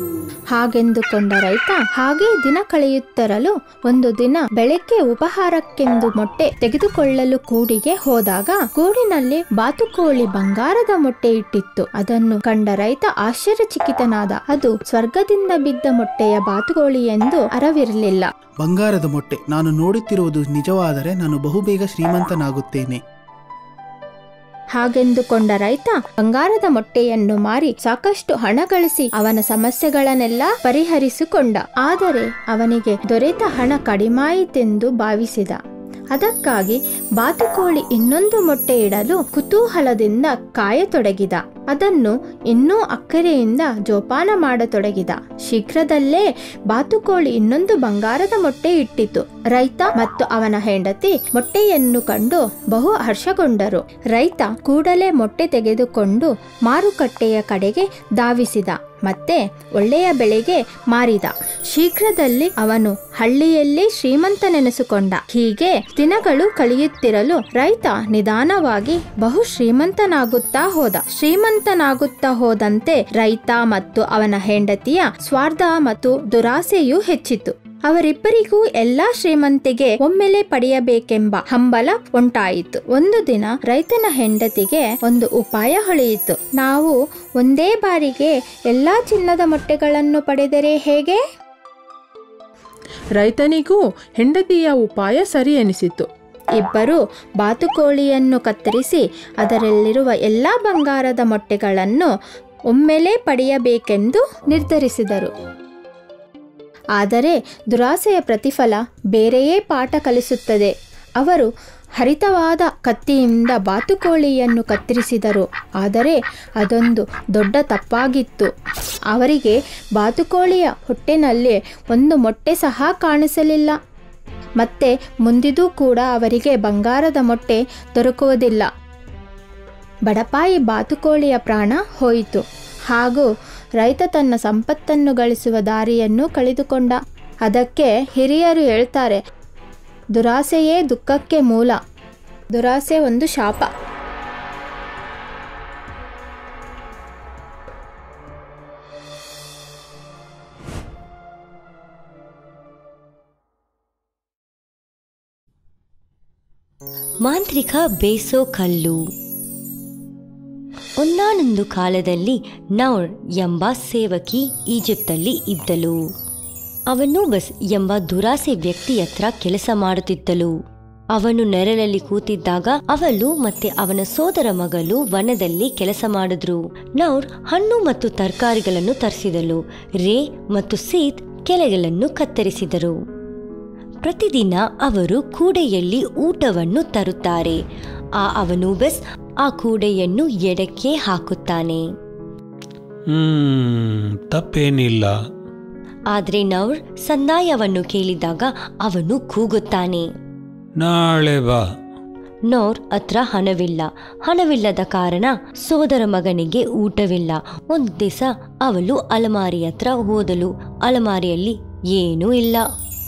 ಹಾಗೆಂದುಕೊಂಡ ರೈತ ಹಾಗೆ ದಿನ ಕಳೆಯುತ್ತರಲು ಒಂದು ದಿನ ಬೆಳಗ್ಗೆ ಉಪಹಾರಕ್ಕೆಂದು ಮೊಟ್ಟೆ ತೆಗೆದುಕೊಳ್ಳಲು ಕೂಡಿಗೆ ಹೋದಾಗ ಗೂಡಿನಲ್ಲಿ ಬಾತುಕೋಳಿ ಬಂಗಾರದ ಮೊಟ್ಟೆ ಇಟ್ಟಿತ್ತು ಅದನ್ನು ಕಂಡ ರೈತ ಆಶ್ಚರ್ಯಚಕಿತನಾದ ಅದು ಸ್ವರ್ಗದಿಂದ ಬಿದ್ದ ಮೊಟ್ಟೆಯ ಬಾತುಕೋಳಿ ಎಂದು ಅರವಿರಲಿಲ್ಲ ಬಂಗಾರದ ಮೊಟ್ಟೆ ನಾನು ನೋಡುತ್ತಿರುವುದು ನಿಜವಾದರೆ ನಾನು ಬಹುಬೇಗ ಶ್ರೀಮಂತನಾಗುತ್ತೇನೆ ಹಾಗೆಂದುಕೊಂಡ ರೈತ ಬಂಗಾರದ ಮೊಟ್ಟೆಯನ್ನು ಮಾರಿ ಸಾಕಷ್ಟು ಹಣ ಗಳಿಸಿ ಅವನ ಸಮಸ್ಯೆಗಳನ್ನೆಲ್ಲ ಪರಿಹರಿಸಿಕೊಂಡ ಆದರೆ ಅವನಿಗೆ ದೊರೆತ ಹಣ ಕಡಿಮಾಯಿತೆಂದು ಭಾವಿಸಿದ ಅದಕ್ಕಾಗಿ ಬಾತುಕೋಳಿ ಇನ್ನೊಂದು ಮೊಟ್ಟೆ ಇಡಲು ಕುತೂಹಲದಿಂದ ಕಾಯತೊಡಗಿದ ಅದನ್ನು ಇನ್ನೂ ಅಕ್ಕರೆಯಿಂದ ಜೋಪಾನ ಮಾಡತೊಡಗಿದ ಶೀಘ್ರದಲ್ಲೇ ಬಾತುಕೋಳಿ ಇನ್ನೊಂದು ಬಂಗಾರದ ಮೊಟ್ಟೆ ಇಟ್ಟಿತು ರೈತ ಮತ್ತು ಅವನ ಹೆಂಡತಿ ಮೊಟ್ಟೆಯನ್ನು ಕಂಡು ಬಹು ಹರ್ಷಗೊಂಡರು ರೈತ ಕೂಡಲೇ ಮೊಟ್ಟೆ ತೆಗೆದುಕೊಂಡು ಮಾರುಕಟ್ಟೆಯ ಕಡೆಗೆ ಧಾವಿಸಿದ ಮತ್ತೆ ಒಳ್ಳೆಯ ಬೆಳೆಗೆ ಮಾರಿದ ಶೀಘ್ರದಲ್ಲಿ ಅವನು ಹಳ್ಳಿಯಲ್ಲಿ ಶ್ರೀಮಂತನೆನಿಸಿಕೊಂಡ ಹೀಗೆ ದಿನಗಳು ಕಳೆಯುತ್ತಿರಲು ರೈತ ನಿಧಾನವಾಗಿ ಬಹು ಶ್ರೀಮಂತನಾಗುತ್ತಾ ಹೋದ ಶ್ರೀಮಂತನಾಗುತ್ತಾ ಹೋದಂತೆ ರೈತ ಮತ್ತು ಅವನ ಹೆಂಡತಿಯ ಸ್ವಾರ್ಥ ಮತ್ತು ದುರಾಸೆಯೂ ಹೆಚ್ಚಿತು ಅವರಿಬ್ಬರಿಗೂ ಎಲ್ಲಾ ಶ್ರೀಮಂತಿಗೆ ಒಮ್ಮೆಲೆ ಪಡೆಯಬೇಕೆಂಬ ಹಂಬಲ ಉಂಟಾಯಿತು ಒಂದು ದಿನ ರೈತನ ಹೆಂಡತಿಗೆ ಒಂದು ಉಪಾಯ ಹೊಳೆಯಿತು ನಾವು ಒಂದೇ ಬಾರಿಗೆ ಎಲ್ಲಾ ಚಿನ್ನದ ಮೊಟ್ಟೆಗಳನ್ನು ಪಡೆದರೆ ಹೇಗೆ ರೈತನಿಗೂ ಹೆಂಡತಿಯ ಉಪಾಯ ಸರಿ ಎನಿಸಿತು ಇಬ್ಬರು ಬಾತುಕೋಳಿಯನ್ನು ಕತ್ತರಿಸಿ ಅದರಲ್ಲಿರುವ ಎಲ್ಲಾ ಬಂಗಾರದ ಮೊಟ್ಟೆಗಳನ್ನು ಒಮ್ಮೆಲೆ ಪಡೆಯಬೇಕೆಂದು ನಿರ್ಧರಿಸಿದರು ಆದರೆ ದುರಾಸೆಯ ಪ್ರತಿಫಲ ಬೇರೆಯೇ ಪಾಠ ಕಲಿಸುತ್ತದೆ ಅವರು ಹರಿತವಾದ ಕತ್ತಿಯಿಂದ ಬಾತುಕೋಳಿಯನ್ನು ಕತ್ತರಿಸಿದರು ಆದರೆ ಅದೊಂದು ದೊಡ್ಡ ತಪ್ಪಾಗಿತ್ತು ಅವರಿಗೆ ಬಾತುಕೋಳಿಯ ಹೊಟ್ಟೆನಲ್ಲಿ ಒಂದು ಮೊಟ್ಟೆ ಸಹ ಕಾಣಿಸಲಿಲ್ಲ ಮತ್ತೆ ಮುಂದಿದೂ ಕೂಡ ಅವರಿಗೆ ಬಂಗಾರದ ಮೊಟ್ಟೆ ದೊರಕುವುದಿಲ್ಲ ಬಡಪಾಯಿ ಬಾತುಕೋಳಿಯ ಪ್ರಾಣ ಹೋಯಿತು ಹಾಗೂ ರೈತ ತನ್ನ ಸಂಪತ್ತನ್ನು ಗಳಿಸುವ ದಾರಿಯನ್ನು ಕಳೆದುಕೊಂಡ ಅದಕ್ಕೆ ಹಿರಿಯರು ಹೇಳ್ತಾರೆ ದುರಾಸೆಯೇ ದುಃಖಕ್ಕೆ ಮೂಲ ದುರಾಸೆ ಒಂದು ಶಾಪ ಮಾಂತ್ರಿಕ ಬೇಸೋ ಕಲ್ಲು ಒಂದಾನೊಂದು ಕಾಲದಲ್ಲಿ ನೌರ್ ಎಂಬ ಸೇವಕಿ ಈಜಿಪ್ತಲ್ಲಿ ಇದ್ದಳು ಅವನು ಬಸ್ ಎಂಬ ದುರಾಸೆ ವ್ಯಕ್ತಿ ಹತ್ರ ಕೆಲಸ ಮಾಡುತ್ತಿದ್ದಳು ಅವನು ನೆರಳಲ್ಲಿ ಕೂತಿದ್ದಾಗ ಅವಳು ಮತ್ತೆ ಅವನ ಸೋದರ ಮಗಳು ವನದಲ್ಲಿ ಕೆಲಸ ಮಾಡಿದ್ರು ನೌರ್ ಹಣ್ಣು ಮತ್ತು ತರಕಾರಿಗಳನ್ನು ತರಿಸಿದಳು ರೇ ಮತ್ತು ಸೀತ್ ಕೆಲೆಗಳನ್ನು ಕತ್ತರಿಸಿದರು ಪ್ರತಿದಿನ ಅವರು ಕೂಡೆಯಲ್ಲಿ ಊಟವನ್ನು ತರುತ್ತಾರೆ ಆ ಅವನು ಬೆಸ್ ಆ ಕೂಡೆಯನ್ನು ಎಡಕ್ಕೆ ಹಾಕುತ್ತಾನೆ ಹ್ಮ್ ತಪ್ಪೇನಿಲ್ಲ ಆದ್ರೆ ನೌರ್ ಸಂದಾಯವನ್ನು ಕೇಳಿದಾಗ ಅವನು ಕೂಗುತ್ತಾನೆ ನಾಳೆ ಬಾ ನೌರ್ ಹತ್ರ ಹಣವಿಲ್ಲ ಹಣವಿಲ್ಲದ ಕಾರಣ ಸೋದರ ಮಗನಿಗೆ ಊಟವಿಲ್ಲ ಒಂದು ದಿವಸ ಅವಳು ಅಲಮಾರಿ ಹತ್ರ ಹೋದಳು ಅಲಮಾರಿಯಲ್ಲಿ ಏನೂ ಇಲ್ಲ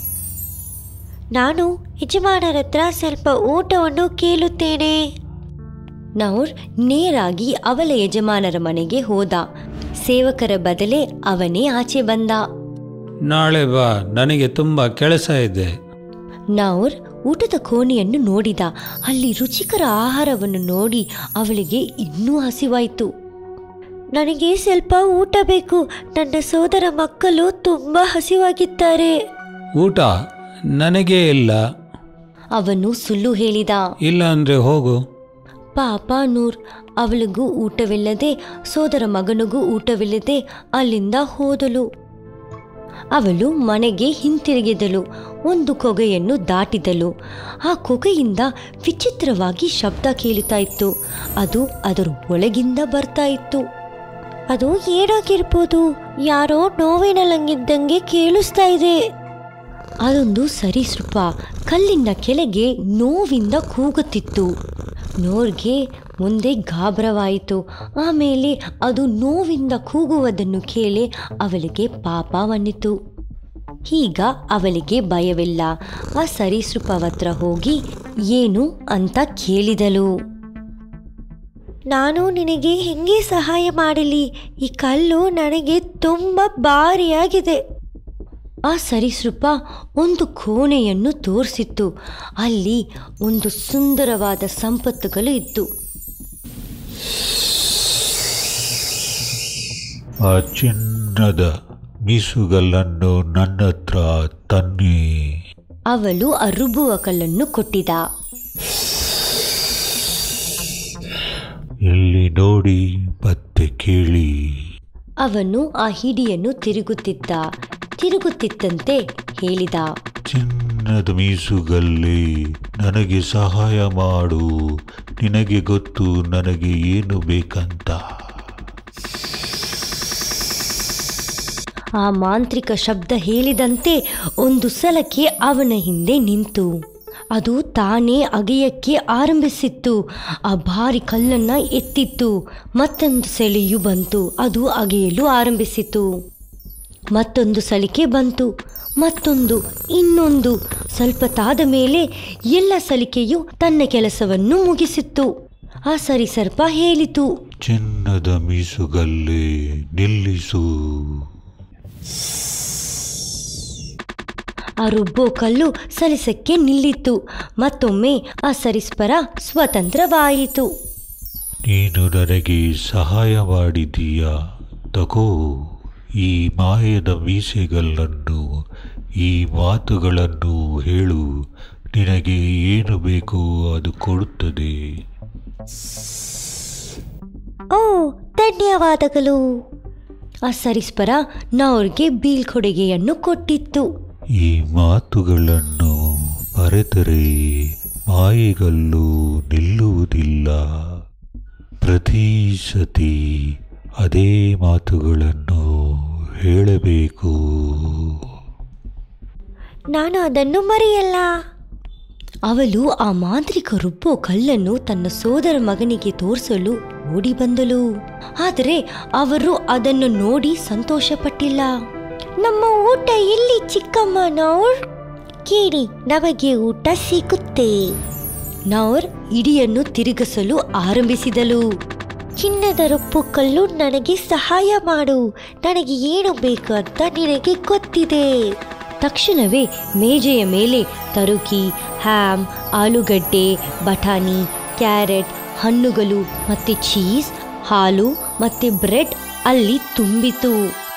ನಾನು ಯಜಮಾನರ ಹತ್ರ ಸ್ವಲ್ಪ ಊಟವನ್ನು ಕೇಳುತ್ತೇನೆ ನೌರ್ ನೇರಾಗಿ ಅವಳ ಯಜಮಾನರ ಮನೆಗೆ ಹೋದ ಸೇವಕರ ಬದಲೇ ಅವನೇ ಆಚೆ ಬಂದ ನಾಳೆ ಬಾ ನನಗೆ ತುಂಬ ಕೆಲಸ ಇದೆ ನೌರ್ ಊಟದ ಕೋಣೆಯನ್ನು ನೋಡಿದ ಅಲ್ಲಿ ರುಚಿಕರ ಆಹಾರವನ್ನು ನೋಡಿ ಅವಳಿಗೆ ಇನ್ನೂ ಹಸಿವಾಯಿತು ನನಗೆ ಸ್ವಲ್ಪ ಊಟ ಬೇಕು ನನ್ನ ಸೋದರ ಮಕ್ಕಳು ತುಂಬ ಹಸಿವಾಗಿದ್ದಾರೆ ಊಟ ನನಗೇ ಇಲ್ಲ ಅವನು ಸುಳ್ಳು ಹೇಳಿದ ಇಲ್ಲ ಅಂದ್ರೆ ಹೋಗು ಪಾಪ ನೂರ್ ಅವಳಿಗೂ ಊಟವಿಲ್ಲದೆ ಸೋದರ ಮಗನಿಗೂ ಊಟವಿಲ್ಲದೆ ಅಲ್ಲಿಂದ ಹೋದಳು ಅವಳು ಮನೆಗೆ ಹಿಂತಿರುಗಿದಳು ಒಂದು ಕೊಗೆಯನ್ನು ದಾಟಿದಳು ಆ ಕೊಗೆಯಿಂದ ವಿಚಿತ್ರವಾಗಿ ಶಬ್ದ ಕೇಳುತ್ತಾ ಇತ್ತು ಅದು ಅದರ ಒಳಗಿಂದ ಬರ್ತಾ ಇತ್ತು ಅದು ಏನಾಗಿರ್ಬೋದು ಯಾರೋ ನೋವಿನಲ್ಲಂಗಿದ್ದಂಗೆ ಕೇಳಿಸ್ತಾ ಇದೆ ಅದೊಂದು ಸರೀಸೃಪ ಕಲ್ಲಿನ ಕೆಳಗೆ ನೋವಿಂದ ಕೂಗುತ್ತಿತ್ತು ನೋರ್ಗೆ ಮುಂದೆ ಗಾಬರವಾಯಿತು ಆಮೇಲೆ ಅದು ನೋವಿಂದ ಕೂಗುವುದನ್ನು ಕೇಳಿ ಅವಳಿಗೆ ಪಾಪವನ್ನಿತು ಈಗ ಅವಳಿಗೆ ಭಯವಿಲ್ಲ ಆ ಸರೀಸೃಪವತ್ರ ಹೋಗಿ ಏನು ಅಂತ ಕೇಳಿದಳು ನಾನು ನಿನಗೆ ಹೆಂಗೆ ಸಹಾಯ ಮಾಡಲಿ ಈ ಕಲ್ಲು ನನಗೆ ತುಂಬ ಭಾರಿಯಾಗಿದೆ ಆ ಸರೀಸೃಪ ಒಂದು ಕೋಣೆಯನ್ನು ತೋರಿಸಿತ್ತು ಅಲ್ಲಿ ಒಂದು ಸುಂದರವಾದ ಸಂಪತ್ತುಗಳು ಇತ್ತು ಆ ಚಿನ್ನದ ಮೀಸುಗಲ್ಲನ್ನು ನನ್ನ ಹತ್ರ ತನ್ನಿ ಅವಳು ಆ ರುಬ್ಬುವ ಕಲ್ಲನ್ನು ಕೊಟ್ಟಿದ ಎಲ್ಲಿ ನೋಡಿ ಮತ್ತೆ ಕೇಳಿ ಅವನು ಆ ಹಿಡಿಯನ್ನು ತಿರುಗುತ್ತಿದ್ದ ತಿರುಗುತ್ತಿದ್ದಂತೆ ಹೇಳಿದ ಚಿನ್ನದ ಮೀಸುಗಲ್ಲಿ ನನಗೆ ಸಹಾಯ ಮಾಡು ನಿನಗೆ ಗೊತ್ತು ನನಗೆ ಏನು ಬೇಕಂತ ಆ ಮಾಂತ್ರಿಕ ಶಬ್ದ ಹೇಳಿದಂತೆ ಒಂದು ಸಲಕ್ಕೆ ಅವನ ಹಿಂದೆ ನಿಂತು ಅದು ತಾನೇ ಅಗೆಯಕ್ಕೆ ಆರಂಭಿಸಿತ್ತು ಆ ಭಾರಿ ಕಲ್ಲನ್ನ ಎತ್ತಿತ್ತು ಮತ್ತೊಂದು ಸೆಳೆಯು ಬಂತು ಅದು ಅಗೆಯಲು ಆರಂಭಿಸಿತು ಮತ್ತೊಂದು ಸಲಿಕೆ ಬಂತು ಮತ್ತೊಂದು ಇನ್ನೊಂದು ಸ್ವಲ್ಪ ತಾದ ಮೇಲೆ ಎಲ್ಲ ಸಲಿಕೆಯು ತನ್ನ ಕೆಲಸವನ್ನು ಮುಗಿಸಿತ್ತು ಆ ಸರಿಸರ್ಪ ಹೇಳಿತು ಚಿನ್ನದ ಮೀಸುಗಲ್ಲಿ ನಿಲ್ಲಿಸು ಆ ರುಬ್ಬೋ ಕಲ್ಲು ಸಲಿಸಕ್ಕೆ ನಿಲ್ಲಿತ್ತು ಮತ್ತೊಮ್ಮೆ ಆ ಸರಿಸ್ಪರ ಸ್ವತಂತ್ರವಾಯಿತು ನೀನು ನನಗೆ ಸಹಾಯ ಮಾಡಿದೀಯ ತಗೋ ಈ ಮಾಯದ ಮೀಸೆಗಲ್ಲನ್ನು ಈ ಮಾತುಗಳನ್ನು ಹೇಳು ನಿನಗೆ ಏನು ಬೇಕೋ ಅದು ಕೊಡುತ್ತದೆ ಓ ಧನ್ಯವಾದಗಳು ಆ ಸರಿಸ್ಪರ ನವ್ರಿಗೆ ಬೀಳ್ಕೊಡುಗೆಯನ್ನು ಕೊಟ್ಟಿತ್ತು ಈ ಮಾತುಗಳನ್ನು ಮರೆತರೆ ಮಾಯೆಗಲ್ಲು ನಿಲ್ಲುವುದಿಲ್ಲ ಪ್ರತಿ ಸತಿ ಅದೇ ಮಾತುಗಳನ್ನು ಹೇಳಬೇಕು ನಾನು ಅದನ್ನು ಮರೆಯಲ್ಲ ಅವಳು ಆ ಮಾಂತ್ರಿಕ ರುಬ್ಬೋ ಕಲ್ಲನ್ನು ತನ್ನ ಸೋದರ ಮಗನಿಗೆ ತೋರಿಸಲು ಓಡಿ ಬಂದಳು ಆದರೆ ಅವರು ಅದನ್ನು ನೋಡಿ ಸಂತೋಷಪಟ್ಟಿಲ್ಲ ನಮ್ಮ ಊಟ ಎಲ್ಲಿ ಚಿಕ್ಕಮ್ಮ ನೌರ್ ಕೇಳಿ ನಮಗೆ ಊಟ ಸಿಗುತ್ತೆ ನೌರ್ ಇಡಿಯನ್ನು ತಿರುಗಿಸಲು ಆರಂಭಿಸಿದಳು ಚಿನ್ನದ ರುಪ್ಪು ಕಲ್ಲು ನನಗೆ ಸಹಾಯ ಮಾಡು ನನಗೆ ಏನು ಬೇಕು ಅಂತ ನಿನಗೆ ಗೊತ್ತಿದೆ ತಕ್ಷಣವೇ ಮೇಜೆಯ ಮೇಲೆ ತರುಕಿ ಹ್ಯಾಮ್ ಆಲೂಗಡ್ಡೆ ಬಟಾಣಿ ಕ್ಯಾರೆಟ್ ಹಣ್ಣುಗಳು ಮತ್ತು ಚೀಸ್ ಹಾಲು ಮತ್ತು ಬ್ರೆಡ್ ಅಲ್ಲಿ ತುಂಬಿತು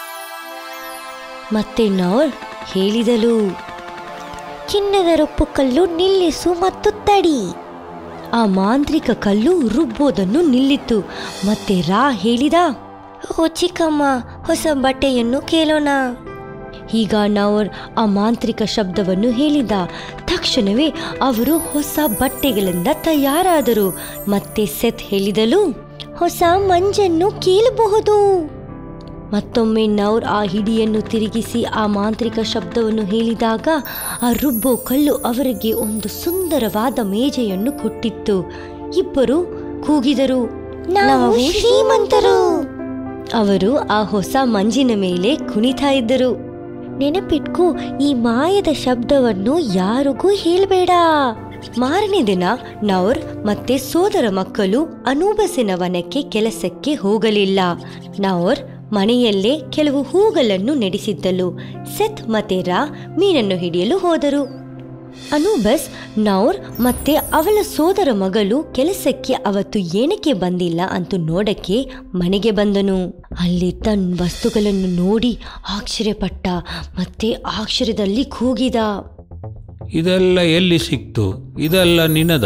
ಮತ್ತೆ ನೌರ್ ಹೇಳಿದಳು ಚಿನ್ನದ ರುಪ್ಪು ಕಲ್ಲು ನಿಲ್ಲಿಸು ಮತ್ತು ತಡಿ ಆ ಮಾಂತ್ರಿಕ ಕಲ್ಲು ರುಬ್ಬೋದನ್ನು ನಿಲ್ಲಿತು ಮತ್ತೆ ರಾ ಹೇಳಿದ ಓ ಚಿಕ್ಕಮ್ಮ ಹೊಸ ಬಟ್ಟೆಯನ್ನು ಕೇಳೋಣ ಈಗ ನವರ್ ಆ ಮಾಂತ್ರಿಕ ಶಬ್ದವನ್ನು ಹೇಳಿದ ತಕ್ಷಣವೇ ಅವರು ಹೊಸ ಬಟ್ಟೆಗಳಿಂದ ತಯಾರಾದರು ಮತ್ತೆ ಸೆತ್ ಹೇಳಿದಳು ಹೊಸ ಮಂಜನ್ನು ಕೇಳಬಹುದು ಮತ್ತೊಮ್ಮೆ ನೌರ್ ಆ ಹಿಡಿಯನ್ನು ತಿರುಗಿಸಿ ಆ ಮಾಂತ್ರಿಕ ಶಬ್ದವನ್ನು ಹೇಳಿದಾಗ ಆ ರುಬ್ಬೋ ಕಲ್ಲು ಅವರಿಗೆ ಒಂದು ಸುಂದರವಾದ ಮೇಜೆಯನ್ನು ಕೊಟ್ಟಿತ್ತು ಇಬ್ಬರು ಕೂಗಿದರು ನಾವು ಶ್ರೀಮಂತರು ಅವರು ಆ ಹೊಸ ಮಂಜಿನ ಮೇಲೆ ಕುಣಿತಾ ಇದ್ದರು ನೆನಪಿಟ್ಕೋ ಈ ಮಾಯದ ಶಬ್ದವನ್ನು ಯಾರಿಗೂ ಹೇಳಬೇಡ ಮಾರನೇ ದಿನ ನೌರ್ ಮತ್ತೆ ಸೋದರ ಮಕ್ಕಳು ಅನೂಬಸಿನ ವನಕ್ಕೆ ಕೆಲಸಕ್ಕೆ ಹೋಗಲಿಲ್ಲ ನೌರ್ ಮನೆಯಲ್ಲೇ ಕೆಲವು ಹೂಗಳನ್ನು ನೆಡೆಸಿದ್ದಳು ಸೆತ್ ಮತ್ತೆ ರಾ ಮೀನನ್ನು ಹಿಡಿಯಲು ಹೋದರು ಅನೂಬಸ್ ನೌರ್ ಮತ್ತೆ ಅವಳ ಸೋದರ ಮಗಳು ಕೆಲಸಕ್ಕೆ ಅವತ್ತು ಏನಕ್ಕೆ ಬಂದಿಲ್ಲ ಅಂತ ನೋಡಕ್ಕೆ ಮನೆಗೆ ಬಂದನು ಅಲ್ಲಿ ತನ್ನ ವಸ್ತುಗಳನ್ನು ನೋಡಿ ಆಶ್ಚರ್ಯಪಟ್ಟ ಮತ್ತೆ ಆಶ್ಚರ್ಯದಲ್ಲಿ ಕೂಗಿದ ಇದೆಲ್ಲ ಎಲ್ಲಿ ಸಿಕ್ತು ಇದೆಲ್ಲ ನಿನದ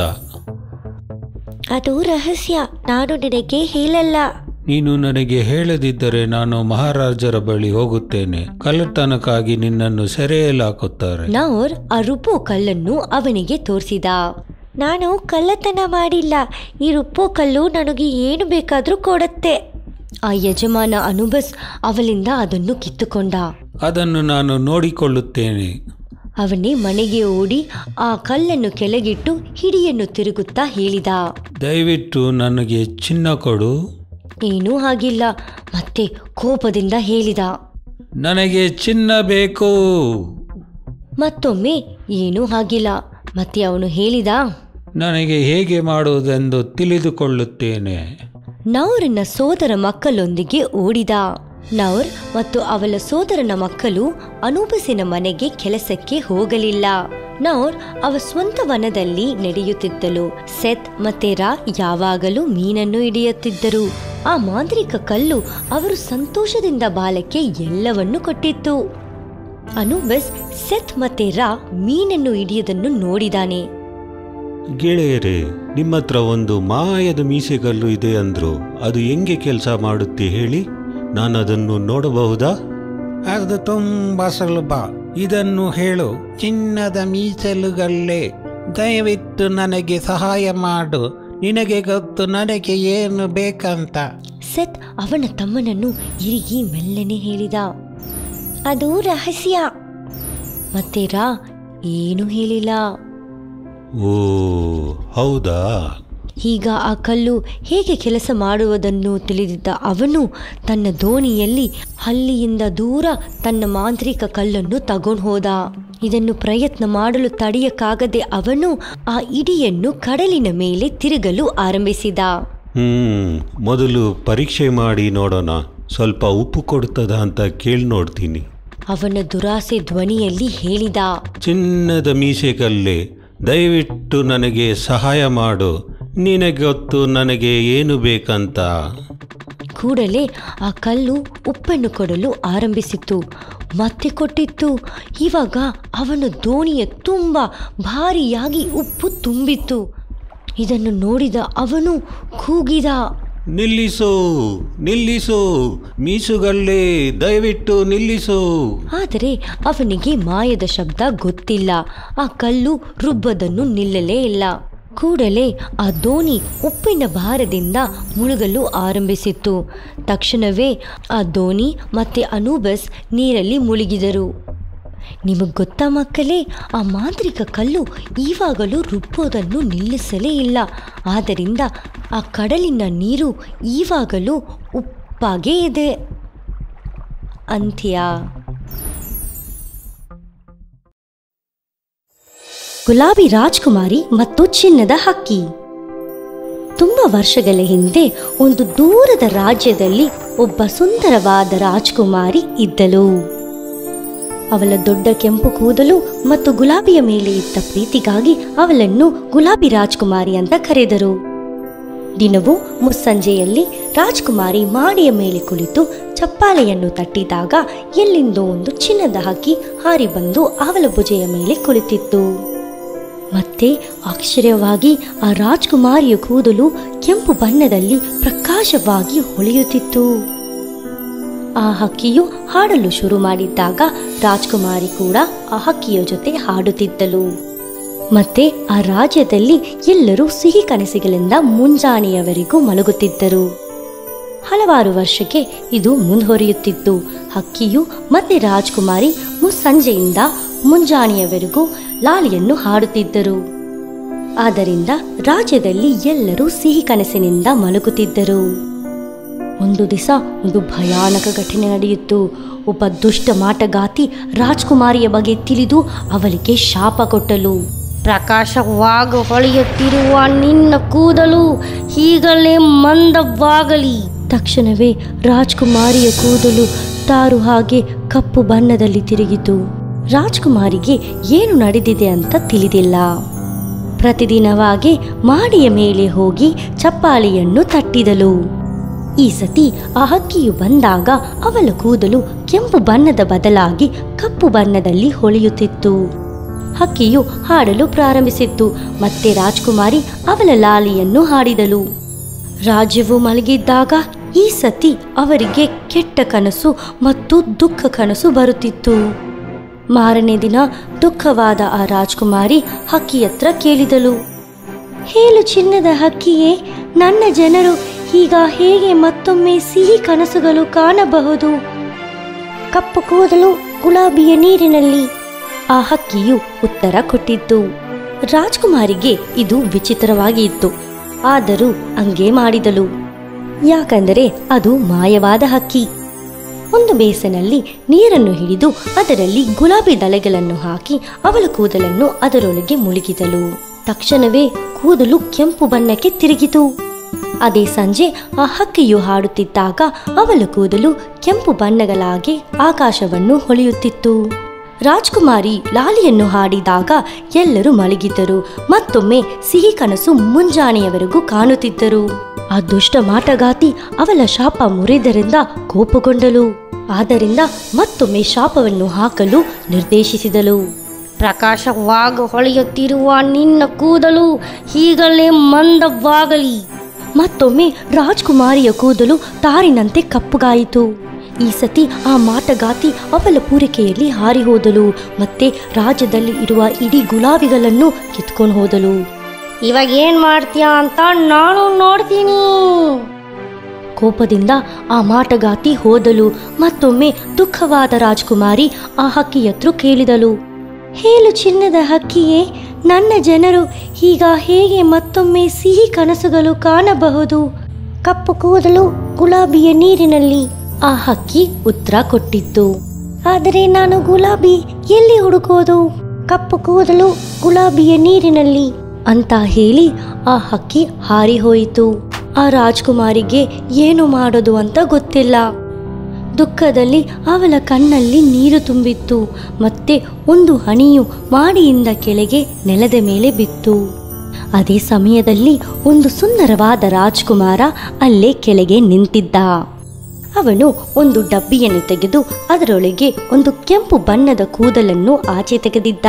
ಅದು ರಹಸ್ಯ ನಾನು ನಿನಗೆ ಹೇಳಲ್ಲ ನೀನು ನನಗೆ ಹೇಳದಿದ್ದರೆ ನಾನು ಮಹಾರಾಜರ ಬಳಿ ಹೋಗುತ್ತೇನೆ ಕಳ್ಳತನಕ್ಕಾಗಿ ನಿನ್ನನ್ನು ಸೆರೆಯಲಾಕುತ್ತಾರೆ ನೌರ್ ಆ ರುಬ್ಬೋ ಕಲ್ಲನ್ನು ಅವನಿಗೆ ತೋರಿಸಿದ ನಾನು ಕಳ್ಳತನ ಮಾಡಿಲ್ಲ ಈ ರುಬ್ಬೋ ಕಲ್ಲು ನನಗೆ ಏನು ಬೇಕಾದರೂ ಕೊಡುತ್ತೆ ಆ ಯಜಮಾನ ಅನುಬಸ್ ಅವಳಿಂದ ಅದನ್ನು ಕಿತ್ತುಕೊಂಡ ಅದನ್ನು ನಾನು ನೋಡಿಕೊಳ್ಳುತ್ತೇನೆ ಅವನೇ ಮನೆಗೆ ಓಡಿ ಆ ಕಲ್ಲನ್ನು ಕೆಳಗಿಟ್ಟು ಹಿಡಿಯನ್ನು ತಿರುಗುತ್ತಾ ಹೇಳಿದ ದಯವಿಟ್ಟು ನನಗೆ ಚಿನ್ನ ಕೊಡು ಏನೂ ಆಗಿಲ್ಲ ಮತ್ತೆ ಕೋಪದಿಂದ ಹೇಳಿದ ನನಗೆ ಚಿನ್ನ ಬೇಕು ಮತ್ತೊಮ್ಮೆ ಏನೂ ಆಗಿಲ್ಲ ಮತ್ತೆ ಅವನು ಹೇಳಿದ ನನಗೆ ಹೇಗೆ ಮಾಡುವುದೆಂದು ತಿಳಿದುಕೊಳ್ಳುತ್ತೇನೆ ನೌರನ ಸೋದರ ಮಕ್ಕಳೊಂದಿಗೆ ಓಡಿದ ನೌರ್ ಮತ್ತು ಅವಳ ಸೋದರನ ಮಕ್ಕಳು ಅನೂಬಸಿನ ಮನೆಗೆ ಕೆಲಸಕ್ಕೆ ಹೋಗಲಿಲ್ಲ ನೌರ್ ಅವ ಸ್ವಂತ ವನದಲ್ಲಿ ನಡೆಯುತ್ತಿದ್ದಳು ಸೆತ್ ಮತ್ತೆ ರಾ ಯಾವಾಗಲೂ ಮೀನನ್ನು ಹಿಡಿಯುತ್ತಿದ್ದರು ಆ ಮಾಂತ್ರಿಕ ಕಲ್ಲು ಅವರು ಸಂತೋಷದಿಂದ ಬಾಲಕ್ಕೆ ಎಲ್ಲವನ್ನೂ ಕೊಟ್ಟಿತ್ತು ಅನುಬಸ್ ಸೆತ್ ಮತ್ತೆ ರಾ ಮೀನನ್ನು ಹಿಡಿಯುವುದನ್ನು ನೋಡಿದಾನೆ ಗೆಳೆಯರೇ ನಿಮ್ಮ ಹತ್ರ ಒಂದು ಮಾಯದ ಮೀಸೆಗಲ್ಲು ಇದೆ ಅಂದ್ರು ಅದು ಹೆಂಗೆ ಕೆಲಸ ಮಾಡುತ್ತೆ ಹೇಳಿ ನಾನು ಅದನ್ನು ನೋಡಬಹುದಾ ಅದು ತುಂಬಾ ಸುಲಭ ಇದನ್ನು ಹೇಳು ಚಿನ್ನದ ಮೀಸಲುಗಲ್ಲೇ ದಯವಿಟ್ಟು ನನಗೆ ಸಹಾಯ ಮಾಡು ನಿನಗೆ ಗೊತ್ತು ನನಗೆ ಏನು ಬೇಕಂತ ಸೆತ್ ಅವನ ತಮ್ಮನನ್ನು ಇರಿಗಿ ಮೆಲ್ಲನೆ ಹೇಳಿದ ಅದು ರಹಸ್ಯ ಮತ್ತೆ ರಾ ಏನು ಹೇಳಿಲ್ಲ ಓ ಹೌದಾ ಈಗ ಆ ಕಲ್ಲು ಹೇಗೆ ಕೆಲಸ ಮಾಡುವುದನ್ನು ತಿಳಿದಿದ್ದ ಅವನು ತನ್ನ ದೋಣಿಯಲ್ಲಿ ಹಲ್ಲಿಯಿಂದ ದೂರ ತನ್ನ ಮಾಂತ್ರಿಕ ಕಲ್ಲನ್ನು ತಗೊಂಡು ಹೋದ ಇದನ್ನು ಪ್ರಯತ್ನ ಮಾಡಲು ತಡೆಯಕ್ಕಾಗದೆ ಅವನು ಆ ಇಡಿಯನ್ನು ಕಡಲಿನ ಮೇಲೆ ತಿರುಗಲು ಆರಂಭಿಸಿದ ಹ್ಮ್ ಮೊದಲು ಪರೀಕ್ಷೆ ಮಾಡಿ ನೋಡೋಣ ಸ್ವಲ್ಪ ಉಪ್ಪು ಕೊಡ್ತದ ಅಂತ ಕೇಳಿ ನೋಡ್ತೀನಿ ಅವನ ದುರಾಸೆ ಧ್ವನಿಯಲ್ಲಿ ಹೇಳಿದ ಚಿನ್ನದ ಮೀಸೆಗಲ್ಲೇ ದಯವಿಟ್ಟು ನನಗೆ ಸಹಾಯ ಮಾಡು ನಿನಗೆ ಗೊತ್ತು ನನಗೆ ಏನು ಬೇಕಂತ ಕೂಡಲೇ ಆ ಕಲ್ಲು ಉಪ್ಪನ್ನು ಕೊಡಲು ಆರಂಭಿಸಿತು ಮತ್ತೆ ಕೊಟ್ಟಿತ್ತು ಇವಾಗ ಅವನ ದೋಣಿಯ ತುಂಬ ಭಾರಿಯಾಗಿ ಉಪ್ಪು ತುಂಬಿತ್ತು ಇದನ್ನು ನೋಡಿದ ಅವನು ಕೂಗಿದ ನಿಲ್ಲಿಸು ನಿಲ್ಲಿಸು ಮೀಸುಗಲ್ಲೇ ದಯವಿಟ್ಟು ನಿಲ್ಲಿಸು ಆದರೆ ಅವನಿಗೆ ಮಾಯದ ಶಬ್ದ ಗೊತ್ತಿಲ್ಲ ಆ ಕಲ್ಲು ರುಬ್ಬದನ್ನು ನಿಲ್ಲಲೇ ಇಲ್ಲ ಕೂಡಲೇ ಆ ದೋಣಿ ಉಪ್ಪಿನ ಭಾರದಿಂದ ಮುಳುಗಲು ಆರಂಭಿಸಿತ್ತು ತಕ್ಷಣವೇ ಆ ದೋಣಿ ಮತ್ತೆ ಅನೂಬಸ್ ನೀರಲ್ಲಿ ಮುಳುಗಿದರು ನಿಮಗೆ ಗೊತ್ತಾ ಮಕ್ಕಳೇ ಆ ಮಾಂತ್ರಿಕ ಕಲ್ಲು ಈವಾಗಲೂ ರುಬ್ಬೋದನ್ನು ನಿಲ್ಲಿಸಲೇ ಇಲ್ಲ ಆದ್ದರಿಂದ ಆ ಕಡಲಿನ ನೀರು ಈವಾಗಲೂ ಉಪ್ಪಾಗೇ ಇದೆ ಅಂತ್ಯ ಗುಲಾಬಿ ರಾಜ್ಕುಮಾರಿ ಮತ್ತು ಚಿನ್ನದ ಹಕ್ಕಿ ತುಂಬ ವರ್ಷಗಳ ಹಿಂದೆ ಒಂದು ದೂರದ ರಾಜ್ಯದಲ್ಲಿ ಒಬ್ಬ ಸುಂದರವಾದ ರಾಜ್ಕುಮಾರಿ ಇದ್ದಳು ಅವಳ ದೊಡ್ಡ ಕೆಂಪು ಕೂದಲು ಮತ್ತು ಗುಲಾಬಿಯ ಮೇಲೆ ಇದ್ದ ಪ್ರೀತಿಗಾಗಿ ಅವಳನ್ನು ಗುಲಾಬಿ ರಾಜ್ಕುಮಾರಿ ಅಂತ ಕರೆದರು ದಿನವೂ ಮುಸ್ಸಂಜೆಯಲ್ಲಿ ರಾಜ್ಕುಮಾರಿ ಮಾಡಿಯ ಮೇಲೆ ಕುಳಿತು ಚಪ್ಪಾಳೆಯನ್ನು ತಟ್ಟಿದಾಗ ಎಲ್ಲಿಂದೋ ಒಂದು ಚಿನ್ನದ ಹಕ್ಕಿ ಹಾರಿ ಬಂದು ಅವಳ ಭುಜೆಯ ಮೇಲೆ ಕುಳಿತಿತ್ತು ಮತ್ತೆ ಆಶ್ಚರ್ಯವಾಗಿ ಆ ರಾಜ್ಕುಮಾರಿಯ ಕೂದಲು ಕೆಂಪು ಬಣ್ಣದಲ್ಲಿ ಪ್ರಕಾಶವಾಗಿ ಹೊಳೆಯುತ್ತಿತ್ತು ಆ ಹಕ್ಕಿಯು ಹಾಡಲು ಶುರು ಮಾಡಿದ್ದಾಗ ರಾಜ್ಕುಮಾರಿ ಕೂಡ ಆ ಹಕ್ಕಿಯ ಜೊತೆ ಹಾಡುತ್ತಿದ್ದಳು ಮತ್ತೆ ಆ ರಾಜ್ಯದಲ್ಲಿ ಎಲ್ಲರೂ ಸಿಹಿ ಕನಸುಗಳಿಂದ ಮುಂಜಾನೆಯವರೆಗೂ ಮಲಗುತ್ತಿದ್ದರು ಹಲವಾರು ವರ್ಷಕ್ಕೆ ಇದು ಮುಂದುವರಿಯುತ್ತಿತ್ತು ಹಕ್ಕಿಯು ಮತ್ತೆ ರಾಜ್ಕುಮಾರಿ ಮುಸ್ಸಂಜೆಯಿಂದ ಮುಂಜಾನೆಯವರೆಗೂ ಲಾಲಿಯನ್ನು ಹಾಡುತ್ತಿದ್ದರು ಆದ್ದರಿಂದ ರಾಜ್ಯದಲ್ಲಿ ಎಲ್ಲರೂ ಸಿಹಿ ಕನಸಿನಿಂದ ಮಲಗುತ್ತಿದ್ದರು ಒಂದು ದಿವಸ ಒಂದು ಭಯಾನಕ ಘಟನೆ ನಡೆಯಿತು ಒಬ್ಬ ದುಷ್ಟ ಮಾಟಗಾತಿ ರಾಜ್ಕುಮಾರಿಯ ಬಗ್ಗೆ ತಿಳಿದು ಅವಳಿಗೆ ಶಾಪ ಕೊಟ್ಟಲು ಪ್ರಕಾಶವಾಗಿ ಹೊಳೆಯುತ್ತಿರುವ ನಿನ್ನ ಕೂದಲು ಈಗಲೇ ಮಂದವಾಗಲಿ ತಕ್ಷಣವೇ ರಾಜ್ಕುಮಾರಿಯ ಕೂದಲು ತಾರು ಹಾಗೆ ಕಪ್ಪು ಬಣ್ಣದಲ್ಲಿ ತಿರುಗಿತು ರಾಜ್ಕುಮಾರಿಗೆ ಏನು ನಡೆದಿದೆ ಅಂತ ತಿಳಿದಿಲ್ಲ ಪ್ರತಿದಿನವಾಗಿ ಮಾಡಿಯ ಮೇಲೆ ಹೋಗಿ ಚಪ್ಪಾಳೆಯನ್ನು ತಟ್ಟಿದಳು ಈ ಸತಿ ಆ ಹಕ್ಕಿಯು ಬಂದಾಗ ಅವಳ ಕೂದಲು ಕೆಂಪು ಬಣ್ಣದ ಬದಲಾಗಿ ಕಪ್ಪು ಬಣ್ಣದಲ್ಲಿ ಹೊಳೆಯುತ್ತಿತ್ತು ಹಕ್ಕಿಯು ಹಾಡಲು ಪ್ರಾರಂಭಿಸಿತ್ತು ಮತ್ತೆ ರಾಜ್ಕುಮಾರಿ ಅವಳ ಲಾಲಿಯನ್ನು ಹಾಡಿದಳು ರಾಜ್ಯವು ಮಲಗಿದ್ದಾಗ ಈ ಸತಿ ಅವರಿಗೆ ಕೆಟ್ಟ ಕನಸು ಮತ್ತು ದುಃಖ ಕನಸು ಬರುತ್ತಿತ್ತು ಮಾರನೇ ದಿನ ದುಃಖವಾದ ಆ ರಾಜ್ಕುಮಾರಿ ಹಕ್ಕಿಯತ್ರ ಕೇಳಿದಳು ಹೇಳು ಚಿನ್ನದ ಹಕ್ಕಿಯೇ ನನ್ನ ಜನರು ಈಗ ಹೇಗೆ ಮತ್ತೊಮ್ಮೆ ಸಿಹಿ ಕನಸುಗಳು ಕಾಣಬಹುದು ಕಪ್ಪು ಕೂದಲು ಗುಲಾಬಿಯ ನೀರಿನಲ್ಲಿ ಆ ಹಕ್ಕಿಯು ಉತ್ತರ ಕೊಟ್ಟಿತ್ತು ರಾಜ್ಕುಮಾರಿಗೆ ಇದು ವಿಚಿತ್ರವಾಗಿ ಇತ್ತು ಆದರೂ ಹಂಗೆ ಮಾಡಿದಳು ಯಾಕಂದರೆ ಅದು ಮಾಯವಾದ ಹಕ್ಕಿ ಒಂದು ಬೇಸನಲ್ಲಿ ನೀರನ್ನು ಹಿಡಿದು ಅದರಲ್ಲಿ ಗುಲಾಬಿ ದಳೆಗಳನ್ನು ಹಾಕಿ ಅವಳ ಕೂದಲನ್ನು ಅದರೊಳಗೆ ಮುಳುಗಿದಳು ತಕ್ಷಣವೇ ಕೂದಲು ಕೆಂಪು ಬಣ್ಣಕ್ಕೆ ತಿರುಗಿತು ಅದೇ ಸಂಜೆ ಆ ಹಕ್ಕಿಯು ಹಾಡುತ್ತಿದ್ದಾಗ ಅವಳ ಕೂದಲು ಕೆಂಪು ಬಣ್ಣಗಳಾಗಿ ಆಕಾಶವನ್ನು ಹೊಳೆಯುತ್ತಿತ್ತು ರಾಜ್ಕುಮಾರಿ ಲಾಲಿಯನ್ನು ಹಾಡಿದಾಗ ಎಲ್ಲರೂ ಮಲಗಿದ್ದರು ಮತ್ತೊಮ್ಮೆ ಸಿಹಿ ಕನಸು ಮುಂಜಾನೆಯವರೆಗೂ ಕಾಣುತ್ತಿದ್ದರು ಆ ದುಷ್ಟ ಮಾಟಗಾತಿ ಅವಳ ಶಾಪ ಮುರಿದರಿಂದ ಕೋಪಗೊಂಡಳು ಆದ್ದರಿಂದ ಮತ್ತೊಮ್ಮೆ ಶಾಪವನ್ನು ಹಾಕಲು ನಿರ್ದೇಶಿಸಿದಳು ಪ್ರಕಾಶವಾಗಿ ಹೊಳೆಯುತ್ತಿರುವ ನಿನ್ನ ಕೂದಲು ಹೀಗಲೇ ಮಂದವಾಗಲಿ ಮತ್ತೊಮ್ಮೆ ರಾಜ್ಕುಮಾರಿಯ ಕೂದಲು ತಾರಿನಂತೆ ಕಪ್ಪುಗಾಯಿತು ಈ ಸತಿ ಆ ಮಾಟಗಾತಿ ಅವಳ ಪೂರೈಕೆಯಲ್ಲಿ ಹಾರಿ ಹೋದಳು ಮತ್ತೆ ರಾಜ್ಯದಲ್ಲಿ ಇರುವ ಇಡೀ ಗುಲಾಬಿಗಳನ್ನು ಕಿತ್ಕೊಂಡು ಹೋದಳು ಇವಾಗ ಏನ್ ಮಾಡ್ತೀಯಾ ಅಂತ ನಾನು ನೋಡ್ತೀನಿ ಕೋಪದಿಂದ ಆ ಮಾಟಗಾತಿ ಹೋದಳು ಮತ್ತೊಮ್ಮೆ ದುಃಖವಾದ ರಾಜ್ಕುಮಾರಿ ಆ ಹಕ್ಕಿಯತ್ರ ಕೇಳಿದಳು ಹೇಳು ಚಿನ್ನದ ಹಕ್ಕಿಯೇ ನನ್ನ ಜನರು ಈಗ ಹೇಗೆ ಮತ್ತೊಮ್ಮೆ ಸಿಹಿ ಕನಸುಗಳು ಕಾಣಬಹುದು ಕಪ್ಪು ಕೂದಲು ಗುಲಾಬಿಯ ನೀರಿನಲ್ಲಿ ಆ ಹಕ್ಕಿ ಉತ್ತರ ಕೊಟ್ಟಿತ್ತು ಆದರೆ ನಾನು ಗುಲಾಬಿ ಎಲ್ಲಿ ಹುಡುಕೋದು ಕಪ್ಪು ಕೂದಲು ಗುಲಾಬಿಯ ನೀರಿನಲ್ಲಿ ಅಂತ ಹೇಳಿ ಆ ಹಕ್ಕಿ ಹಾರಿ ಹೋಯಿತು ಆ ರಾಜ್ಕುಮಾರಿಗೆ ಏನು ಮಾಡೋದು ಅಂತ ಗೊತ್ತಿಲ್ಲ ದುಃಖದಲ್ಲಿ ಅವಳ ಕಣ್ಣಲ್ಲಿ ನೀರು ತುಂಬಿತ್ತು ಮತ್ತೆ ಒಂದು ಹನಿಯು ಮಾಡಿಯಿಂದ ಕೆಳಗೆ ನೆಲದ ಮೇಲೆ ಬಿತ್ತು ಅದೇ ಸಮಯದಲ್ಲಿ ಒಂದು ಸುಂದರವಾದ ರಾಜ್ಕುಮಾರ ಅಲ್ಲೇ ಕೆಳಗೆ ನಿಂತಿದ್ದ ಅವನು ಒಂದು ಡಬ್ಬಿಯನ್ನು ತೆಗೆದು ಅದರೊಳಗೆ ಒಂದು ಕೆಂಪು ಬಣ್ಣದ ಕೂದಲನ್ನು ಆಚೆ ತೆಗೆದಿದ್ದ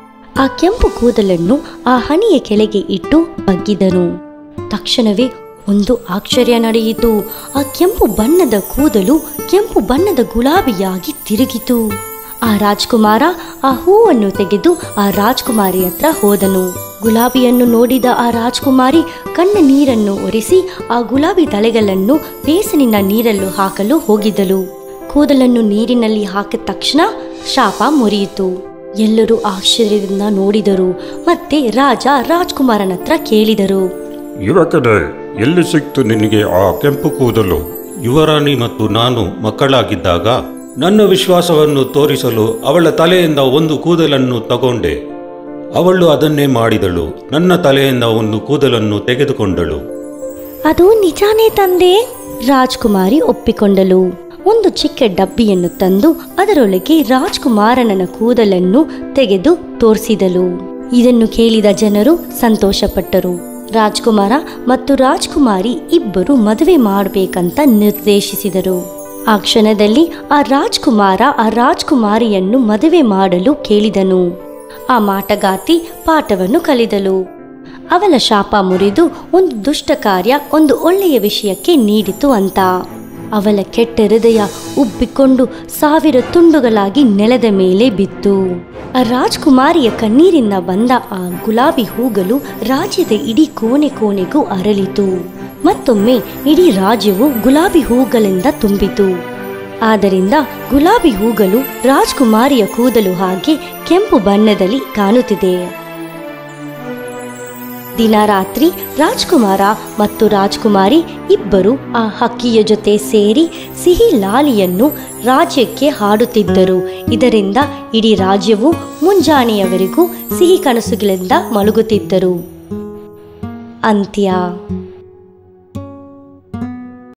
ಆ ಕೆಂಪು ಕೂದಲನ್ನು ಆ ಹನಿಯ ಕೆಳಗೆ ಇಟ್ಟು ಬಗ್ಗಿದನು ತಕ್ಷಣವೇ ಒಂದು ಆಶ್ಚರ್ಯ ನಡೆಯಿತು ಆ ಕೆಂಪು ಬಣ್ಣದ ಕೂದಲು ಕೆಂಪು ಬಣ್ಣದ ಗುಲಾಬಿಯಾಗಿ ತಿರುಗಿತು ಆ ರಾಜ್ಕುಮಾರ ಆ ಹೂವನ್ನು ತೆಗೆದು ಆ ರಾಜ್ಕುಮಾರಿ ಹತ್ರ ಹೋದನು ಗುಲಾಬಿಯನ್ನು ನೋಡಿದ ಆ ರಾಜ್ಕುಮಾರಿ ಕಣ್ಣ ನೀರನ್ನು ಒರೆಸಿ ಆ ಗುಲಾಬಿ ತಲೆಗಳನ್ನು ಬೇಸನಿನ ನೀರಲ್ಲೂ ಹಾಕಲು ಹೋಗಿದ್ದಳು ಕೂದಲನ್ನು ನೀರಿನಲ್ಲಿ ಹಾಕಿದ ತಕ್ಷಣ ಶಾಪ ಮುರಿಯಿತು ಎಲ್ಲರೂ ಆಶ್ಚರ್ಯದಿಂದ ನೋಡಿದರು ಮತ್ತೆ ರಾಜ ರಾಜ್ಕುಮಾರನ ಹತ್ರ ಕೇಳಿದರು ಯುವಕನೇ ಎಲ್ಲಿ ಸಿಕ್ತು ನಿನಗೆ ಆ ಕೆಂಪು ಕೂದಲು ಯುವರಾಣಿ ಮತ್ತು ನಾನು ಮಕ್ಕಳಾಗಿದ್ದಾಗ ನನ್ನ ವಿಶ್ವಾಸವನ್ನು ತೋರಿಸಲು ಅವಳ ತಲೆಯಿಂದ ಒಂದು ಕೂದಲನ್ನು ತಗೊಂಡೆ ಅವಳು ಅದನ್ನೇ ಮಾಡಿದಳು ನನ್ನ ತಲೆಯಿಂದ ಒಂದು ಕೂದಲನ್ನು ತೆಗೆದುಕೊಂಡಳು ಅದು ನಿಜಾನೇ ತಂದೆ ರಾಜ್ಕುಮಾರಿ ಒಪ್ಪಿಕೊಂಡಳು ಒಂದು ಚಿಕ್ಕ ಡಬ್ಬಿಯನ್ನು ತಂದು ಅದರೊಳಗೆ ರಾಜ್ಕುಮಾರನ ಕೂದಲನ್ನು ತೆಗೆದು ತೋರಿಸಿದಳು ಇದನ್ನು ಕೇಳಿದ ಜನರು ಸಂತೋಷಪಟ್ಟರು ರಾಜ್ಕುಮಾರ ಮತ್ತು ರಾಜ್ಕುಮಾರಿ ಇಬ್ಬರು ಮದುವೆ ಮಾಡಬೇಕಂತ ನಿರ್ದೇಶಿಸಿದರು ಆ ಕ್ಷಣದಲ್ಲಿ ಆ ರಾಜ್ಕುಮಾರ ಆ ರಾಜ್ಕುಮಾರಿಯನ್ನು ಮದುವೆ ಮಾಡಲು ಕೇಳಿದನು ಆ ಮಾಟಗಾತಿ ಪಾಠವನ್ನು ಕಲಿದಳು ಅವಳ ಶಾಪ ಮುರಿದು ಒಂದು ದುಷ್ಟ ಕಾರ್ಯ ಒಂದು ಒಳ್ಳೆಯ ವಿಷಯಕ್ಕೆ ನೀಡಿತು ಅಂತ ಅವಳ ಕೆಟ್ಟ ಹೃದಯ ಉಬ್ಬಿಕೊಂಡು ಸಾವಿರ ತುಂಡುಗಳಾಗಿ ನೆಲದ ಮೇಲೆ ಬಿತ್ತು ಆ ರಾಜ್ಕುಮಾರಿಯ ಕಣ್ಣೀರಿಂದ ಬಂದ ಆ ಗುಲಾಬಿ ಹೂಗಳು ರಾಜ್ಯದ ಇಡೀ ಕೋಣೆ ಕೋಣೆಗೂ ಅರಳಿತು ಮತ್ತೊಮ್ಮೆ ಇಡೀ ರಾಜ್ಯವು ಗುಲಾಬಿ ಹೂಗಳಿಂದ ತುಂಬಿತು ಆದ್ದರಿಂದ ಗುಲಾಬಿ ಹೂಗಳು ರಾಜ್ಕುಮಾರಿಯ ಕೂದಲು ಹಾಗೆ ಕೆಂಪು ಬಣ್ಣದಲ್ಲಿ ಕಾಣುತ್ತಿದೆ ದಿನ ರಾತ್ರಿ ರಾಜ್ಕುಮಾರ ಮತ್ತು ರಾಜ್ಕುಮಾರಿ ಇಬ್ಬರು ಆ ಹಕ್ಕಿಯ ಜೊತೆ ಸೇರಿ ಸಿಹಿ ಲಾಲಿಯನ್ನು ರಾಜ್ಯಕ್ಕೆ ಹಾಡುತ್ತಿದ್ದರು ಇದರಿಂದ ಇಡೀ ರಾಜ್ಯವು ಮುಂಜಾನೆಯವರೆಗೂ ಸಿಹಿ ಕನಸುಗಳಿಂದ ಮಲಗುತ್ತಿದ್ದರು ಅಂತ್ಯ